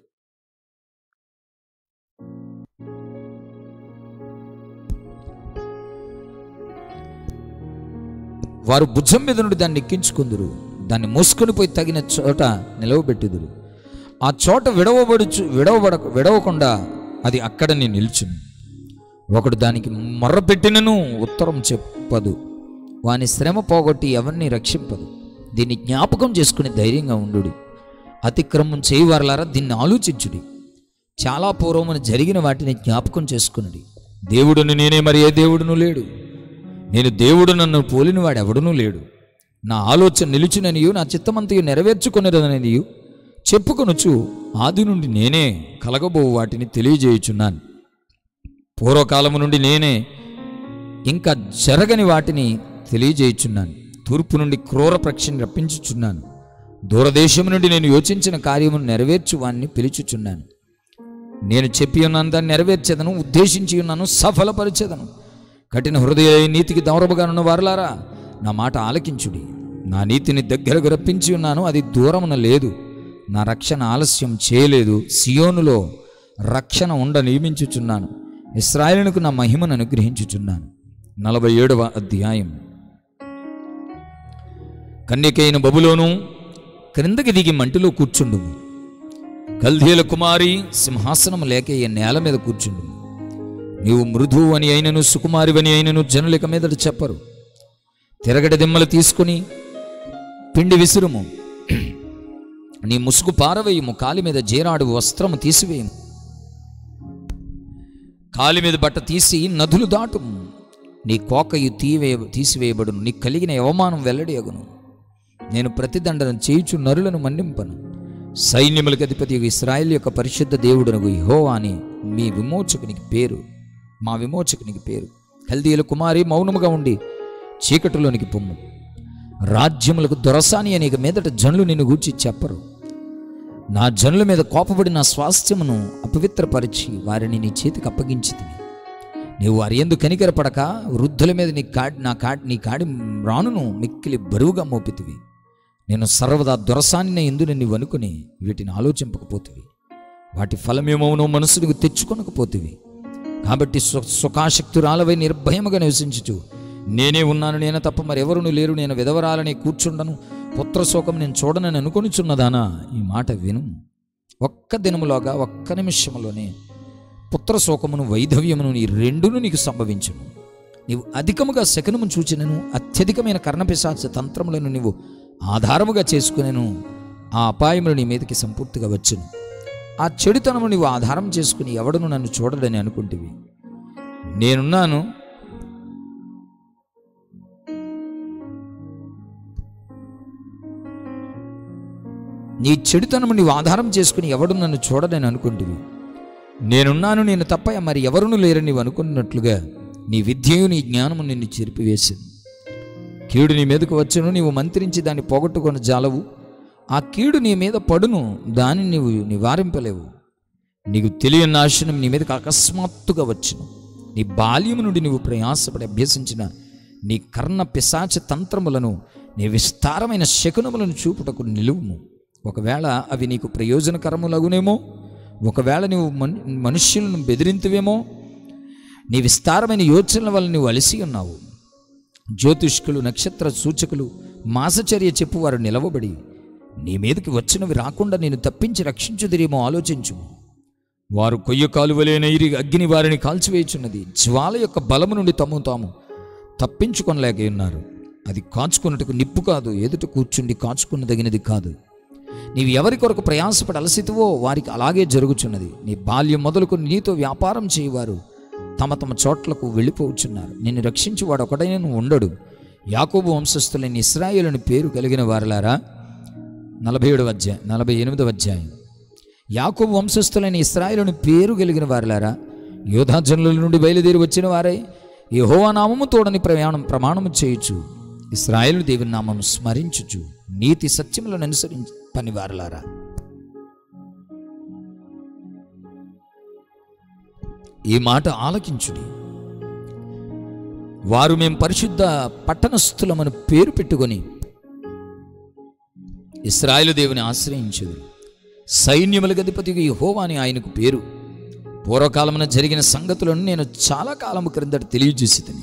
[SPEAKER 1] వారు భుజం మీద నుండి దాన్ని ఎక్కించుకుందురు దాన్ని మోసుకొని పోయి తగిన చోట నిలవబెట్టుదురు ఆ చోట విడవబడుచు విడవబడ విడవకుండా అది అక్కడనే నిల్చును ఒకడు దానికి మొర్రపెట్టినను ఉత్తరం చెప్పదు వాని శ్రమ పోగొట్టి ఎవరిని రక్షింపదు దీన్ని జ్ఞాపకం చేసుకుని ధైర్యంగా ఉండు అతిక్రమం చేయవారలారా దీన్ని ఆలోచించుడి చాలా పూర్వమున జరిగిన వాటిని జ్ఞాపకం చేసుకున్నది దేవుడును నేనే మరి ఏ దేవుడును లేడు నేను దేవుడు నన్ను పోలిన వాడు ఎవడునూ లేడు నా ఆలోచన నిలిచిననియు నా చిత్తమంతయు నెరవేర్చుకునేదననియు చెప్పుకొనుచు ఆది నుండి నేనే కలగబో వాటిని తెలియజేయుచున్నాను పూర్వకాలము నుండి నేనే ఇంకా జరగని వాటిని తెలియజేయుచున్నాను తూర్పు నుండి క్రూర పక్షిని రప్పించుచున్నాను దూరదేశం నుండి నేను యోచించిన కార్యమును నెరవేర్చు వాణ్ణి పిలుచుచున్నాను నేను చెప్పి ఉన్నాను దాన్ని నెరవేర్చేదను ఉద్దేశించి ఉన్నాను సఫలపరిచేదను కఠిన హృదయ నీతికి దౌరముగా ఉన్న వారులారా నా మాట ఆలకించుడి నా నీతిని దగ్గరకు రప్పించి ఉన్నాను అది దూరమున లేదు నా రక్షణ ఆలస్యం చేయలేదు సియోనులో రక్షణ ఉండ నియమించుచున్నాను ఇస్రాయేలునకు నా మహిమను అనుగ్రహించుచున్నాను నలభై ఏడవ అధ్యాయం కన్యకైన బబులోను క్రిందకి దిగి మంటిలో కూర్చుండుము కల్దీల కుమారి సింహాసనం లేక ఈ నేల మీద కూర్చుండు నీవు మృదువు అని అయినను సుకుమారివని అయినను జనులిక మీదట చెప్పరు తిరగటి దిమ్మలు తీసుకుని పిండి విసురుము నీ ముసుగు పారవేయము కాలి మీద జీరాడు వస్త్రము తీసివేయము కాలి మీద బట్ట తీసి నదులు దాటుము నీ కోకయు తీవేయ తీసివేయబడును నీ కలిగిన అవమానం వెల్లడి అగును నేను ప్రతిదండన చేయుచు నరులను మన్నింపను సైన్యములకు అధిపతి ఇస్రాయేల్ యొక్క పరిశుద్ధ దేవుడునగు యెహోవా అని మీ విమోచకునికి పేరు మా విమోచకునికి పేరు కల్దీయుల కుమారి మౌనముగా ఉండి చీకటిలోనికి పొమ్ము రాజ్యములకు దొరసాని అనేక మీదట జనులు నిన్ను గూర్చి చెప్పరు నా జనుల మీద కోపపడి నా స్వాస్థ్యమును అపవిత్రపరిచి వారిని నీ చేతికి అప్పగించితిని నీవు వారి ఎందు కనికరపడక వృద్ధుల మీద నీ కాడి నా కాడి నీ కాడి రానును మిక్కిలి బరువుగా మోపితివి నేను సర్వదా దొరసానిన ఎందుని నీవు అనుకుని వీటిని ఆలోచింపకపోతివి వాటి ఫలమేమవునో మనసుకు తెచ్చుకొనకపోతివి కాబట్టి సు సుఖాశక్తురాలవై నిర్భయముగా నివసించుచు నేనే ఉన్నాను నేను తప్ప మరెవరును లేరు నేను విధవరాలని కూర్చుండను పుత్రశోకం నేను చూడనని అనుకొనిచున్నదానా ఈ మాట విను ఒక్క దినములోగా ఒక్క నిమిషంలోనే పుత్రశోకమును వైధవ్యమును ఈ రెండును నీకు సంభవించును నీవు అధికముగా శకనము చూచినను అత్యధికమైన కర్ణపిశాచ తంత్రములను నీవు ఆధారముగా చేసుకునేను ఆ అపాయములు నీ మీదకి సంపూర్తిగా వచ్చును ఆ చెడుతనము నీవు ఆధారం చేసుకుని ఎవడను నన్ను చూడడని అనుకుంటివి నేనున్నాను నీ చెడుతనము నీవు ఆధారం చేసుకుని ఎవడు నన్ను చూడడని అనుకుంటివి నేనున్నాను నేను తప్ప మరి ఎవరును లేరని నీవు అనుకున్నట్లుగా నీ విద్యయు నీ జ్ఞానము నిన్ను చెరిపివేసింది కీడు నీ మీదకు వచ్చును నీవు మంత్రించి దాన్ని పోగొట్టుకొని జాలవు ఆ కీడు నీ మీద పడును దానిని నీవు నివారింపలేవు నీకు తెలియని నాశనం నీ మీదకి అకస్మాత్తుగా వచ్చును నీ బాల్యము నుండి నీవు ప్రయాసపడి అభ్యసించిన నీ కర్ణ పిశాచ తంత్రములను నీ విస్తారమైన శకునములను చూపుటకు నిలువుము ఒకవేళ అవి నీకు ప్రయోజనకరములగునేమో ఒకవేళ నీవు మన్ మనుష్యులను బెదిరింతువేమో నీ విస్తారమైన యోచనల వల్ల నువ్వు అలసి ఉన్నావు జ్యోతిష్కులు నక్షత్ర సూచకులు మాసచర్య చెప్పువారు నిలవబడి నీ మీదకి వచ్చినవి రాకుండా నేను తప్పించి రక్షించుదిరేమో ఆలోచించు వారు కొయ్య కాలువలేనైరి అగ్ని వారిని కాల్చివేయుచున్నది జ్వాల యొక్క బలము నుండి తమ్ము తాము తప్పించుకొనలేక ఉన్నారు అది కాచుకున్నట్టుకు నిప్పు కాదు ఎదుట కూర్చుండి కాచుకున్నదగినది కాదు నీవు ఎవరి కొరకు ప్రయాసపడి అలసితువో వారికి అలాగే జరుగుచున్నది నీ బాల్యం మొదలుకొని నీతో వ్యాపారం చేయవారు తమ తమ చోట్లకు వెళ్ళిపోవచ్చున్నారు నిన్ను రక్షించి వాడు ఒకడైనా ఉండడు యాకోబు వంశస్థులైన ఇస్రాయేలుని పేరు కలిగిన వారలారా నలభై ఏడవ అధ్యాయం నలభై ఎనిమిదవ అధ్యాయం యాకోబు వంశస్థులైన ఇస్రాయేలుని పేరు కలిగిన వారలారా యోధాజనుల నుండి బయలుదేరి వచ్చిన వారే యెహోవా నామము తోడని ప్రయాణం ప్రమాణము చేయుచు ఇస్రాయేలు దేవుని నామము స్మరించుచు నీతి సత్యములను అనుసరించి పనివారలారా ఈ మాట ఆలకించుడి వారు మేము పరిశుద్ధ పట్టణస్థులమని పేరు పెట్టుకొని ఇస్రాయేలు దేవుని ఆశ్రయించుదు సైన్యముల గధిపతికి యెహోవా అని ఆయనకు పేరు పూర్వకాలమున జరిగిన సంగతులను నేను చాలా కాలము క్రిందట తెలియజేసి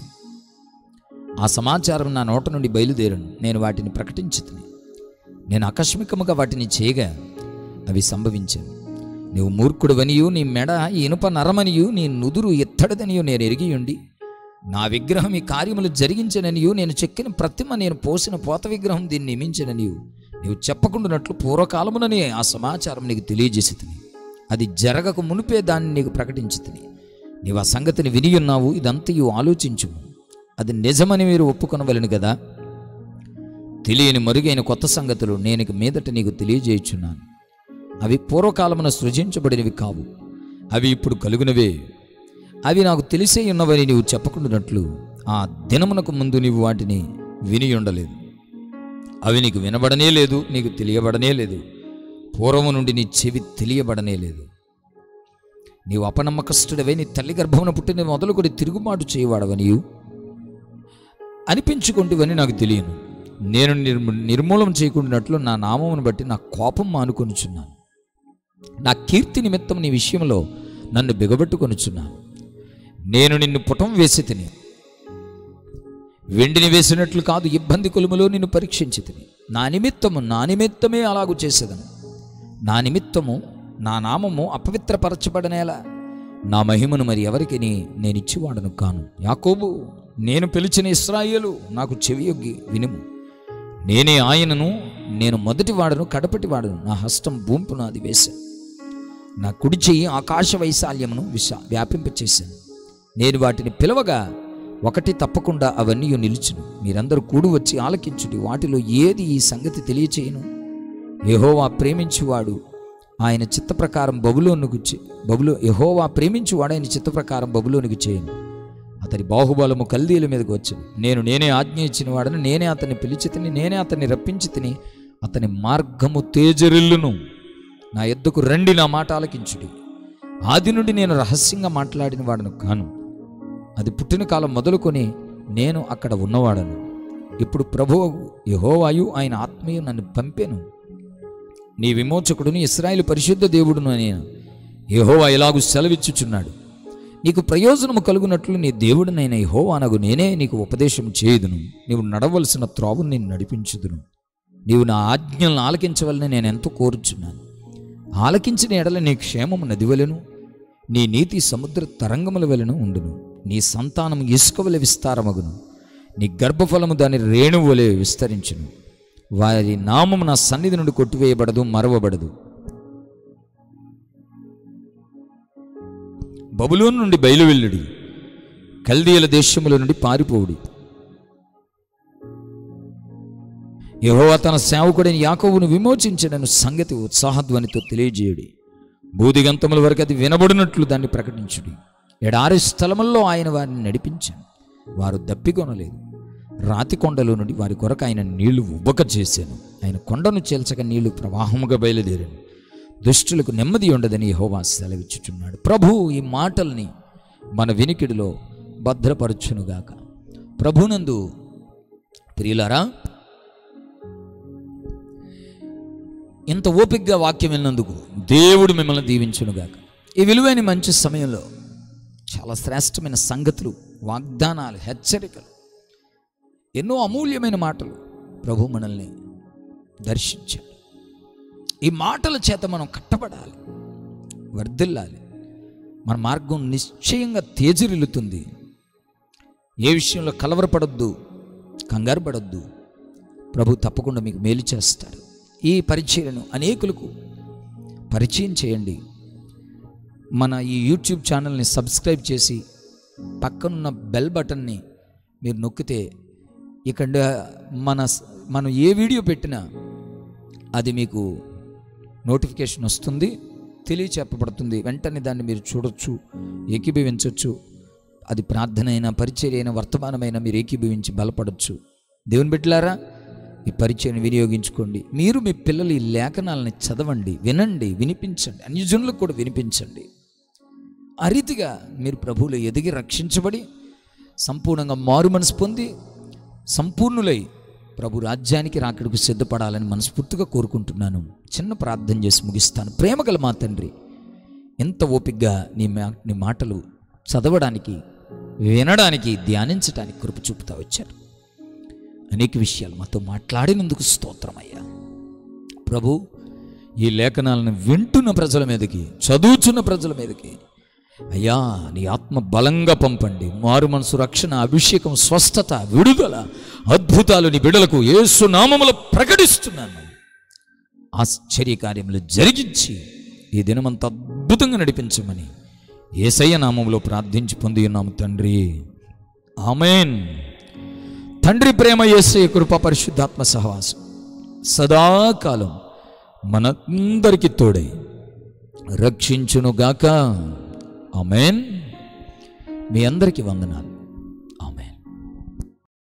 [SPEAKER 1] ఆ సమాచారం నా నోట నుండి బయలుదేరను నేను వాటిని ప్రకటించుతుని నేను ఆకస్మికముగా వాటిని చేయగా అవి సంభవించాను నీవు మూర్ఖుడవనియు నీ మెడ ఇనుప నరమనియు నీ నుదురు ఎత్తడదనియు నేను ఎరిగి ఉండి నా విగ్రహం ఈ కార్యములు జరిగించననియు నేను చెక్కిన ప్రతిమ నేను పోసిన పోత విగ్రహం దీన్ని నియమించననియు నీవు చెప్పకుండానట్లు పూర్వకాలముననే ఆ సమాచారం నీకు తెలియజేసి అది జరగక మునిపే దాన్ని నీకు ప్రకటించి నీవు ఆ సంగతిని విని ఉన్నావు ఇదంతయు ఆలోచించుము అది నిజమని మీరు ఒప్పుకొనవలను కదా తెలియని మరుగైన కొత్త సంగతులు నేను ఇక మీదట నీకు తెలియజేయుచున్నాను అవి పూర్వకాలమున సృజించబడినవి కావు అవి ఇప్పుడు కలుగునవే అవి నాకు తెలిసే ఉన్నవని నీవు చెప్పకుండానట్లు ఆ దినమునకు ముందు నీవు వాటిని విని ఉండలేదు అవి నీకు వినబడనే లేదు నీకు తెలియబడనే లేదు పూర్వము నుండి నీ చెవి తెలియబడనే లేదు నీవు అపనమ్మకస్తుడవే నీ తల్లి గర్భమున పుట్టిన మొదలుకొని తిరుగుబాటు చేయవాడవనియు అనిపించుకుంటువని నాకు తెలియను నేను నిర్ము నిర్మూలన చేయకుండానట్లు నా నామమును బట్టి నా కోపం మానుకొనుచున్నాను నా కీర్తి నిమిత్తం నీ విషయంలో నన్ను బిగబట్టుకొనుచున్నాను నేను నిన్ను పుటం వేసి తిని వెండిని వేసినట్లు కాదు ఇబ్బంది కొలుములో నిన్ను పరీక్షించి తిని నా నిమిత్తము నా నిమిత్తమే అలాగు చేసేదను నా నిమిత్తము నా నామము అపవిత్రపరచబడనేలా నా మహిమను మరి ఎవరికి నేను ఇచ్చివాడను కాను యాకోబు నేను పిలిచిన ఇస్రాయేలు నాకు చెవియొగ్గి వినుము నేనే ఆయనను నేను మొదటి వాడను కడపటి వాడను నా హస్తం భూమి పునాది వేశాను నా కుడి చెయ్యి ఆకాశ వైశాల్యమును విశా వ్యాపింపచేశాను నేను వాటిని పిలవగా ఒకటి తప్పకుండా అవన్నీ నిలుచును మీరందరూ కూడి వచ్చి ఆలకించుడి వాటిలో ఏది ఈ సంగతి తెలియచేయను యెహోవా ప్రేమించువాడు ఆయన చిత్త ప్రకారం బబులోనుకు చే- బబులో యెహోవా ప్రేమించువాడు ఆయన చిత్త ప్రకారం బబులోనికి చేయను అతని బాహుబలము కల్దీల మీదకి వచ్చాను నేను నేనే ఆజ్ఞ ఇచ్చిన వాడని నేనే అతన్ని పిలిచి తిని నేనే అతన్ని రప్పించి తిని అతని మార్గము తేజరిల్లును నా ఎద్దుకు రండి నా మాట ఆలకించుడి ఆది నుండి నేను రహస్యంగా మాట్లాడిన వాడను కాను అది పుట్టిన కాలం మొదలుకొని నేను అక్కడ ఉన్నవాడను ఇప్పుడు ప్రభువు యహోవాయు ఆయన ఆత్మీయు నన్ను పంపాను నీ విమోచకుడుని ఇస్రాయేల్ పరిశుద్ధ దేవుడును నేను యెహోవా ఇలాగు సెలవిచ్చుచున్నాడు నీకు ప్రయోజనము కలుగునట్లు నీ దేవుడినైన యెహోవానగు నేనే నీకు ఉపదేశం చేయుదును నీవు నడవలసిన త్రోవను నేను నడిపించుదును నీవు నా ఆజ్ఞలను ఆలకించవలని నేను ఎంతో కోరుచున్నాను ఆలకించిన ఎడల నీ క్షేమము నదివలెను నీ నీతి సముద్ర తరంగముల వలెను ఉండును నీ సంతానము ఇసుక వలె విస్తారమగును నీ గర్భఫలము దాని రేణువు వలె విస్తరించును వారి నామము నా సన్నిధి నుండి కొట్టివేయబడదు మరవబడదు బబులోను నుండి బయలువెళ్ళుడి కల్దీయుల దేశముల నుండి పారిపోవుడి యెహోవా తన సేవకుడైన యాకోబును విమోచించిన సంగతి ఉత్సాహధ్వనితో తెలియజేయుడి బూదిగంతముల వరకు అది వినబడినట్లు దాన్ని ప్రకటించుడి ఎడారి స్థలముల్లో ఆయన వారిని నడిపించాను వారు దప్పికొనలేదు రాతి కొండలో నుండి వారి కొరకు ఆయన నీళ్లు ఉబ్బక చేశాను ఆయన కొండను చేల్చక నీళ్లు ప్రవాహముగా బయలుదేరాను దుష్టులకు నెమ్మది ఉండదని యెహోవా సెలవిచ్చుచున్నాడు ప్రభు ఈ మాటల్ని మన వినికిడిలో భద్రపరచునుగాక ప్రభునందు ప్రియులారా ఇంత ఓపికగా వాక్యం విన్నందుకు దేవుడు మిమ్మల్ని దీవించునుగాక ఈ విలువైన మంచి సమయంలో చాలా శ్రేష్టమైన సంగతులు వాగ్దానాలు హెచ్చరికలు ఎన్నో అమూల్యమైన మాటలు ప్రభు మనల్ని దర్శించాడు ఈ మాటల చేత మనం కట్టబడాలి వర్ధిల్లాలి మన మార్గం నిశ్చయంగా తేజరిల్లుతుంది ఏ విషయంలో కలవరపడొద్దు కంగారు పడొద్దు ప్రభు తప్పకుండా మీకు మేలు చేస్తాడు ఈ పరిచయను అనేకులకు పరిచయం చేయండి మన ఈ యూట్యూబ్ ఛానల్ని సబ్స్క్రైబ్ చేసి పక్కనున్న బెల్ బటన్ని మీరు నొక్కితే ఇక్కడ మన మనం ఏ వీడియో పెట్టినా అది మీకు నోటిఫికేషన్ వస్తుంది తెలియచెప్పబడుతుంది వెంటనే దాన్ని మీరు చూడొచ్చు ఏకీభవించవచ్చు అది ప్రార్థన అయినా పరిచర్య అయినా వర్తమానమైన మీరు ఏకీభవించి బలపడవచ్చు దేవుని బిడ్డలారా ఈ పరిచయను వినియోగించుకోండి మీరు మీ పిల్లలు ఈ లేఖనాలని చదవండి వినండి వినిపించండి అన్యజనులకు కూడా వినిపించండి ఆ రీతిగా మీరు ప్రభువులో ఎదిగి రక్షించబడి సంపూర్ణంగా మారు మనసు పొంది సంపూర్ణులై ప్రభు రాజ్యానికి రాకడికి సిద్ధపడాలని మనస్ఫూర్తిగా కోరుకుంటున్నాను చిన్న ప్రార్థన చేసి ముగిస్తాను ప్రేమగల మా తండ్రి ఎంత ఓపిగ్గా నీ మా నీ మాటలు చదవడానికి వినడానికి ధ్యానించడానికి కృప చూపుతా వచ్చారు అనేక విషయాలు మాతో మాట్లాడినందుకు స్తోత్రమయ్యా ప్రభు ఈ లేఖనాలను వింటున్న ప్రజల మీదకి చదువుచున్న ప్రజల మీదకి అయ్యా నీ ఆత్మ బలంగా పంపండి మారు మనసు రక్షణ అభిషేకం స్వస్థత విడుదల అద్భుతాలు నీ బిడలకు యేసు నామములో ప్రకటిస్తున్నాను ఆశ్చర్య కార్యములు జరిగించి ఈ దినమంతా అద్భుతంగా నడిపించమని ఏసయ్య నామంలో ప్రార్థించి పొంది ఉన్నాము తండ్రి ఆమెన్ తండ్రి ప్రేమ యేసయ్య కృప పరిశుద్ధాత్మ సహవాసం సదాకాలం మనందరికీ తోడై రక్షించునుగాక ఆమెన్ మీ అందరికీ వందనాలు